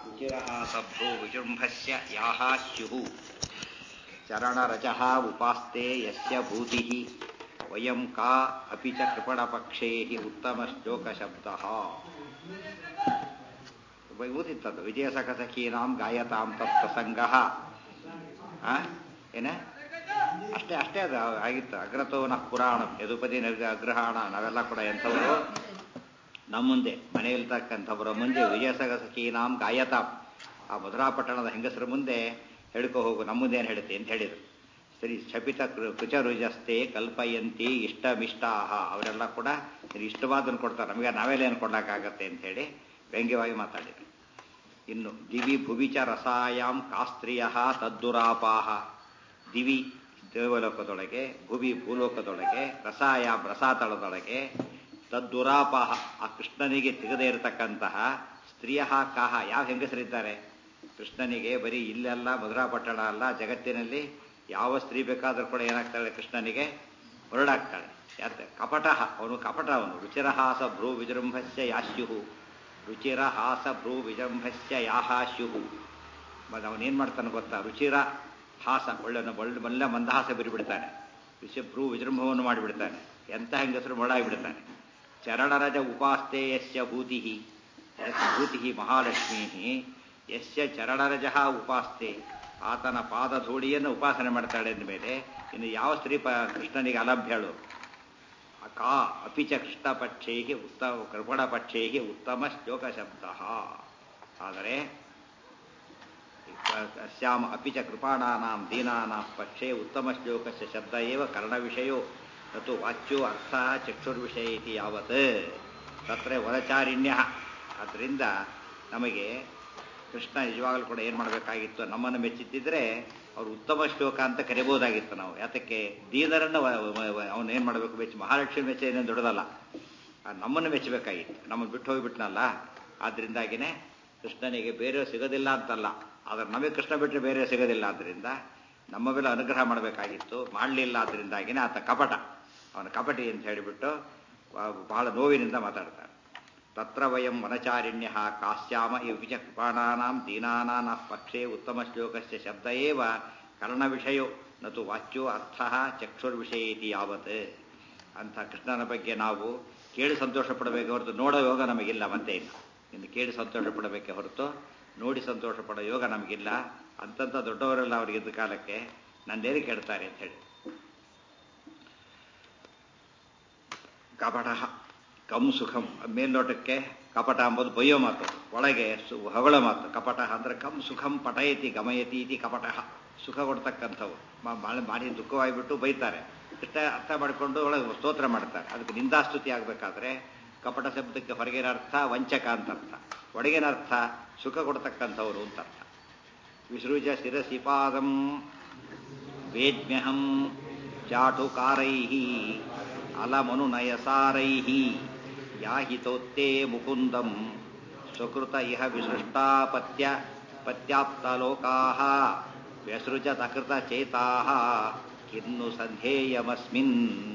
रुचिरहासभ्रो विजृम्भस्य याः स्युः चरणरजः उपास्ते यस्य भूतिः वयं का अपि च कृपणपक्षे हि उत्तमश्लोकशब्दः ಓದಿತ್ತದು ವಿಜಯಸಖಸಖೀನಾಂ ಗಾಯತಾಂ ತತ್ಪ್ರಸಂಗ ಏನ ಅಷ್ಟೇ ಅಷ್ಟೇ ಅದು ಆಗಿತ್ತು ಅಗ್ರತೋ ನ ಪುರಾಣ ಯದುಪದಿ ಅಗ್ರಹಾಣ ನಾವೆಲ್ಲ ಕೂಡ ಎಂಥವರು ನಮ್ಮ ಮುಂದೆ ಮನೆಯಲ್ಲಿರ್ತಕ್ಕಂಥವರ ಮುಂದೆ ವಿಜಯಸಖಸಖೀನಾಂ ಗಾಯತಾಂ ಆ ಮಧುರಾಪಟ್ಟಣದ ಹೆಂಗಸರ ಮುಂದೆ ಹೇಳ್ಕೊ ಹೋಗು ನಮ್ಮ ಮುಂದೆ ಏನು ಹೇಳುತ್ತೆ ಅಂತ ಹೇಳಿದರು ಸರಿ ಶಪಿತ ಕೃಚರುಜಸ್ತೆ ಕಲ್ಪಯಂತಿ ಇಷ್ಟಮಿಷ್ಟಾಹ ಅವರೆಲ್ಲ ಕೂಡ ಇಷ್ಟವಾದನ್ನು ಕೊಡ್ತಾರೆ ನಮಗೆ ನಾವೆಲ್ಲ ಏನು ಕೊಡ್ಲಿಕ್ಕಾಗತ್ತೆ ಅಂತ ಹೇಳಿ ವ್ಯಂಗ್ಯವಾಗಿ ಮಾತಾಡಿದರು ಇನ್ನು ದಿವಿ ಭುವಿಚ ರಸಾಯಾಂ ಕಾಸ್ತ್ರಿಯ ತದ್ದುರಾಪಾಹ ದಿವಿ ದೇವಲೋಕದೊಳಗೆ ಭುವಿ ಭೂಲೋಕದೊಳಗೆ ರಸಾಯಾಮ್ ರಸಾತಳದೊಳಗೆ ತದ್ದುರಾಪಾಹ ಆ ಕೃಷ್ಣನಿಗೆ ತೆಗೆದೇ ಇರತಕ್ಕಂತಹ ಸ್ತ್ರೀಯ ಕಾಹ ಯಾವ ಹೆಂಗಸರಿದ್ದಾರೆ ಕೃಷ್ಣನಿಗೆ ಬರೀ ಇಲ್ಲೆಲ್ಲ ಮಧುರಾಪಟ್ಟಣ ಅಲ್ಲ ಜಗತ್ತಿನಲ್ಲಿ ಯಾವ ಸ್ತ್ರೀ ಬೇಕಾದರೂ ಕೂಡ ಏನಾಗ್ತಾಳೆ ಕೃಷ್ಣನಿಗೆ ಹೊರಡಾಗ್ತಾಳೆ ಯಾಕೆ ಕಪಟ ಅವನು ಕಪಟ ಅವನು ರುಚಿರಹಾಸ ಭ್ರೂ ವಿಜೃಂಭಸ್ಯ ಯಾಸ್ಯುಹು ರುಚಿರ ಹಾಸ ಭ್ರೂ ವಿಜೃಂಭಸ್ಯ ಯಾಹಾಸ್ಯುಹು ಮತ್ತು ಅವನೇನು ಮಾಡ್ತಾನೆ ಗೊತ್ತಾ ರುಚಿರ ಹಾಸ ಒಳ್ಳೆ ಒಳ್ಳೆ ಮಲ್ಲ ಮಂದಹಾಸ ಬಿರಿಬಿಡ್ತಾನೆ ರುಚಿ ಭ್ರೂ ವಿಜೃಂಭವನ್ನು ಮಾಡಿಬಿಡ್ತಾನೆ ಎಂಥ ಹೆಂಗಸರು ಮೊಳಾಗಿಬಿಡ್ತಾನೆ ಚರಣರಜ ಉಪಾಸ್ತೆ ಯಸ್ಯ ಭೂತಿ ಭೂತಿ ಮಹಾಲಕ್ಷ್ಮೀ ಯಸ್ಯ ಚರಣರಜ ಉಪಾಸ್ತೆ ಆತನ ಪಾದಧೂಳಿಯನ್ನು ಉಪಾಸನೆ ಮಾಡ್ತಾಳೆ ಅಂದಮೇಲೆ ಇನ್ನು ಯಾವ ಸ್ತ್ರೀ ಪ ಕೃಷ್ಣನಿಗೆ ಅಲಭ್ಯಳು ಕಾ ಅಪಿ ಚ ಕೃಷ್ಣಪಕ್ಷೇ ಉತ್ತಮ ಕೃಪಣಪಕ್ಷೇ ಉತ್ತಮ ಶ್ಲೋಕ ಶಬ್ದ ಆದರೆ ಅಸ್ಯಾಮ ಅಪಿ ಚ ಕೃಪಾಣಾನಾಂ ದೀನಾನಾಂ ಪಕ್ಷೇ ಉತ್ತಮ ಶ್ಲೋಕಸ್ಯ ಶಬ್ದ ಏವ ಕರ್ಣವಿಷಯೋ ನತು ವಾಚ್ಯೋ ಅರ್ಥ ಚಕ್ಷುರ್ವಿಷಯ ಇತಿ ಯಾವತ್ ತತ್ರ ವರಚಾರಿಣ್ಯ ಆದ್ದರಿಂದ ನಮಗೆ ಕೃಷ್ಣ ನಿಜವಾಗಲೂ ಕೂಡ ಏನು ಮಾಡಬೇಕಾಗಿತ್ತು ನಮ್ಮನ್ನು ಮೆಚ್ಚಿದ್ದಿದ್ರೆ ಅವ್ರು ಉತ್ತಮ ಶ್ಲೋಕ ಅಂತ ಕರಿಬೋದಾಗಿತ್ತು ನಾವು ಯಾತಕ್ಕೆ ದೀನರನ್ನು ಅವನು ಏನು ಮಾಡಬೇಕು ಮೆಚ್ಚಿ ಮಹಾಲಕ್ಷ್ಮಿ ಮೆಚ್ಚ ಏನೇನು ದೊಡ್ಡದಲ್ಲ ನಮ್ಮನ್ನು ಮೆಚ್ಚಬೇಕಾಗಿತ್ತು ನಮ್ಮನ್ನು ಬಿಟ್ಟು ಹೋಗಿಬಿಟ್ನಲ್ಲ ಆದ್ರಿಂದಾಗಿನೇ ಕೃಷ್ಣನಿಗೆ ಬೇರೆ ಸಿಗೋದಿಲ್ಲ ಅಂತಲ್ಲ ಆದ್ರೆ ನಮಗೆ ಕೃಷ್ಣ ಬಿಟ್ಟರೆ ಬೇರೆ ಸಿಗೋದಿಲ್ಲ ಆದ್ದರಿಂದ ನಮ್ಮ ಮೇಲೆ ಅನುಗ್ರಹ ಮಾಡಬೇಕಾಗಿತ್ತು ಮಾಡಲಿಲ್ಲ ಆದ್ರಿಂದಾಗಿನೇ ಆತ ಕಪಟ ಅವನ ಕಪಟಿ ಅಂತ ಹೇಳಿಬಿಟ್ಟು ಬಹಳ ನೋವಿನಿಂದ ಮಾತಾಡ್ತಾರೆ ತತ್ರ ವಯಂ ವನಚಾರಿಣ್ಯ ಕಾಶ್ಯಾಮ ವಿಚ ಕೃಪಾಣಾನಾಂ ದೀನಾನಾಂ ಪಕ್ಷೇ ಉತ್ತಮ ಶ್ಲೋಕಸ್ಯ ಶಬ್ದ ಏವ ಕರ್ಣವಿಷಯೋ ನತು ವಾಚ್ಯೋ ಅರ್ಥ ಚಕ್ಷುರ್ವಿಷಯ ಇತಿ ಯಾವತ್ ಅಂಥ ಕೃಷ್ಣನ ಬಗ್ಗೆ ನಾವು ಕೇಳಿ ಸಂತೋಷ ಪಡಬೇಕು ಹೊರತು ನೋಡೋ ಯೋಗ ನಮಗಿಲ್ಲ ಮತ್ತೆ ಇಲ್ಲ ಇನ್ನು ಕೇಳಿ ಸಂತೋಷ ಪಡಬೇಕೆ ಹೊರತು ನೋಡಿ ಸಂತೋಷ ಪಡೋ ಯೋಗ ನಮಗಿಲ್ಲ ಅಂತಂತ ದೊಡ್ಡವರೆಲ್ಲ ಅವರಿಗಿದ್ದ ಕಾಲಕ್ಕೆ ನನ್ನೇರಿ ಕೇಳ್ತಾರೆ ಅಂತ ಹೇಳಿ ಕಪಟ ಕಂ ಸುಖಂ ಮೇಲ್ನೋಟಕ್ಕೆ ಕಪಟ ಅಂಬುದು ಬಯ್ಯೋ ಮಾತು ಒಳಗೆ ಸು ಹೊಗಳ ಮಾತು ಕಪಟ ಅಂದ್ರೆ ಕಂ ಸುಖಂ ಪಟಯತಿ ಗಮಯತಿ ಇತಿ ಕಪಟ ಸುಖ ಕೊಡ್ತಕ್ಕಂಥವು ಮಾಡಿ ದುಃಖವಾಗಿಬಿಟ್ಟು ಬೈತಾರೆ ಇಷ್ಟ ಅರ್ಥ ಮಾಡಿಕೊಂಡು ಒಳಗೆ ಸ್ತೋತ್ರ ಮಾಡ್ತಾರೆ ಅದಕ್ಕೆ ನಿಂದಾಸ್ತುತಿ ಆಗಬೇಕಾದ್ರೆ ಕಪಟ ಶಬ್ದಕ್ಕೆ ಹೊರಗಿನ ಅರ್ಥ ವಂಚಕ ಅಂತ ಅರ್ಥ ಒಳಗಿನ ಅರ್ಥ ಸುಖ ಕೊಡ್ತಕ್ಕಂಥವ್ರು ಅಂತ ಅರ್ಥ ವಿಸೃಜ ಶಿರಸಿಪಾದಂ ವೇದ್ಮ್ಯಹಂ ಚಾಟುಕಾರೈ ಅಲಮನುನಯಸಾರೈ ಯಾಹಿತೋತ್ತೇ ಮುಕುಂದಂ ಸ್ವಕೃತ ಇಹ ವಿಸೃಷ್ಟಾಪತ್ಯ ಪತ್ಯಾಪ್ತಲೋಕಾ ವ್ಯಸೃಜತಕೃತ ಚೇತಾ ಕಿನ್ನು ಸಂಧೇಯಮಸ್ಮಿನ್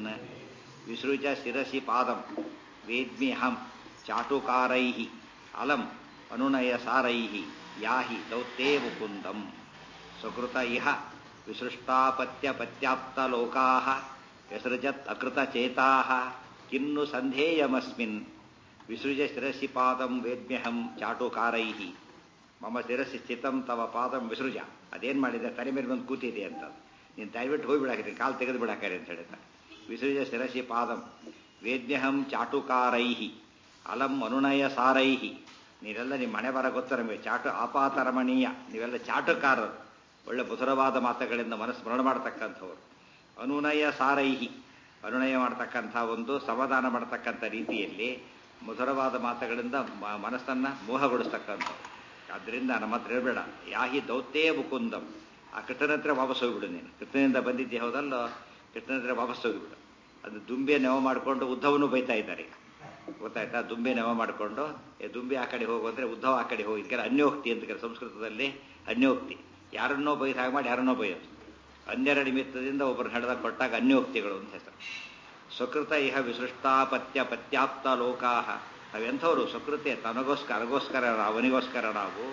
ವಿಸೃಜ ಶಿರಸಿ ಪಾದಂ ವೇದ್ಮ್ಯಹಂ ಚಾಟುಕಾರೈ ಅಲಂ ಅನುನಯಸಾರೈ ಯಾಹಿ ದೌತ್ತೇ ಮುಕುಂದಂ ಸ್ವಕೃತ ಇಹ ವಿಸೃಷ್ಟಾಪತ್ಯ ಪತ್ಯಾಪ್ತಲೋಕಾ ವ್ಯಸೃಜತ್ ಅಕೃತ ಚೇತಾ ಕಿನ್ನು ಸಂಧೇಯಮಸ್ಮಿನ್ ವಿಸೃಜ ಶಿರಸಿ ಪಾದಂ ವೇದ್ಮ್ಯಹಂ ಚಾಟುಕಾರೈ ಮಮ ಶಿರಸಿ ಸ್ಥಿತಂ ತವ ಪಾದಂ ವಿಸೃಜ ಅದೇನು ಮಾಡಿದೆ ತಲೆ ಮೇಲೆ ಬಂದು ಕೂತಿದೆ ಅಂತ ನೀನು ದಯವಿಟ್ಟು ಹೋಗಿಬಿಡಾಕಿರಿ ಕಾಲು ತೆಗೆದು ಬಿಡಾಕರಿ ಅಂತ ಹೇಳಿದ ವಿಸೃಜ ಶಿರಸಿ ಪಾದಂ ವೇದ್ಮ್ಯಹಂ ಚಾಟುಕಾರೈ ಅಲಂ ಅನುನಯ ಸಾರೈ ನೀವೆಲ್ಲ ನಿಮ್ಮ ಮನೆ ಬರ ಗೊತ್ತ ನಮಗೆ ಚಾಟು ಆಪಾತರಮಣೀಯ ನೀವೆಲ್ಲ ಚಾಟುಕಾರರು ಒಳ್ಳೆ ಮಧುರವಾದ ಮಾತುಗಳಿಂದ ಮನಸ್ಸು ಸ್ಮರಣ ಮಾಡತಕ್ಕಂಥವ್ರು ಅನುನಯ ಸಾರೈಹಿ ಅನುನಯ ಮಾಡತಕ್ಕಂಥ ಒಂದು ಸಮಾಧಾನ ಮಾಡತಕ್ಕಂಥ ರೀತಿಯಲ್ಲಿ ಮಧುರವಾದ ಮಾತುಗಳಿಂದ ಮನಸ್ಸನ್ನು ಮೋಹಗೊಳಿಸ್ತಕ್ಕಂಥವ್ರು ಆದ್ದರಿಂದ ನಮ್ಮ ಹತ್ರ ಇರಬೇಡ ಯಾಹಿ ದೌತ್ತೇ ಮುಕುಂದಂ ಆ ಕೃಷ್ಣನ ಹತ್ರ ವಾಪಸ್ ಹೋಗಿಬಿಡು ನೀನು ಕೃಷ್ಣನಿಂದ ಬಂದಿದ್ದೆ ಹೌದಲ್ಲೋ ಕೃಷ್ಣನ ಹತ್ರ ವಾಪಸ್ ಹೋಗಿಬಿಡು ಅದು ದುಂಬೆ ನೆವ ಮಾಡಿಕೊಂಡು ಉದ್ಧವನು ಬೈತಾ ಇದ್ದಾರೆ ಗೊತ್ತಾಯ್ತಾ ದುಂಬೆ ನೆವ ಮಾಡಿಕೊಂಡು ಏ ದುಂಬೆ ಆ ಕಡೆ ಹೋಗು ಅಂದರೆ ಉದ್ಧವ ಆ ಕಡೆ ಹೋಗಿ ಇದಕ್ಕೆ ಅನ್ಯೋಕ್ತಿ ಅಂತ ಸಂಸ್ಕೃತದಲ್ಲಿ ಅನ್ಯೋಕ್ತಿ ಯಾರನ್ನೋ ಬೈದು ಹಾಗೆ ಮಾಡಿ ಯಾರನ್ನೋ ಬೈಯೋದು ಅನ್ಯರ ನಿಮಿತ್ತದಿಂದ ಒಬ್ಬರು ನಡೆದ ಕೊಟ್ಟಾಗ ಅನ್ಯೋಕ್ತಿಗಳು ಅಂತ ಹೆಸರು ಸ್ವಕೃತ ಇಹ ವಿಸೃಷ್ಟಾಪತ್ಯ ಪತ್ಯಾಪ್ತ ಲೋಕಾಹ ನಾವೆಂಥವ್ರು ಸ್ವಕೃತಿ ತನಗೋಸ್ಕರ ಅವನಿಗೋಸ್ಕರ ನಾವು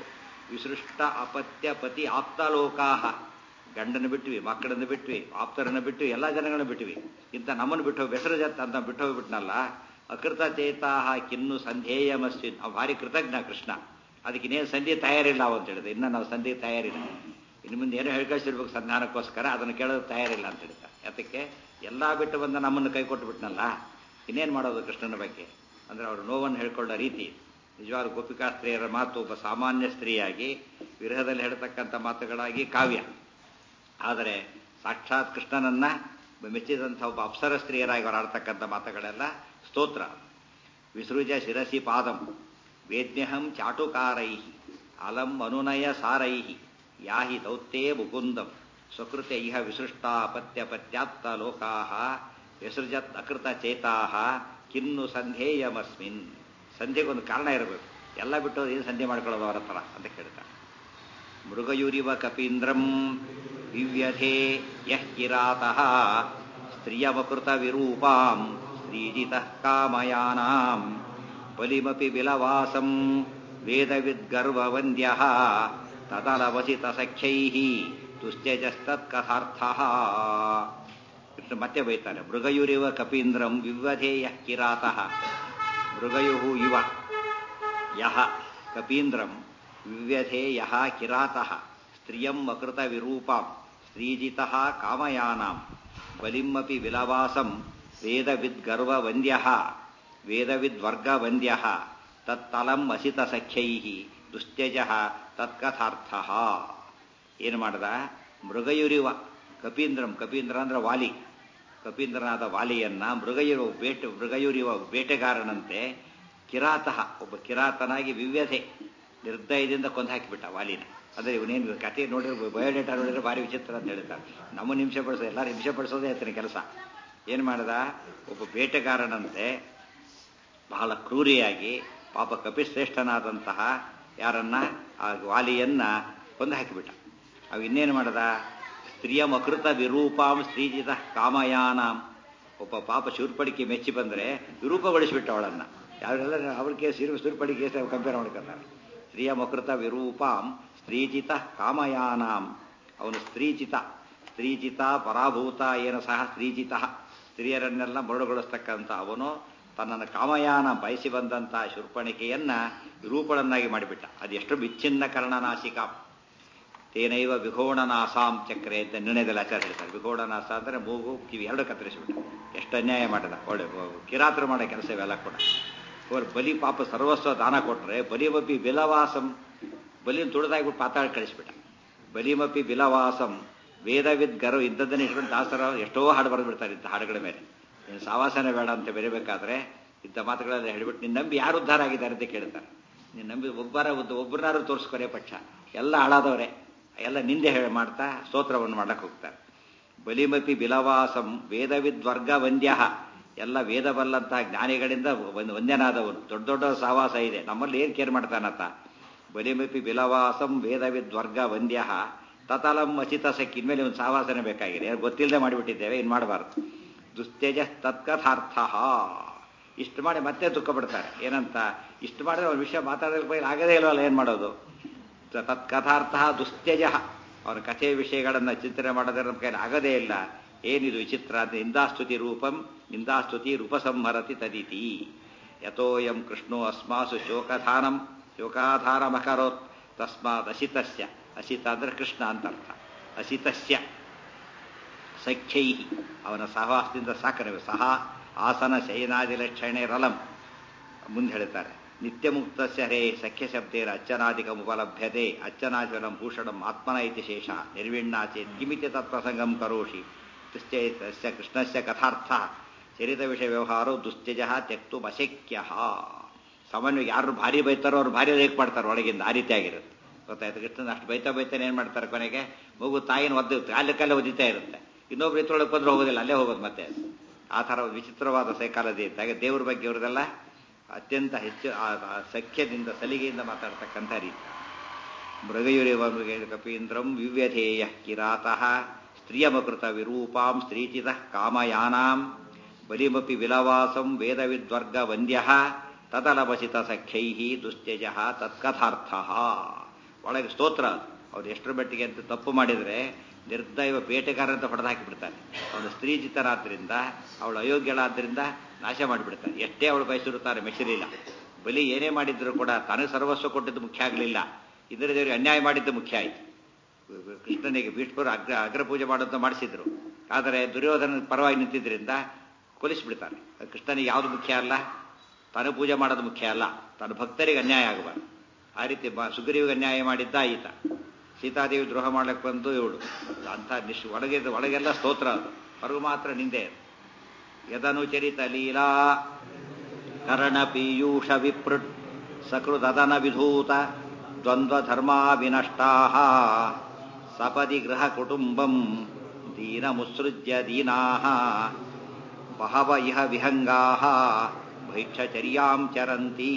ವಿಸೃಷ್ಟ ಅಪತ್ಯ ಪತಿ ಆಪ್ತಲೋಕಾಹ ಗಂಡನ ಬಿಟ್ವಿ ಮಕ್ಕಳನ್ನು ಬಿಟ್ವಿ ಆಪ್ತರನ್ನು ಬಿಟ್ವಿ ಎಲ್ಲ ಜನಗಳನ್ನ ಬಿಟ್ವಿ ಇಂಥ ನಮ್ಮನ್ನು ಬಿಟ್ಟು ಬೆಸರು ಜತ್ ಅಂತ ಬಿಟ್ಟು ಹೋಗ್ಬಿಟ್ನಲ್ಲ ಅಕೃತ ಚೇತಾಹ ಕಿನ್ನು ಸಂಧೇಯಮಸ್ವಿನ್ ಅವ್ ಭಾರಿ ಕೃತಜ್ಞ ಕೃಷ್ಣ ಅದಕ್ಕೆ ಇನ್ನೇನು ಸಂಧಿ ತಯಾರಿಲ್ಲ ಅವ ಅಂತ ಹೇಳಿದೆ ಇನ್ನು ನಾವು ಸಂಧಿ ತಯಾರಿಲ್ಲ ಇನ್ನು ಮುಂದೆ ಏನೋ ಹೇಳ್ಕಳಿಸಿರ್ಬೇಕು ಸಂಧಾನಕ್ಕೋಸ್ಕರ ಅದನ್ನು ಕೇಳೋದು ತಯಾರಿಲ್ಲ ಅಂತ ಹೇಳ್ತಾರೆ ಯಾತಕ್ಕೆ ಎಲ್ಲ ಬಿಟ್ಟು ಬಂದ ನಮ್ಮನ್ನು ಕೈ ಕೊಟ್ಟು ಬಿಟ್ನಲ್ಲ ಇನ್ನೇನು ಮಾಡೋದು ಕೃಷ್ಣನ ಬಗ್ಗೆ ಅಂದರೆ ಅವರು ನೋವನ್ನು ಹೇಳ್ಕೊಳ್ಳೋ ರೀತಿ ನಿಜವಾದ ಗೋಪಿಕಾ ಸ್ತ್ರೀಯರ ಮಾತು ಒಬ್ಬ ಸಾಮಾನ್ಯ ಸ್ತ್ರೀಯಾಗಿ ವಿರಹದಲ್ಲಿ ಹೇಳ್ತಕ್ಕಂಥ ಮಾತುಗಳಾಗಿ ಕಾವ್ಯ ಆದರೆ ಸಾಕ್ಷಾತ್ ಕೃಷ್ಣನನ್ನ ಮೆಚ್ಚಿದಂಥ ಒಬ್ಬ ಅಪ್ಸರ ಸ್ತ್ರೀಯರಾಗಿ ಅವರು ಆಡ್ತಕ್ಕಂಥ ಮಾತುಗಳೆಲ್ಲ ಸ್ತೋತ್ರ ವಿಸೃಜ ಶಿರಸಿ ಪಾದಂ ವೇದ್ಯಹಂ ಚಾಟುಕಾರೈ ಅಲಂ ಅನುನಯ ಸಾರೈ ಯಾಹಿ ದೌತ್ತೇ ಮುಕುಂದಂ ಸ್ವಕೃತೆ ಇಹ ವಿಸೃಷ್ಟಾಪತ್ಯ ಪತ್ಯಾಪ್ತ ಲೋಕಾ ವಿಸೃಜತ್ ಅಕೃತ ಚೇತಾ ಕಿನ್ನು ಸಂಧೇಯಮಸ್ಮಿನ್ ಸಂಧ್ಯೆಗೊಂದು ಕಾರಣ ಇರಬೇಕು ಎಲ್ಲ ಬಿಟ್ಟು ಏನು ಸಂಧೆ ಮಾಡ್ಕೊಳ್ಳೋದು ಅವರ ಹತ್ರ ಅಂತ ಕೇಳ್ತಾರೆ ಮೃಗಯುರಿವ ಕಪೀಂದ್ರಂ ವಿವ್ಯಥೆ ಯಃ ಕಿರಾತಃ ಸ್ತ್ರಿಯವಕೃತ ವಿರೂಪಾಂ ಸ್ತ್ರೀಜಿತಃ ಕಾಮಯಾನಾಂ ಬಲಿಮಪಿ ವಿಲವಾಸಂ ವೇದವಿದ್ಗರ್ವವಂದ್ಯಃ ತದಲವಸಿತ ಸಖ್ಯೈಃ ತುಶ್ಚಜಸ್ತತ್ಕಥಾರ್ಥಃ ಕೃಷ್ಣ ಮತ್ತೆ ಬೈತಾನೆ ಮೃಗಯುರಿವ ಕಪೀಂದ್ರಂ ವಿವ್ಯಧೇಯ ಕಿರಾತಃ ಮೃಗಯು ಇವ ಯಹ ಕಪೀಂದ್ರಂ ವಿವ್ಯಧೇ ಯಹ ಕಿರಾತಃ ಸ್ತ್ರಿಯಂ ಅಕೃತ ವಿರೂಪಾಂ ಸ್ತ್ರೀಜಿತಃ ಕಾಮಯಾನಾಂ ಬಲಿಮಪಿ ವಿಲವಾಸಂ ವೇದವಿದ್ಗರ್ವವಂದ್ಯಃ ವೇದವಿದ್ವರ್ಗವಂದ್ಯಃ ತತ್ತಲಂ ಅಸಿತ ಸಖ್ಯೈಃ ದುಶ್ಚಜಃ ತತ್ಕಥಾರ್ಥಃ ಏನು ಮಾಡ್ದ ಮೃಗಯುರಿವ ಕಪೀಂದ್ರಂ ಕಪೀಂದ್ರ ಅಂದ್ರೆ ವಾಲಿ ಕಪೀಂದ್ರನಾದ ವಾಲಿಯನ್ನ ಮೃಗಯುರುವ ಬೇಟೆ ಮೃಗಯುರಿವ ಬೇಟೆಗಾರನಂತೆ ಕಿರಾತಃ ಒಬ್ಬ ಕಿರಾತನಾಗಿ ವಿವ್ಯಥೆ ನಿರ್ದಯದಿಂದ ಕೊಂದು ಹಾಕಿಬಿಟ್ಟ ವಾಲಿನ ಅಂದರೆ ಇವನೇನು ಕತೆ ನೋಡಿದ್ರೆ ಬಯೋಡೇಟಾ ನೋಡಿದ್ರೆ ಭಾರಿ ವಿಚಿತ್ರ ಅಂತ ಹೇಳ್ತಾರೆ ನಮ್ಮ ನಿಮಿಷ ಪಡಿಸೋದು ಎಲ್ಲರೂ ನಿಮಿಷ ಪಡಿಸೋದೇ ಆತನ ಕೆಲಸ ಏನು ಮಾಡ್ದ ಒಬ್ಬ ಬೇಟೆಗಾರನಂತೆ ಬಹಳ ಕ್ರೂರಿಯಾಗಿ ಪಾಪ ಕಪಿಶ್ರೇಷ್ಠನಾದಂತಹ ಯಾರನ್ನ ಆ ವಾಲಿಯನ್ನ ಕೊಂದು ಹಾಕಿಬಿಟ್ಟ ಅವು ಇನ್ನೇನು ಮಾಡ್ದ ಸ್ತ್ರೀಯ ಮಕೃತ ವಿರೂಪಾಂ ಸ್ತ್ರೀಜಿತ ಕಾಮಯಾನಾಂ ಒಬ್ಬ ಪಾಪ ಶೂರ್ಪಡಿಕೆ ಮೆಚ್ಚಿ ಬಂದರೆ ವಿರೂಪಗೊಳಿಸಿಬಿಟ್ಟ ಅವಳನ್ನು ಯಾರೆಲ್ಲ ಅವ್ರಿಗೆ ಸಿರು ಶೂರ್ಪಡಿಕೆ ಕಂಪೇರ್ ಮಾಡ್ಕೊತಾರೆ ಸ್ತ್ರೀಯ ಮಕೃತ ವಿರೂಪಾಂ ಸ್ತ್ರೀಜಿತ ಕಾಮಯಾನಾಂ ಅವನು ಸ್ತ್ರೀಜಿತ ಸ್ತ್ರೀಜಿತ ಪರಾಭೂತ ಏನು ಸಹ ಸ್ತ್ರೀಜಿತ ಸ್ತ್ರೀಯರನ್ನೆಲ್ಲ ಮರಳುಗೊಳಿಸ್ತಕ್ಕಂಥ ಅವನು ತನ್ನನ್ನು ಕಾಮಯಾನ ಬಯಸಿ ಬಂದಂಥ ಶೂರ್ಪಣಿಕೆಯನ್ನ ವಿರೂಪಳನ್ನಾಗಿ ಮಾಡಿಬಿಟ್ಟ ಅದೆಷ್ಟು ವಿಚ್ಛಿನ್ನ ಕರ್ಣನಾಶಿಕ ತೇನೈವ ವಿಘೋಣನಾಸಾಂ ಚಕ್ರೆ ಅಂತ ನಿರ್ಣಯದಲ್ಲಿ ಆಚಾರ ಹೇಳ್ತಾರೆ ವಿಘೋಣನಾಸ ಅಂದರೆ ಮೂಗು ಕಿವಿ ಎರಡು ಕತ್ತರಿಸಿಬಿಟ್ಟ ಎಷ್ಟು ಅನ್ಯಾಯ ಮಾಡಿದ ಒಳ್ಳೆ ಕಿರಾತರು ಮಾಡೋ ಕೆಲಸ ಇವೆಲ್ಲ ಕೂಡ ಅವರು ಬಲಿ ಪಾಪ ಸರ್ವಸ್ವ ದಾನ ಕೊಟ್ಟರೆ ಬಲಿಮಪಿ ಬಿಲವಾಸಂ ಬಲಿನ ತುಳಿದಾಗ್ಬಿಟ್ಟು ಪಾತಾಳ ಕಳಿಸ್ಬಿಟ್ಟ ಬಲಿಮಪಿ ಬಿಲವಾಸಂ ವೇದವಿದ್ ಗರ್ವ ಇದ್ದದನ್ನ ಇಟ್ಕೊಂಡು ದಾಸರ ಎಷ್ಟೋ ಹಾಡು ಬರೆದು ಬಿಡ್ತಾರೆ ಇಂಥ ಹಾಡುಗಳ ಮೇಲೆ ನೀನು ಸಾವಾಸನೆ ಬೇಡ ಅಂತ ಬೆರಿಬೇಕಾದ್ರೆ ಇಂಥ ಮಾತುಗಳೆಲ್ಲ ಹೇಳ್ಬಿಟ್ಟು ನಿನ್ನ ನಂಬಿ ಯಾರು ಉದ್ಧಾರ ಆಗಿದ್ದಾರೆ ಅಂತ ಕೇಳ್ತಾರೆ ನೀನು ನಂಬಿ ಒಬ್ಬರ ಒಬ್ಬರನ್ನಾರು ತೋರಿಸ್ಕೊರೆ ಪಕ್ಷ ಎಲ್ಲ ಹಾಳಾದವ್ರೆ ಎಲ್ಲ ನಿಂದೆ ಹೇಳಿ ಮಾಡ್ತಾ ಸ್ತೋತ್ರವನ್ನು ಮಾಡಕ್ಕೆ ಹೋಗ್ತಾರೆ ಬಲಿಮಪಿ ಬಿಲವಾಸಂ ವೇದವಿದ್ವರ್ಗ ವಂದ್ಯ ಎಲ್ಲ ವೇದ ಬಲ್ಲಂತಹ ಜ್ಞಾನಿಗಳಿಂದ ಒಂದು ವಂದ್ಯನಾದವನು ದೊಡ್ಡ ದೊಡ್ಡ ಸಾವಾಸ ಇದೆ ನಮ್ಮಲ್ಲಿ ಏನು ಕೇರ್ ಮಾಡ್ತಾನತ್ತ ಬಲಿಮಪಿ ಬಿಲವಾಸಂ ವೇದವಿದ್ವರ್ಗ ವಂದ್ಯ ತತಲಂ ಅಚಿತ ಸಖಿ ಇನ್ಮೇಲೆ ಒಂದು ಸಾವಾಸನೆ ಬೇಕಾಗಿದೆ ಗೊತ್ತಿಲ್ಲದೆ ಮಾಡಿಬಿಟ್ಟಿದ್ದೇವೆ ಇನ್ನು ಮಾಡಬಾರ್ದು ದುಸ್ತೇಜ ತತ್ಕಥಾರ್ಥ ಇಷ್ಟು ಮಾಡಿ ಮತ್ತೆ ದುಃಖ ಪಡ್ತಾರೆ ಏನಂತ ಇಷ್ಟು ಮಾಡಿದ್ರೆ ಅವ್ರ ವಿಷಯ ಮಾತಾಡೋದ್ರ ಬಗ್ಗೆ ಆಗದೇ ಇಲ್ವಲ್ಲ ಏನು ಮಾಡೋದು ತತ್ಕಥಾರ್ಥ ದುಸ್ತೇಜ ಅವನ ಕಥೆ ವಿಷಯಗಳನ್ನು ಚಿಂತನೆ ಮಾಡೋದ್ರ ನಮ್ಮ ಕೈಲಿ ಆಗದೇ ಇಲ್ಲ ಏನಿದು ವಿಚಿತ್ರ ಅಂತ ಇಂದಾಸ್ತುತಿ ರೂಪಂ ಇಂದಾಸ್ತುತಿ ರೂಪಸಂಹರತಿ ತದಿತಿ ಯಥೋಯಂ ಕೃಷ್ಣೋ ಅಸ್ಮಾಸು ಶೋಕಧಾನಂ ಶೋಕಾಧಾರಮಕರೋತ್ ತಸ್ಮಾತ್ ಅಸಿತಸ್ಯ ಅಸಿತ ಅಂದ್ರೆ ಕೃಷ್ಣ ಅಂತ ಅರ್ಥ ಅಸಿತಸ್ಯ ಸಖ್ಯೈ ಅವನ ಸಹವಾಸದಿಂದ ಸಾಕರವೆ ಸಹ ಆಸನ ಶಯನಾದಿ ಲಕ್ಷಣೆ ರಲಂ ಮುಂದೆ ಹೇಳ್ತಾರೆ ನಿತ್ಯ ಮುಕ್ತಸ್ಯ ಹರೇ ಸಖ್ಯ ಶಬ್ದೇರ ಅಚ್ಚನಾದಿಕಂ ಉಪಲಭ್ಯತೆ ಅಚ್ಚನಾಚಲಂ ಭೂಷಣಂ ಆತ್ಮನ ಇತಿ ಶೇಷ ನಿರ್ವಿಣ್ಣಾಚೆ ಕಿಮಿತಿ ತತ್ಪ್ರಸಂಗಂ ಕರೋಷಿ ದುಶ್ಚೇತಸ್ಯ ಕೃಷ್ಣಸ್ಯ ಕಥಾರ್ಥ ಚರಿತ ವಿಷಯ ವ್ಯವಹಾರ ದುಶ್ಚಜ ತ್ಯಕ್ತು ಅಶಕ್ಯ ಸಾಮಾನ್ಯವಾಗಿ ಯಾರು ಭಾರಿ ಬೈತಾರೋ ಅವ್ರು ಭಾರಿ ರೇಕ್ ಮಾಡ್ತಾರೆ ಒಳಗಿಂದ ಆ ರೀತಿ ಆಗಿರುತ್ತೆ ಗೊತ್ತಾಯ್ತು ಕೃಷ್ಣನ ಅಷ್ಟು ಬೈತಾ ಬೈತಾನೆ ಏನು ಮಾಡ್ತಾರೆ ಕೊನೆಗೆ ಮಗು ತಾಯಿನ ಒದ್ದು ಕಾಲ ಕಾಲ ಒದಿತಾ ಇರುತ್ತೆ ಇನ್ನೊಬ್ರು ಇತ್ತೊಳಗೆ ಬಂದ್ರೆ ಹೋಗೋದಿಲ್ಲ ಅಲ್ಲೇ ಹೋಗೋದು ಮತ್ತೆ ಆ ಥರ ವಿಚಿತ್ರವಾದ ಸೈಕಾಲಜಿ ಇದ್ದಾಗ ದೇವ್ರ ಬಗ್ಗೆ ಇವ್ರದೆಲ್ಲ ಅತ್ಯಂತ ಹೆಚ್ಚು ಸಖ್ಯದಿಂದ ಸಲಿಗೆಯಿಂದ ಮಾತಾಡ್ತಕ್ಕಂಥ ರೀತಿ ಮೃಗಯುರೇವ ಮೃಗ ಕಪೀಂದ್ರಂ ವಿವ್ಯಧೇಯ ಕಿರಾತಃ ಸ್ತ್ರಿಯಮಕೃತ ವಿರೂಪಾಂ ಸ್ತ್ರೀಚಿತ ಕಾಮಯಾನಾಂ ಬಲಿಮಪಿ ವಿಲವಾಸಂ ವೇದವಿದ್ವರ್ಗ ವಂದ್ಯ ತದಲಭಸಿತ ಸಖ್ಯೈ ದುಶ್ಚಜ ತತ್ಕಥಾರ್ಥ ಒಳಗೆ ಸ್ತೋತ್ರ ಅದು ಅವ್ರು ಎಷ್ಟರ ಮಟ್ಟಿಗೆ ಅಂತ ತಪ್ಪು ಮಾಡಿದರೆ ನಿರ್ದೈವ ಬೇಟೆಗಾರ ಅಂತ ಹೊಡೆದು ಹಾಕಿಬಿಡ್ತಾನೆ ಅವಳು ಸ್ತ್ರೀ ಚಿತ್ತರಾದ್ರಿಂದ ಅವಳು ಅಯೋಗ್ಯಳಾದ್ರಿಂದ ನಾಶ ಮಾಡಿಬಿಡ್ತಾನೆ ಎಷ್ಟೇ ಅವಳು ಬಯಸಿರುತ್ತಾರೆ ಮೆಚ್ಚಲಿಲ್ಲ ಬಲಿ ಏನೇ ಮಾಡಿದ್ರು ಕೂಡ ತನಗೆ ಸರ್ವಸ್ವ ಕೊಟ್ಟಿದ್ದು ಮುಖ್ಯ ಆಗಲಿಲ್ಲ ಇದರ ದೇವರಿಗೆ ಅನ್ಯಾಯ ಮಾಡಿದ್ದು ಮುಖ್ಯ ಆಯಿತು ಕೃಷ್ಣನಿಗೆ ಭೀಷ್ಮರು ಅಗ್ರ ಅಗ್ರ ಪೂಜೆ ಮಾಡೋದು ಮಾಡಿಸಿದ್ರು ಆದರೆ ದುರ್ಯೋಧನ ಪರವಾಗಿ ನಿಂತಿದ್ದರಿಂದ ಕೊಲಿಸಿಬಿಡ್ತಾರೆ ಕೃಷ್ಣನಿಗೆ ಯಾವುದು ಮುಖ್ಯ ಅಲ್ಲ ತಾನು ಪೂಜೆ ಮಾಡೋದು ಮುಖ್ಯ ಅಲ್ಲ ತನ್ನ ಭಕ್ತರಿಗೆ ಅನ್ಯಾಯ ಆಗಬಾರ್ದು ಆ ರೀತಿ ಬ ಸುಗ್ರೀವಿಗೆ ಅನ್ಯಾಯ ಮಾಡಿದ್ದ ಈತ ಸೀತಾದೇವಿ ದ್ರೋಹ ಮಾಡಕ್ಕೆ ಬಂದು ಇವಳು ಅಂಥ ನಿಶ್ ಒಳಗೆ ಒಳಗೆಲ್ಲ ಸ್ತೋತ್ರ ಅದು ಹೊರಗು ಮಾತ್ರ ನಿಂದೆ ಯದನುಚರಿತ ಲೀಲಾ ಕರ್ಣ ಪೀಯೂಷ ವಿಪೃಟ್ ಸಕೃದನ ವಿಧೂತ ದ್ವಂದ್ವ ಧರ್ಮಾ ವಿನಷ್ಟಾ ಸಪದಿ ಗೃಹ ಕುಟುಂಬಂ ದೀನ ಮುತ್ಸೃಜ್ಯ ದೀನಾ ಬಹವ ಇಹ ವಿಹಂಗಾ ಭೈಕ್ಷಚರ್ಯಾಂ ಚರಂತಿ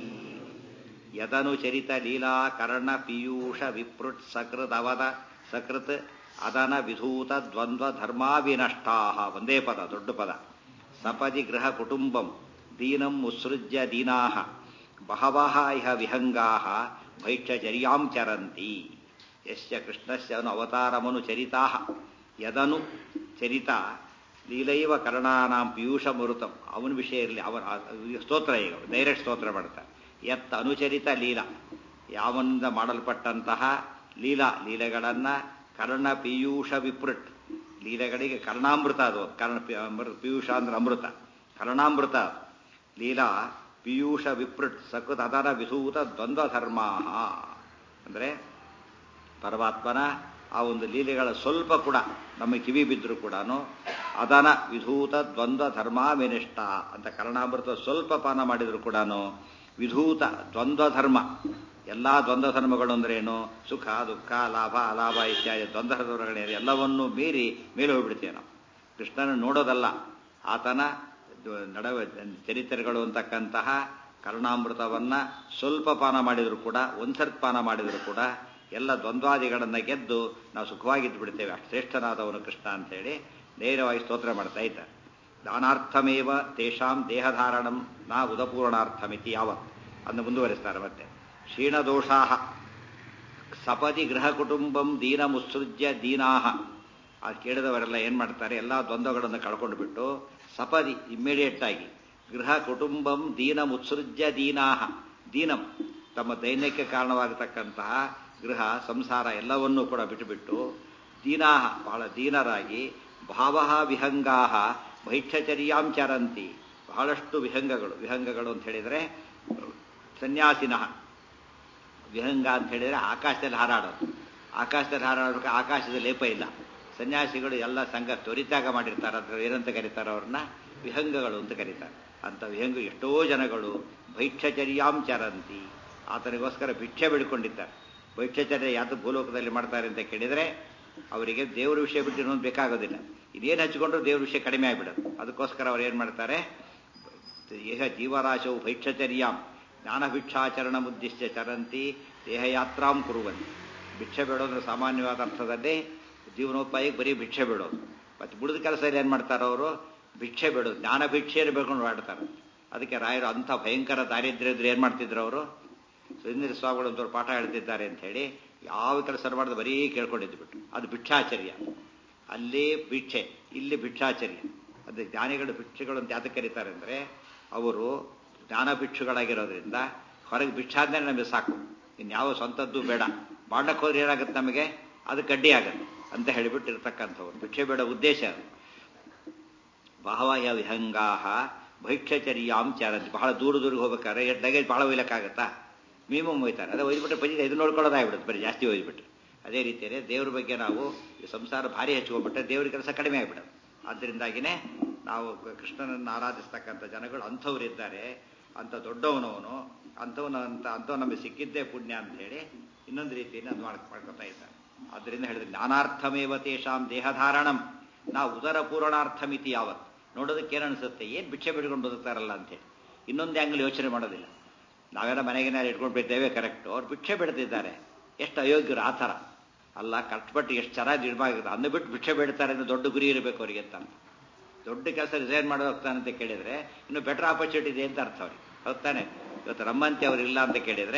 ಯದನುಚರಿತ ಲೀಲಾ ಕರ್ಣ ಪೀಯೂಷ ವಿಪೃಟ್ ಸಕೃತ್ ಅವದ ಸಕೃತ್ ಅದನ ವಿಧೂತ ದ್ವಂದ್ವ ಧರ್ಮಾ ವಿನಷ್ಟಾ ಒಂದೇ ಪದ ದೊಡ್ಡ ಪದ ಸಪದಿ ಗೃಹ ಕುಟುಂಬಂ ದೀನಂ ಮುತ್ಸೃಜ್ಯ ದೀನಾ ಬಹವಃ ಇಹ ವಿಹಂಗಾ ಭೈಕ್ಷಚರ್ಯಾಂ ಚರಂತಿ ಯಶ್ಚ ಕೃಷ್ಣಸ್ಯ ಅನು ಅವತಾರಮನು ಚರಿತಾ ಯದನು ಚರಿತ ಲೀಲೈವ ಕರ್ಣಾನಾಂ ಪೀಯೂಷ ಮರುತಂ ಅವನ ವಿಷಯ ಇರಲಿ ಅವನ ಸ್ತೋತ್ರ ಈಗ ಡೈರೆಕ್ಟ್ ಸ್ತೋತ್ರ ಮಾಡ್ತಾರೆ ಎತ್ತ ಅನುಚರಿತ ಲೀಲಾ ಯಾವನಿಂದ ಮಾಡಲ್ಪಟ್ಟಂತಹ ಲೀಲಾ ಲೀಲೆಗಳನ್ನು ಕರ್ಣ ಪೀಯೂಷ ವಿಪೃಟ್ ಲೀಲೆಗಳಿಗೆ ಕರ್ಣಾಮೃತ ಅದು ಕರ್ಣ ಪೀಯೂಷ ಅಂದ್ರೆ ಅಮೃತ ಕರ್ಣಾಮೃತ ಲೀಲಾ ಪೀಯೂಷ ವಿಪೃಟ್ ಸಕೃತ್ ಅದರ ವಿಧೂತ ದ್ವಂದ್ವ ಧರ್ಮ ಅಂದರೆ ಪರಮಾತ್ಮನ ಆ ಒಂದು ಲೀಲೆಗಳ ಸ್ವಲ್ಪ ಕೂಡ ನಮ್ಮ ಕಿವಿ ಬಿದ್ದರೂ ಕೂಡ ಅದನ ವಿಧೂತ ದ್ವಂದ್ವ ಧರ್ಮ ವಿನಿಷ್ಠ ಅಂತ ಕರ್ಣಾಮೃತ ಸ್ವಲ್ಪ ಪಾನ ಮಾಡಿದ್ರು ಕೂಡ ವಿಧೂತ ದ್ವಂದ್ವ ಧರ್ಮ ಎಲ್ಲ ದ್ವಂದ್ವ ಧರ್ಮಗಳು ಅಂದ್ರೇನು ಸುಖ ದುಃಖ ಲಾಭ ಅಲಾಭ ಇತ್ಯಾದಿ ದ್ವಂದ್ವ ಧರ್ಮಗಳೇನು ಎಲ್ಲವನ್ನೂ ಮೀರಿ ಮೇಲೆ ಹೋಗ್ಬಿಡ್ತೇವೆ ನಾವು ಕೃಷ್ಣನ ನೋಡೋದಲ್ಲ ಆತನ ನಡವ ಚರಿತ್ರೆಗಳು ಅಂತಕ್ಕಂತಹ ಕರುಣಾಮೃತವನ್ನ ಸ್ವಲ್ಪ ಪಾನ ಮಾಡಿದ್ರು ಕೂಡ ಒಂದ್ಸರ್ತಿ ಪಾನ ಮಾಡಿದ್ರು ಕೂಡ ಎಲ್ಲ ದ್ವಂದ್ವಾದಿಗಳನ್ನ ಗೆದ್ದು ನಾವು ಸುಖವಾಗಿದ್ದು ಬಿಡ್ತೇವೆ ಅಷ್ಟು ಶ್ರೇಷ್ಠನಾದವನು ಕೃಷ್ಣ ಅಂತೇಳಿ ನೇರವಾಗಿ ಸ್ತೋತ್ರ ಮಾಡ್ತಾ ಇದ್ದಾರೆ ದಾನಾರ್ಥಮೇವ ತೇಷಾಂ ದೇಹಧಾರಣಂ ನಾ ಉದಪೂರ್ಣಾರ್ಥಮಿತಿ ಯಾವತ್ ಅನ್ನು ಮುಂದುವರಿಸ್ತಾರೆ ಮತ್ತೆ ಕ್ಷೀಣದೋಷಾ ಸಪದಿ ಗೃಹ ಕುಟುಂಬಂ ದೀನ ಮುತ್ಸೃಜ್ಯ ದೀನಾಹ ಆ ಕೇಳಿದವರೆಲ್ಲ ಏನ್ ಮಾಡ್ತಾರೆ ಎಲ್ಲ ದ್ವಂದ್ವಗಳನ್ನು ಕಳ್ಕೊಂಡು ಬಿಟ್ಟು ಸಪದಿ ಇಮ್ಮಿಡಿಯೇಟ್ ಆಗಿ ಗೃಹ ಕುಟುಂಬಂ ದೀನ ಮುತ್ಸೃಜ್ಯ ದೀನಾಹ ದೀನಂ ತಮ್ಮ ದೈನ್ಯಕ್ಕೆ ಕಾರಣವಾಗತಕ್ಕಂತಹ ಗೃಹ ಸಂಸಾರ ಎಲ್ಲವನ್ನೂ ಕೂಡ ಬಿಟ್ಟುಬಿಟ್ಟು ದೀನಾಹ ಬಹಳ ದೀನರಾಗಿ ಭಾವಃ ವಿಹಂಗಾಹ ಭೈಕ್ಷಚರ್ಯಾಂ ಚರಂತಿ ಬಹಳಷ್ಟು ವಿಹಂಗಗಳು ವಿಹಂಗಗಳು ಅಂತ ಹೇಳಿದರೆ ಸನ್ಯಾಸಿನಃ ವಿಹಂಗ ಅಂತ ಹೇಳಿದರೆ ಆಕಾಶದಲ್ಲಿ ಹಾರಾಡೋದು ಆಕಾಶದಲ್ಲಿ ಹಾರಾಡೋಕೆ ಆಕಾಶದ ಲೇಪ ಇಲ್ಲ ಸನ್ಯಾಸಿಗಳು ಎಲ್ಲ ಸಂಘ ತ್ವರಿತಾಗ ಮಾಡಿರ್ತಾರೆ ಅದ್ರ ಏನಂತ ಕರೀತಾರೆ ಅವ್ರನ್ನ ವಿಹಂಗಗಳು ಅಂತ ಕರೀತಾರೆ ಅಂತ ವಿಹಂಗ ಎಷ್ಟೋ ಜನಗಳು ಭೈಕ್ಷಚರ್ಯಾಂ ಚರಂತಿ ಆತನಿಗೋಸ್ಕರ ಭಿಕ್ಷೆ ಬಿಡ್ಕೊಂಡಿದ್ದಾರೆ ಭೈಕ್ಷಚರ್ಯ ಯಾವುದು ಭೂಲೋಕದಲ್ಲಿ ಮಾಡ್ತಾರೆ ಅಂತ ಕೇಳಿದರೆ ಅವರಿಗೆ ದೇವ್ರ ವಿಷಯ ಬಿಟ್ಟು ಇನ್ನೊಂದು ಬೇಕಾಗೋದಿಲ್ಲ ಇದೇನು ಹಚ್ಕೊಂಡ್ರು ದೇವ್ರ ವಿಷಯ ಕಡಿಮೆ ಆಗಿಬಿಡೋದು ಅದಕ್ಕೋಸ್ಕರ ಅವ್ರು ಏನು ಮಾಡ್ತಾರೆ ದೇಹ ಜೀವರಾಶವು ಭೈಕ್ಷಚರ್ಯಾಂ ಜ್ಞಾನಭಿಕ್ಷಾಚರಣ ಮುದ್ದಿಶ್ಚ ಚರಂತಿ ದೇಹಯಾತ್ರಾಂ ಕುರುವಂತಿ ಭಿಕ್ಷೆ ಬೇಡೋದ್ರ ಸಾಮಾನ್ಯವಾದ ಅರ್ಥದಲ್ಲಿ ಜೀವನೋಪಾಯಕ್ಕೆ ಬರೀ ಭಿಕ್ಷೆ ಬೇಡೋದು ಮತ್ತು ಬುಡದ ಕೆಲಸದಲ್ಲಿ ಏನು ಮಾಡ್ತಾರೆ ಅವರು ಭಿಕ್ಷೆ ಬೇಡೋದು ಜ್ಞಾನ ಭಿಕ್ಷೆಯನ್ನು ಬೇಡ್ಕೊಂಡು ಆಡ್ತಾರೆ ಅದಕ್ಕೆ ರಾಯರು ಅಂಥ ಭಯಂಕರ ದಾರಿದ್ರ್ಯ ಇದ್ರೆ ಏನು ಮಾಡ್ತಿದ್ರು ಅವರು ಸುಂದರ ಸ್ವಾಮಿಗಳು ಅಂತವ್ರು ಪಾಠ ಹೇಳ್ತಿದ್ದಾರೆ ಅಂತ ಹೇಳಿ ಯಾವ ಕೆಲಸ ಮಾಡದೆ ಬರೀ ಕೇಳ್ಕೊಂಡಿದ್ದು ಬಿಟ್ಟು ಅದು ಭಿಕ್ಷಾಚರ್ಯ ಅಲ್ಲಿ ಭಿಕ್ಷೆ ಇಲ್ಲಿ ಭಿಕ್ಷಾಚರ್ಯ ಅದು ಜ್ಞಾನಿಗಳು ಭಿಕ್ಷೆಗಳು ಅಂತ ಯಾತಕ್ಕೆ ಕರೀತಾರೆ ಅಂದರೆ ಅವರು ಜ್ಞಾನ ಭಿಕ್ಷುಗಳಾಗಿರೋದ್ರಿಂದ ಹೊರಗೆ ಭಿಕ್ಷಾದ್ನೇ ನಮಗೆ ಸಾಕು ಇನ್ಯಾವ ಸ್ವಂತದ್ದು ಬೇಡ ಮಾಡಕ್ಕೆ ಹೋದ್ರೆ ಏನಾಗುತ್ತೆ ನಮಗೆ ಅದು ಕಡ್ಡಿ ಆಗುತ್ತೆ ಅಂತ ಹೇಳಿಬಿಟ್ಟು ಇರ್ತಕ್ಕಂಥವ್ರು ಭಿಕ್ಷೆ ಬೇಡ ಉದ್ದೇಶ ಅದು ಬಹವಯ ವಿಹಂಗಾಹ ಭೈಕ್ಷಚರ್ಯಾಂ ಚಾರಂತಿ ಬಹಳ ದೂರ ದೂರಿಗೆ ಹೋಗ್ಬೇಕಾದ್ರೆ ಎಷ್ಟು ಲಗೇಜ್ ಬಹಳ ಒಯ್ಲಕ್ಕಾಗತ್ತಾ ಮಿನಿಮಮ್ ಒಯ್ತಾರೆ ಅದೇ ಒಯ್ದ್ಬಿಟ್ರೆ ಪಂಚ ಇದು ನೋಡ್ಕೊಳ್ಳೋದಾಗ್ಬಿಡುತ್ತೆ ಬರೀ ಜಾಸ್ತಿ ಒಯ್ದ್ಬಿಟ್ರೆ ಅದೇ ರೀತಿಯೇ ದೇವ್ರ ಬಗ್ಗೆ ನಾವು ಈ ಸಂಸಾರ ಭಾರಿ ಹಚ್ಕೊಂಡ್ಬಿಟ್ರೆ ದೇವ್ರ ಕೆಲಸ ಕಡಿಮೆ ಆಗಿಬಿಡೋದು ಆದ್ದರಿಂದಾಗಿನೇ ನಾವು ಕೃಷ್ಣನನ್ನು ಆರಾಧಿಸ್ತಕ್ಕಂಥ ಜನಗಳು ಅಂಥವ್ರಿದ್ದಾರೆ ಅಂಥ ದೊಡ್ಡವನವನು ಅಂಥವನು ಅಂತ ಅಂಥವ್ ನಮಗೆ ಸಿಕ್ಕಿದ್ದೇ ಪುಣ್ಯ ಅಂತ ಹೇಳಿ ಇನ್ನೊಂದು ರೀತಿಯಲ್ಲಿ ಅದು ಮಾಡ್ ಮಾಡ್ಕೊತಾ ಇದ್ದಾರೆ ಆದ್ದರಿಂದ ಹೇಳಿದ್ರೆ ಜ್ಞಾನಾರ್ಥಮೇವ ತೇಷಾಂ ದೇಹಧಾರಣಂ ನಾವು ಉದರ ಪೂರಣಾರ್ಥಮಿತಿ ಯಾವತ್ ನೋಡೋದಕ್ಕೆ ಏನು ಅನಿಸುತ್ತೆ ಏನು ಭಿಕ್ಷೆ ಬಿಡ್ಕೊಂಡು ಬದುಕ್ತಾರಲ್ಲ ಅಂತೇಳಿ ಇನ್ನೊಂದು ಆ್ಯಂಗಲ್ ಯೋಚನೆ ಮಾಡೋದಿಲ್ಲ ನಾವೆಲ್ಲ ಮನೆಗೆ ಇಟ್ಕೊಂಡು ಬಿಡ್ತೇವೆ ಕರೆಕ್ಟು ಅವ್ರು ಭಿಕ್ಷೆ ಬಿಡ್ತಿದ್ದಾರೆ ಎಷ್ಟು ಅಯೋಗ್ಯರು ಆ ಥರ ಅಲ್ಲ ಕಷ್ಟಪಟ್ಟು ಎಷ್ಟು ಚೆನ್ನಾಗಿ ಇಡಬಾರ್ದು ಅನ್ನ ಬಿಟ್ಟು ಭಿಕ್ಷೆ ಬಿಡ್ತಾರೆ ಅಂದ್ರೆ ದೊಡ್ಡ ಗುರಿ ಇರಬೇಕು ಅವರಿಗೆ ಅಂತ ದೊಡ್ಡ ಕೆಲಸ ರಿಸೈನ್ ಮಾಡಿ ಹೋಗ್ತಾನೆ ಅಂತ ಕೇಳಿದ್ರೆ ಇನ್ನು ಬೆಟರ್ ಆಪರ್ಚುನಿಟಿ ಇದೆ ಅಂತ ಅರ್ಥ ಅವ್ರಿಗೆ ಹೋಗ್ತಾನೆ ಇವತ್ತು ನಮ್ಮಂತೆ ಅವ್ರು ಇಲ್ಲ ಅಂತ ಕೇಳಿದ್ರೆ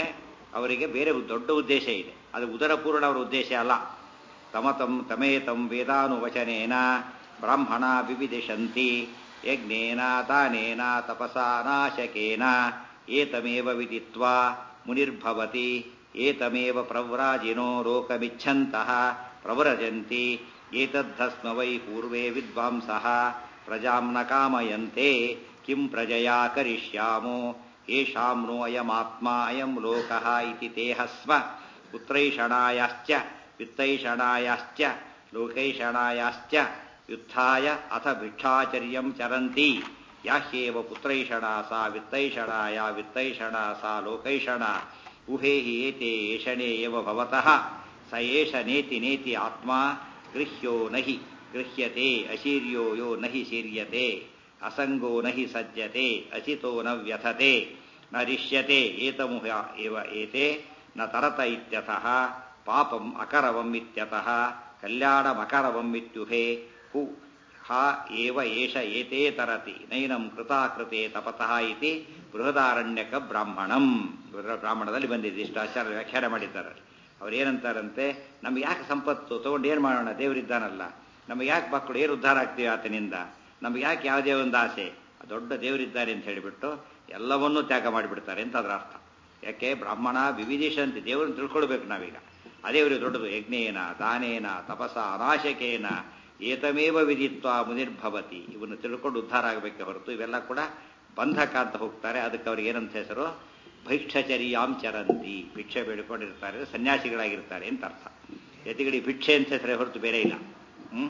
ಅವರಿಗೆ ಬೇರೆ ದೊಡ್ಡ ಉದ್ದೇಶ ಇದೆ ಅದು ಉದರಪೂರ್ಣ ಅವರ ಉದ್ದೇಶ ಅಲ್ಲ ತಮತಂ ತಮೇತಂ ವೇದಾನುವಚನೇನ ಬ್ರಾಹ್ಮಣ ವಿವಿದಿಶಂತಿ ಯಜ್ಞೇನ ದಾನೇನ ತಪಸಾ ನಾಶಕೇನ ಏತಮೇವ ವಿದಿತ್ವಾ ಮುನಿರ್ಭವತಿ ಏತಮೇವ ಪ್ರವ್ರಾಜಿನೋ ಲೋಕಮಿಚ್ಛಂತಃ ಪ್ರವ್ರಜಂತಿ ಏತದ್ಧಸ್ಮ ವೈ ಪೂರ್ವೇ ವಿದ್ವಾಂಸಃ ಪ್ರಜಾಂ ನ ಕಾಮಯಂತೆ ಕಿಂ ಪ್ರಜಯಾ ಕರಿಷ್ಯಾಮೋ ಯೇಷಾಂ ನೋ ಅಯಮಾತ್ಮ ಅಯಂ ಲೋಕಃ ಇತಿ ತೇಹ ಸ್ಮ ಪುತ್ರೈಷಣಾಯಾಶ್ಚ ವಿತ್ತೈಷಣಾಯಾಶ್ಚ ಲೋಕೈಷಣಾಯಾಶ್ಚ ಯುದ್ಧಾಯ ಅಥ ಭಿಕ್ಷಾಚರ್ಯಂ ಚರಂತಿ ಯಾಹ್ಯೇವ ಪುತ್ರೈಷಣಾ ಸಾ ವಿತ್ತೈಷಣಾ ಯಾ ವಿತ್ತೈಷಣಾ ಸಾ ಲೋಕೈಷಣಾ ಉಭೇ ಹಿ ಏತೆ ಏಷಣೇ ಏವ ಭವತಃ ಸ ಏಷ ನೇತಿ ನೇತಿ ಆತ್ಮ ಗೃಹ್ಯೋ ನಹಿ ಗೃಹ್ಯತೆ ಅಶೀರ್ಯೋ ಯೋ ನಹಿ ಶೀರ್ಯತೆ ಅಸಂಗೋ ನಹಿ ಸಜ್ಜತೆ ಅಚಿತೋ ನ ವ್ಯಥತೆ ನ ರಿಷ್ಯತೆ ಏತಮುಹ ಏವ ಏತೆ ನ ತರತ ಇತ್ಯತಃ ಪಾಪಂ ಅಕರವಂ ಇತ್ಯತಃ ಕಲ್ಯಾಣಮಕರವಂ ಇತ್ಯುಭೆ ಹು ಹ ಏವ ಏಷ ಏತೇ ತರತಿ ನೈನಂ ಕೃತಾಕೃತೆ ತಪತಃ ಇತಿ ಬೃಹದಾರಣ್ಯಕ ಬ್ರಾಹ್ಮಣಂ ಬ್ರಾಹ್ಮಣದಲ್ಲಿ ಬಂದಿದೆ ಇಷ್ಟು ಆಚಾರ್ಯ ವ್ಯಾಖ್ಯಾನ ಮಾಡಿದ್ದಾರೆ ಅವ್ರು ಏನಂತಾರಂತೆ ನಮ್ಗೆ ಯಾಕೆ ಸಂಪತ್ತು ತಗೊಂಡು ಏನು ಮಾಡೋಣ ದೇವರಿದ್ದಾನಲ್ಲ ನಮಗೆ ಯಾಕೆ ಮಕ್ಕಳು ಏನು ಉದ್ಧಾರ ಆಗ್ತೀವಿ ಆತನಿಂದ ನಮ್ಗೆ ಯಾಕೆ ಯಾವುದೇ ಒಂದು ಆಸೆ ದೊಡ್ಡ ದೇವರಿದ್ದಾರೆ ಅಂತ ಹೇಳಿಬಿಟ್ಟು ಎಲ್ಲವನ್ನೂ ತ್ಯಾಗ ಮಾಡಿಬಿಡ್ತಾರೆ ಅಂತ ಅದರ ಅರ್ಥ ಯಾಕೆ ಬ್ರಾಹ್ಮಣ ವಿವಿಧಿಷ ಅಂತ ದೇವರನ್ನು ತಿಳ್ಕೊಳ್ಬೇಕು ನಾವೀಗ ಅದೇ ಅವರಿಗೆ ದೊಡ್ಡದು ಯಜ್ಞೇನ ದಾನೇನ ತಪಸ ಅನಾಶಕೇನ ಏತಮೇವ ವಿಧಿತ್ವ ಮುನಿರ್ಭವತಿ ಇವನ್ನು ತಿಳ್ಕೊಂಡು ಉದ್ಧಾರ ಆಗಬೇಕೆ ಹೊರತು ಇವೆಲ್ಲ ಕೂಡ ಬಂಧಕ ಅಂತ ಹೋಗ್ತಾರೆ ಅದಕ್ಕೆ ಅವ್ರಿಗೆ ಏನಂತ ಹೆಸರು ಭೈಕ್ಷಚರ್ಯಾಂ ಚರಂತಿ ಭಿಕ್ಷೆ ಬೇಡಿಕೊಂಡಿರ್ತಾರೆ ಸನ್ಯಾಸಿಗಳಾಗಿರ್ತಾರೆ ಅಂತ ಅರ್ಥ ಯತಿಗಡಿ ಭಿಕ್ಷೆ ಅಂತ ಹೆಸರೇ ಹೊರತು ಬೇರೆ ಇಲ್ಲ ಹ್ಮ್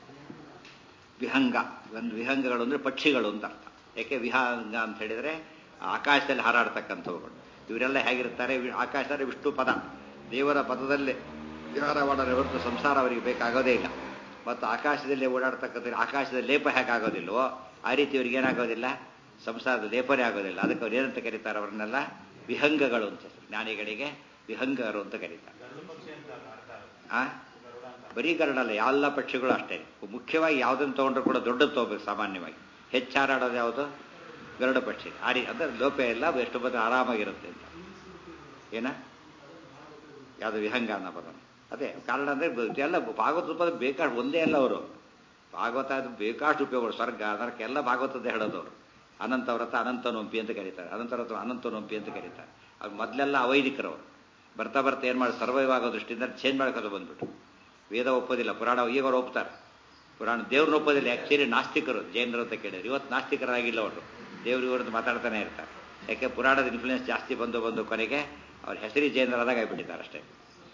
ವಿಹಂಗ ಒಂದು ವಿಹಂಗಗಳು ಅಂದ್ರೆ ಪಕ್ಷಿಗಳು ಅಂತ ಅರ್ಥ ಯಾಕೆ ವಿಹಂಗ ಅಂತ ಹೇಳಿದ್ರೆ ಆಕಾಶದಲ್ಲಿ ಹಾರಾಡ್ತಕ್ಕಂಥವುಗಳು ಇವರೆಲ್ಲ ಹೇಗಿರ್ತಾರೆ ಆಕಾಶದಲ್ಲಿ ವಿಷ್ಣು ಪದ ದೇವರ ಪದದಲ್ಲೇ ವಿಹಾರ ಮಾಡಲು ಹೊರತು ಸಂಸಾರ ಅವರಿಗೆ ಬೇಕಾಗೋದೇ ಇಲ್ಲ ಮತ್ತು ಆಕಾಶದಲ್ಲಿ ಓಡಾಡ್ತಕ್ಕಂಥ ಆಕಾಶದ ಲೇಪ ಹೇಗಾಗೋದಿಲ್ವೋ ಆ ರೀತಿ ಅವ್ರಿಗೆ ಏನಾಗೋದಿಲ್ಲ ಸಂಸಾರದ ಲೇಪನೇ ಆಗೋದಿಲ್ಲ ಅದಕ್ಕೆ ಅವ್ರು ಏನಂತ ಕರೀತಾರೆ ಅವರನ್ನೆಲ್ಲ ವಿಹಂಗಗಳು ಅಂತ ಜ್ಞಾನಿಗಳಿಗೆ ವಿಹಂಗರು ಅಂತ ಕರೀತಾರೆ ಆ ಬರೀ ಗರುಡಲ್ಲ ಎಲ್ಲ ಪಕ್ಷಿಗಳು ಅಷ್ಟೇ ಮುಖ್ಯವಾಗಿ ಯಾವುದನ್ನು ತಗೊಂಡ್ರು ಕೂಡ ದೊಡ್ಡದು ತಗೋಬೇಕು ಸಾಮಾನ್ಯವಾಗಿ ಹೆಚ್ಚು ಹಾರಾಡೋದು ಯಾವುದು ಗರುಡ ಪಕ್ಷಿ ಆ ರೀ ಅಂದ್ರೆ ಲೋಪ ಇಲ್ಲ ಎಷ್ಟು ಬಂದು ಆರಾಮಾಗಿರುತ್ತೆ ಅಂತ ಏನ ಯಾವುದು ವಿಹಂಗ ಅನ್ನೋ ಪದ ಅದೇ ಕಾರಣ ಅಂದ್ರೆ ಎಲ್ಲ ಭಾಗವತ ಪದ ಬೇಕಾಷ್ಟು ಒಂದೇ ಅಲ್ಲ ಅವರು ಭಾಗವತ ಅದು ಬೇಕಾಷ್ಟು ಉಪಯೋಗ ಸ್ವರ್ಗ ನರಕ ಎಲ್ಲ ಭಾಗವತದ್ದೇ ಹೇಳೋದವರು ಅನಂತ ವ್ರತ ಅನಂತ ನೊಂಪಿ ಅಂತ ಕರೀತಾರೆ ಅನಂತ ವ್ರತ ಅನಂತ ನೊಂಪಿ ಅಂತ ಕರೀತಾರೆ ಅದು ಮೊದಲೆಲ್ಲ ಅವೈದಿಕರವರು ಬರ್ತಾ ಬರ್ತಾ ಏನು ಮಾಡಿ ಸರ್ವೈವ್ ಆಗೋ ದೃಷ್ಟಿಯಿಂದ ಚೇಂಜ್ ಮಾಡ್ಕೊಂಡು ಬಂದ್ಬಿಟ್ಟು ವೇದ ಒಪ್ಪೋದಿಲ್ಲ ಪುರಾಣ ಈಗ ಅವ್ರು ಒಪ್ತಾರೆ ಪುರಾಣ ದೇವ್ರನ್ನ ಒಪ್ಪೋದಿಲ್ಲ ಆ್ಯಕ್ಚುಲಿ ನಾಸ್ತಿಕರು ಜೈನರು ಅಂತ ಕೇಳಿದ್ರು ಇವತ್ತು ನಾಸ್ತಿಕರಾಗಿಲ್ಲ ಅವರು ದೇವ್ರು ಇವ್ರದ್ದು ಮಾತಾಡ್ತಾನೆ ಇರ್ತಾರೆ ಯಾಕೆ ಪುರಾಣದ ಇನ್ಫ್ಲೂಯೆನ್ಸ್ ಜಾಸ್ತಿ ಬಂದು ಬಂದು ಕೊನೆಗೆ ಅವ್ರ ಹೆಸರಿ ಜೈನರಾದಾಗ ಆಗಿಬಿಟ್ಟಿದ್ದಾರೆ ಅಷ್ಟೇ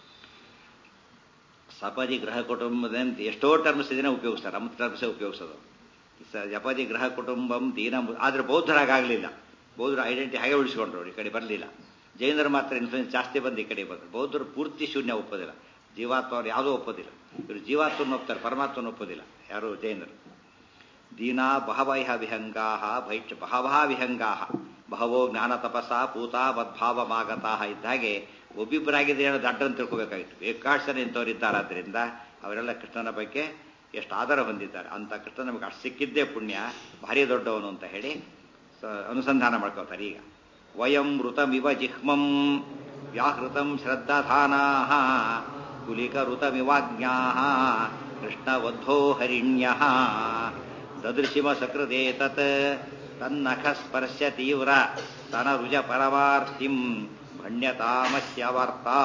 ಸಪದಿ ಗೃಹ ಕುಟುಂಬದಂತ ಎಷ್ಟೋ ಟರ್ಮ್ಸ್ ಇದನ್ನ ಉಪಯೋಗಿಸ್ತಾರೆ ನಮ್ಮ ಟರ್ಮ್ಸೇ ಉಪಯೋಗಿಸೋದು ಜಪದಿ ಗೃಹ ಕುಟುಂಬಂ ದೀನ ಆದ್ರೆ ಬೌದ್ಧರಾಗಲಿಲ್ಲ ಬೌದ್ಧರು ಐಡೆಂಟಿ ಹಾಗೆ ಉಳಿಸ್ಕೊಂಡ್ರು ಈ ಕಡೆ ಬರಲಿಲ್ಲ ಜೈನರು ಮಾತ್ರ ಇನ್ಫ್ಲೂಯೆನ್ಸ್ ಜಾಸ್ತಿ ಬಂದು ಈ ಕಡೆ ಬಂದರು ಬೌದ್ಧರು ಪೂರ್ತಿ ಶೂನ್ಯ ಒಪ್ಪೋದಿಲ್ಲ ಜೀವಾತ್ಮ ಅವ್ರು ಯಾವುದೂ ಒಪ್ಪೋದಿಲ್ಲ ಇವರು ಜೀವಾತ್ಮನ ಒಪ್ತಾರೆ ಪರಮಾತ್ಮನ ಒಪ್ಪೋದಿಲ್ಲ ಯಾರು ಜೈನರು ದೀನಾ ಬಹವೈಹ ವಿಹಂಗಾ ಭೈಕ್ಷ ಬಹವಹ ವಿಹಂಗಾ ಬಹವೋ ಜ್ಞಾನ ತಪಸ ಪೂತ ಮದ್ಭಾವಮಾಗತಾ ಇದ್ದಾಗೆ ಒಬ್ಬಿಬ್ಬರಾಗಿದೆ ಹೇಳೋದು ದಡ್ಡನ್ನು ತಿಳ್ಕೋಬೇಕಾಗಿತ್ತು ಬೇಕಾಷ್ಟು ಜನ ಇಂಥವ್ರಿದ್ದಾರಾದ್ರಿಂದ ಅವರೆಲ್ಲ ಕೃಷ್ಣನ ಬಗ್ಗೆ ಎಷ್ಟು ಆಧಾರ ಹೊಂದಿದ್ದಾರೆ ಅಂತ ಕೃಷ್ಣ ನಮಗೆ ಅಷ್ಟು ಸಿಕ್ಕಿದ್ದೇ ಪುಣ್ಯ ಭಾರಿ ದೊಡ್ಡವನು ಅಂತ ಹೇಳಿ ಅನುಸಂಧಾನ ಮಾಡ್ಕೋತಾರೆ ಈಗ ವಯಂ ಋತಮಿವ ಜಿಹ್ಮಂ ವ್ಯಾಹೃತಂ ಶ್ರದ್ಧಾನಾ ಕುಲಿಕಋತಮಿವಾಜ್ಞಾ ಕೃಷ್ಣವದ್ಧೋ ಹರಿಣ್ಯ ದದೃಶಿಮ ಸಕೃದೇ ತತ್ ತನ್ನಖ ಸ್ಪರ್ಶ ತೀವ್ರ ತನರುಜ ಪರಮಾರ್ತಿಂ ಭಣ್ಯತಾಮಸ್ಯ ವಾರ್ತಾ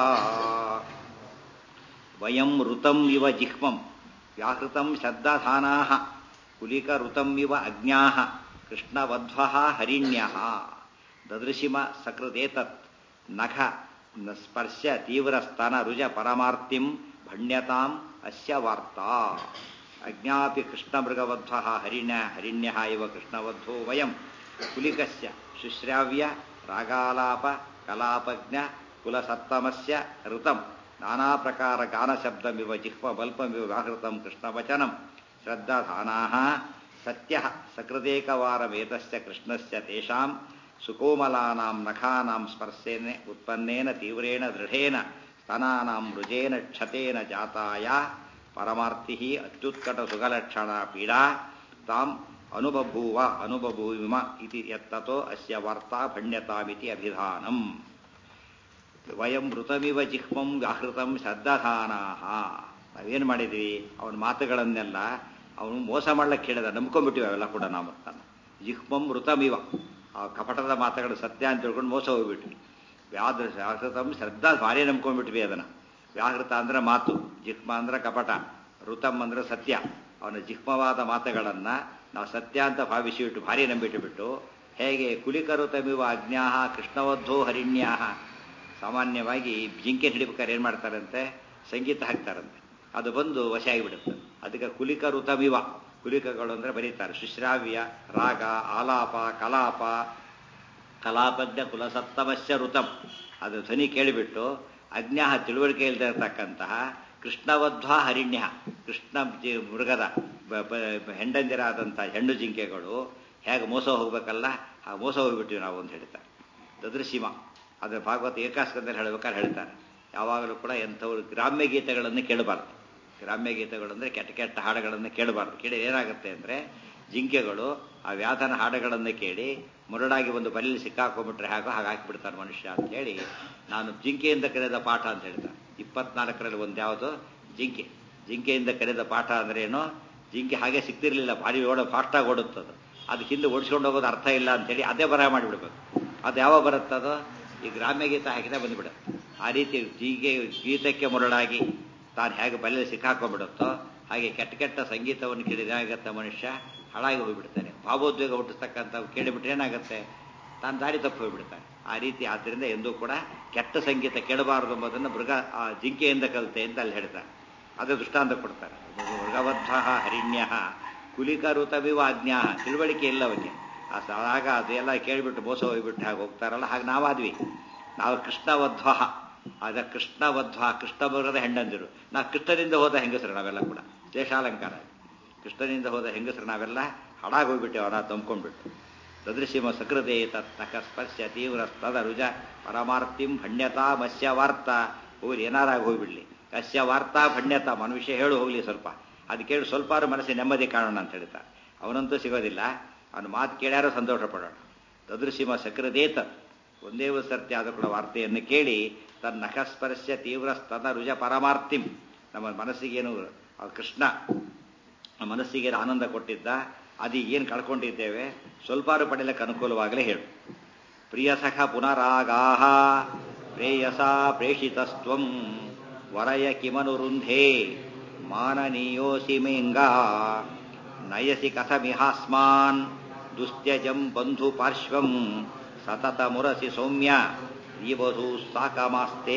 ವಯಂ ಋತಂ ಇವ ಜಿಹ್ಮಂ ವ್ಯಾಹೃತಂ ಶ್ರದ್ಧಾನಾ ಕುಲಿಕಋತಂ ಇವ ಅಜ್ಞಾ ಕೃಷ್ಣವಧ್ವ ಹರಿಣ್ಯ ದದೃಶಿಮ ಸಕೃದೇತತ್ ನಖ ಸ್ಪರ್ಶ ತೀವ್ರಸ್ತನ ರುಜ ಪರಮಾರ್ತಿಂ ಭಣ್ಯತಾಂ ಅಸ್ಯ ವಾರ್ತಾ ಅಜ್ಞಾಪಿ ಕೃಷ್ಣಮೃಗವಧ್ವ ಹರಿಣ್ಯ ಹರಿಣ್ಯ ಇವ ಕೃಷ್ಣವಧ್ವೋ ವಯಂ ಕುಲಿಕಸ್ಯ ಶುಶ್ರಾವ್ಯ ರಾಗಾಲಾಪ ಕಲಾಪಜ್ಞ ಕುಲಸತ್ತಮಸ್ಯ ಋತಂ ನಾನಾ ಪ್ರಕಾರ ಗಾನಶಬ್ದಮಿವ ಜಿಹ್ವ ಬಲ್ಪಮಿವ ವ್ಯಾಹೃತಂ ಕೃಷ್ಣವಚನಂ ಶ್ರದ್ಧಾಧಾನಾಃ ಸತ್ಯ ಸಕೃದೇಕವಾರಮೇತಸ್ಯ ಕೃಷ್ಣಸ್ಯ ತೇಷಾಂ ಸುಕೋಮಲಾನಾಂ ನಖಾನಾಂ ಸ್ಪರ್ಶೇನ ಉತ್ಪನ್ನೇನ ತೀವ್ರೇಣ ದೃಢೇನ ಸ್ತನಾನಾಂ ಮೃಜೇನ ಕ್ಷತೇನ ಜಾತಾಯ ಪರಮಾರ್ಥಿ ಅತ್ಯುತ್ಕಟ ಸುಖಲಕ್ಷಣ ಪೀಡಾ ತಾಂ ಅನುಬಭೂವ ಅನುಬಭೂವಿಮ ಇತಿ ಯತ್ತತೋ ಅಸ್ಯ ವಾರ್ತಾ ಭಣ್ಯತಾಮಿತಿ ಅಭಿಧಾನಂ ವಯಂ ಮೃತಮಿವ ಜಿಹ್ಮಂ ವ್ಯಾಹೃತಂ ಶ್ರದ್ಧಾಧಾನಾಹ ನಾವೇನು ಮಾಡಿದ್ವಿ ಅವನ ಮಾತುಗಳನ್ನೆಲ್ಲ ಅವನು ಮೋಸ ಮಾಡ್ಲಿಕ್ಕೆ ಹೇಳಿದ ನಂಬ್ಕೊಂಡ್ಬಿಟ್ಟಿವಿ ಅವೆಲ್ಲ ಕೂಡ ನಾವು ತಾನು ಜಿಹ್ಮಂ ಮೃತಮಿವ ಆ ಕಪಟದ ಮಾತುಗಳು ಸತ್ಯ ಅಂತ ತಿಳ್ಕೊಂಡು ಮೋಸ ಹೋಗ್ಬಿಟ್ವಿ ವ್ಯಾದ ವ್ಯಾಹೃತಂ ಶ್ರದ್ಧಾ ಭಾರಿ ನಂಬ್ಕೊಂಡ್ಬಿಟ್ವಿ ಅದನ್ನ ವ್ಯಾಹೃತ ಅಂದ್ರೆ ಮಾತು ಜಿಹ್ಮ ಅಂದ್ರೆ ಕಪಟ ಋತಮ್ ಅಂದ್ರೆ ಸತ್ಯ ಅವನ ಜಿಹ್ಮವಾದ ಮಾತುಗಳನ್ನ ನಾವು ಸತ್ಯ ಅಂತ ಭಾವಿಸಿಬಿಟ್ಟು ಭಾರಿ ನಂಬಿಟ್ಟು ಬಿಟ್ಟು ಹೇಗೆ ಕುಲಿಕರುತಮಿವ ಅಜ್ಞಾಹ ಕೃಷ್ಣವದ್ಧೋ ಹರಿಣ್ಯಾಹ ಸಾಮಾನ್ಯವಾಗಿ ಜಿಂಕೆ ಹಿಡಿಬೇಕಾದ್ರೆ ಏನು ಮಾಡ್ತಾರಂತೆ ಸಂಗೀತ ಹಾಕ್ತಾರಂತೆ ಅದು ಬಂದು ವಶ ಆಗಿಬಿಡುತ್ತೆ ಅದಕ್ಕೆ ಕುಲಿಕ ಋತಮಿವ ಕುಲಿಕಗಳು ಅಂದರೆ ಬರೀತಾರೆ ಸುಶ್ರಾವ್ಯ ರಾಗ ಆಲಾಪ ಕಲಾಪ ಕಲಾಪಜ್ಞ ಕುಲಸತ್ತಮಶ್ಯ ಋತಂ ಅದು ಧ್ವನಿ ಕೇಳಿಬಿಟ್ಟು ಅಜ್ಞಾಹ ತಿಳುವಳಿಕೆ ಇಲ್ಲದೆ ಇರತಕ್ಕಂತಹ ಕೃಷ್ಣವಧ್ವ ಹರಿಣ್ಯ ಕೃಷ್ಣ ಜಿ- ಮೃಗದ ಬ- ಬ- ಹೆಂಡಂದಿರಾದಂಥ ಹೆಣ್ಣು ಜಿಂಕೆಗಳು ಹೇಗೆ ಮೋಸ ಹೋಗ್ಬೇಕಲ್ಲ ಆ ಮೋಸ ಹೋಗ್ಬಿಟ್ಟಿವಿ ನಾವು ಅಂತ ಹೇಳ್ತಾರೆ ದದೃಶಿಮ ಅದರ ಭಾಗವತ ಏಕಾಸ್ಕಂದಲ್ಲಿ ಹೇಳ್ಬೇಕಾದ್ರೆ ಹೇಳ್ತಾರೆ ಯಾವಾಗಲೂ ಕೂಡ ಎಂಥವ್ರು ಗ್ರಾಮ್ಯ ಗೀತೆಗಳನ್ನು ಕೇಳಬಾರ್ದು ಗ್ರಾಮ್ಯ ಗೀತೆಗಳು ಅಂದರೆ ಕೆಟ್ಟ ಕೆಟ್ಟ ಹಾಡುಗಳನ್ನು ಕೇಳಬಾರ್ದು ಕೇಳಿ ಏನಾಗುತ್ತೆ ಅಂದರೆ ಜಿಂಕೆಗಳು ಆ ವ್ಯಾಧನ ಹಾಡುಗಳನ್ನು ಕೇಳಿ ಮುರಡಾಗಿ ಒಂದು ಬಲಿಲಿ ಸಿಕ್ಕಾಕೊಂಡ್ಬಿಟ್ರೆ ಹಾಗೋ ಹಾಗೆ ಹಾಕಿಬಿಡ್ತಾರೆ ಮನುಷ್ಯ ಅಂತ ಹೇಳಿ ನಾನು ಜಿಂಕೆಯಿಂದ ಕರೆದ ಪಾಠ ಅಂತ ಹೇಳ್ತಾರೆ ಇಪ್ಪತ್ನಾಲ್ಕರಲ್ಲಿ ಒಂದು ಯಾವುದು ಜಿಂಕೆ ಜಿಂಕೆಯಿಂದ ಕರೆದ ಪಾಠ ಅಂದ್ರೆ ಏನು ಜಿಂಕೆ ಹಾಗೆ ಸಿಕ್ತಿರ್ಲಿಲ್ಲ ಭಾರಿ ಓಡ ಫಾಸ್ಟಾಗಿ ಓಡುತ್ತದು ಅದು ಹಿಂದೆ ಓಡಿಸ್ಕೊಂಡು ಹೋಗೋದು ಅರ್ಥ ಇಲ್ಲ ಅಂತೇಳಿ ಅದೇ ಬರಹ ಮಾಡಿಬಿಡ್ಬೇಕು ಅದು ಯಾವಾಗ ಬರುತ್ತದು ಈ ಗ್ರಾಮ್ಯ ಗೀತ ಹಾಕಿದ್ರೆ ಬಂದ್ಬಿಡುತ್ತೆ ಆ ರೀತಿ ಜಿಂಕೆ ಗೀತಕ್ಕೆ ಮುರಳಾಗಿ ತಾನು ಹೇಗೆ ಬಲೆಯಲ್ಲಿ ಸಿಕ್ಕಾಕೊಂಡ್ಬಿಡುತ್ತೋ ಹಾಗೆ ಕೆಟ್ಟ ಕೆಟ್ಟ ಸಂಗೀತವನ್ನು ಕೇಳಿದ ಏನಾಗತ್ತೆ ಮನುಷ್ಯ ಹಾಳಾಗಿ ಹೋಗ್ಬಿಡ್ತಾನೆ ಭಾವೋದ್ವೇಗ ಹುಟ್ಟಿಸ್ತಕ್ಕಂಥ ಕೇಳಿಬಿಟ್ರೆ ಏನಾಗುತ್ತೆ ತಾನು ದಾರಿ ತಪ್ಪಿ ಹೋಗ್ಬಿಡ್ತಾನೆ ಆ ರೀತಿ ಆದ್ದರಿಂದ ಎಂದೂ ಕೂಡ ಕೆಟ್ಟ ಸಂಗೀತ ಕೇಳಬಾರದು ಎಂಬುದನ್ನು ಮೃಗ ಆ ಜಿಂಕೆಯಿಂದ ಕಲಿತೆ ಅಂತ ಅಲ್ಲಿ ಹೇಳ್ತಾರೆ ಅದು ದೃಷ್ಟಾಂತ ಕೊಡ್ತಾರೆ ಮೃಗವದ್ಧ ಹರಿಣ್ಯ ಕುಲಿಕ ಋತವಿವ ಅಜ್ಞಾ ತಿಳುವಳಿಕೆ ಇಲ್ಲ ಅವನಿಗೆ ಆ ಸ- ಆಗ ಅದೆಲ್ಲ ಕೇಳಿಬಿಟ್ಟು ಮೋಸ ಹೋಗ್ಬಿಟ್ಟು ಹಾಗೆ ಹೋಗ್ತಾರಲ್ಲ ಹಾಗೆ ನಾವಾದ್ವಿ ನಾವು ಕೃಷ್ಣವಧ್ವ ಆದ ಕೃಷ್ಣವಧ್ವ ಕೃಷ್ಣ ಮೃಗದ ಹೆಂಡಂದಿರು ನಾವು ಕೃಷ್ಣನಿಂದ ಹೋದ ಹೆಂಗಸರು ನಾವೆಲ್ಲ ಕೂಡ ದೇಶಾಲಂಕಾರ ಕೃಷ್ಣನಿಂದ ಹೋದ ಹೆಂಗಸರು ನಾವೆಲ್ಲ ಹಾಳಾಗಿ ಹೋಗ್ಬಿಟ್ಟೆವು ಅವನ ತಂಬ್ಕೊಂಡ್ಬಿಟ್ಟು ದದೃಶಿಮ ಸಕೃತೆ ತತ್ನಕ ಸ್ಪರ್ಶ ತೀವ್ರ ಸ್ತದ ರುಜ ಪರಮಾರ್ತಿಂ ಭಣ್ಯತಾ ಮತ್ಸ್ಯ ವಾರ್ತಾ ಹೋಗ್ಲಿ ಏನಾರಾಗಿ ಹೋಗ್ಬಿಡ್ಲಿ ಕಸ್ಯ ವಾರ್ತಾ ಭಣ್ಯತಾ ಮನ ವಿಷಯ ಹೇಳು ಹೋಗ್ಲಿ ಸ್ವಲ್ಪ ಅದು ಕೇಳಿ ಸ್ವಲ್ಪ ಮನಸ್ಸಿಗೆ ನೆಮ್ಮದಿ ಕಾಣೋಣ ಅಂತ ಹೇಳ್ತಾರೆ ಅವನಂತೂ ಸಿಗೋದಿಲ್ಲ ಅವನ ಮಾತು ಕೇಳ್ಯಾರೋ ಸಂತೋಷ ಪಡೋಣ ದದೃಶಿಮ ಸಕೃದೇತ ಒಂದೇ ಒಂದು ಸರ್ತಿ ಆದ ಕೂಡ ವಾರ್ತೆಯನ್ನು ಕೇಳಿ ತನ್ನ ನಖಸ್ಪರ್ಶ ತೀವ್ರ ಸ್ತನ ರುಜ ಪರಮಾರ್ತಿಂ ನಮ್ಮ ಮನಸ್ಸಿಗೇನು ಆ ಕೃಷ್ಣ ನಮ್ಮ ಮನಸ್ಸಿಗೆ ಆನಂದ ಕೊಟ್ಟಿದ್ದ ಅದು ಏನು ಕಳ್ಕೊಂಡಿದ್ದೇವೆ ಸ್ವಲ್ಪಾರು ಪಡೆಯಲಿಕ್ಕೆ ಅನುಕೂಲವಾಗಲೇ ಹೇಳು ಪ್ರಿಯ ಸಖ ಪುನರಾಗಾಹ ಪ್ರೇಯಸ ಪ್ರೇಷಿತಸ್ತ್ವಂ ವರಯ ಕಿಮನುರುಂಧೆ ಮಾನನೀಯೋಸಿ ಮೇಂಗ ನಯಸಿ ಕಥಮಿಹಾಸ್ಮಾನ್ ದುಸ್ತ್ಯಜಂ ಬಂಧು ಪಾರ್ಶ್ವಂ ಸತತ ಮುರಸಿ ಸೌಮ್ಯ ದೀವಧೂ ಸಾಕಮಾಸ್ತೆ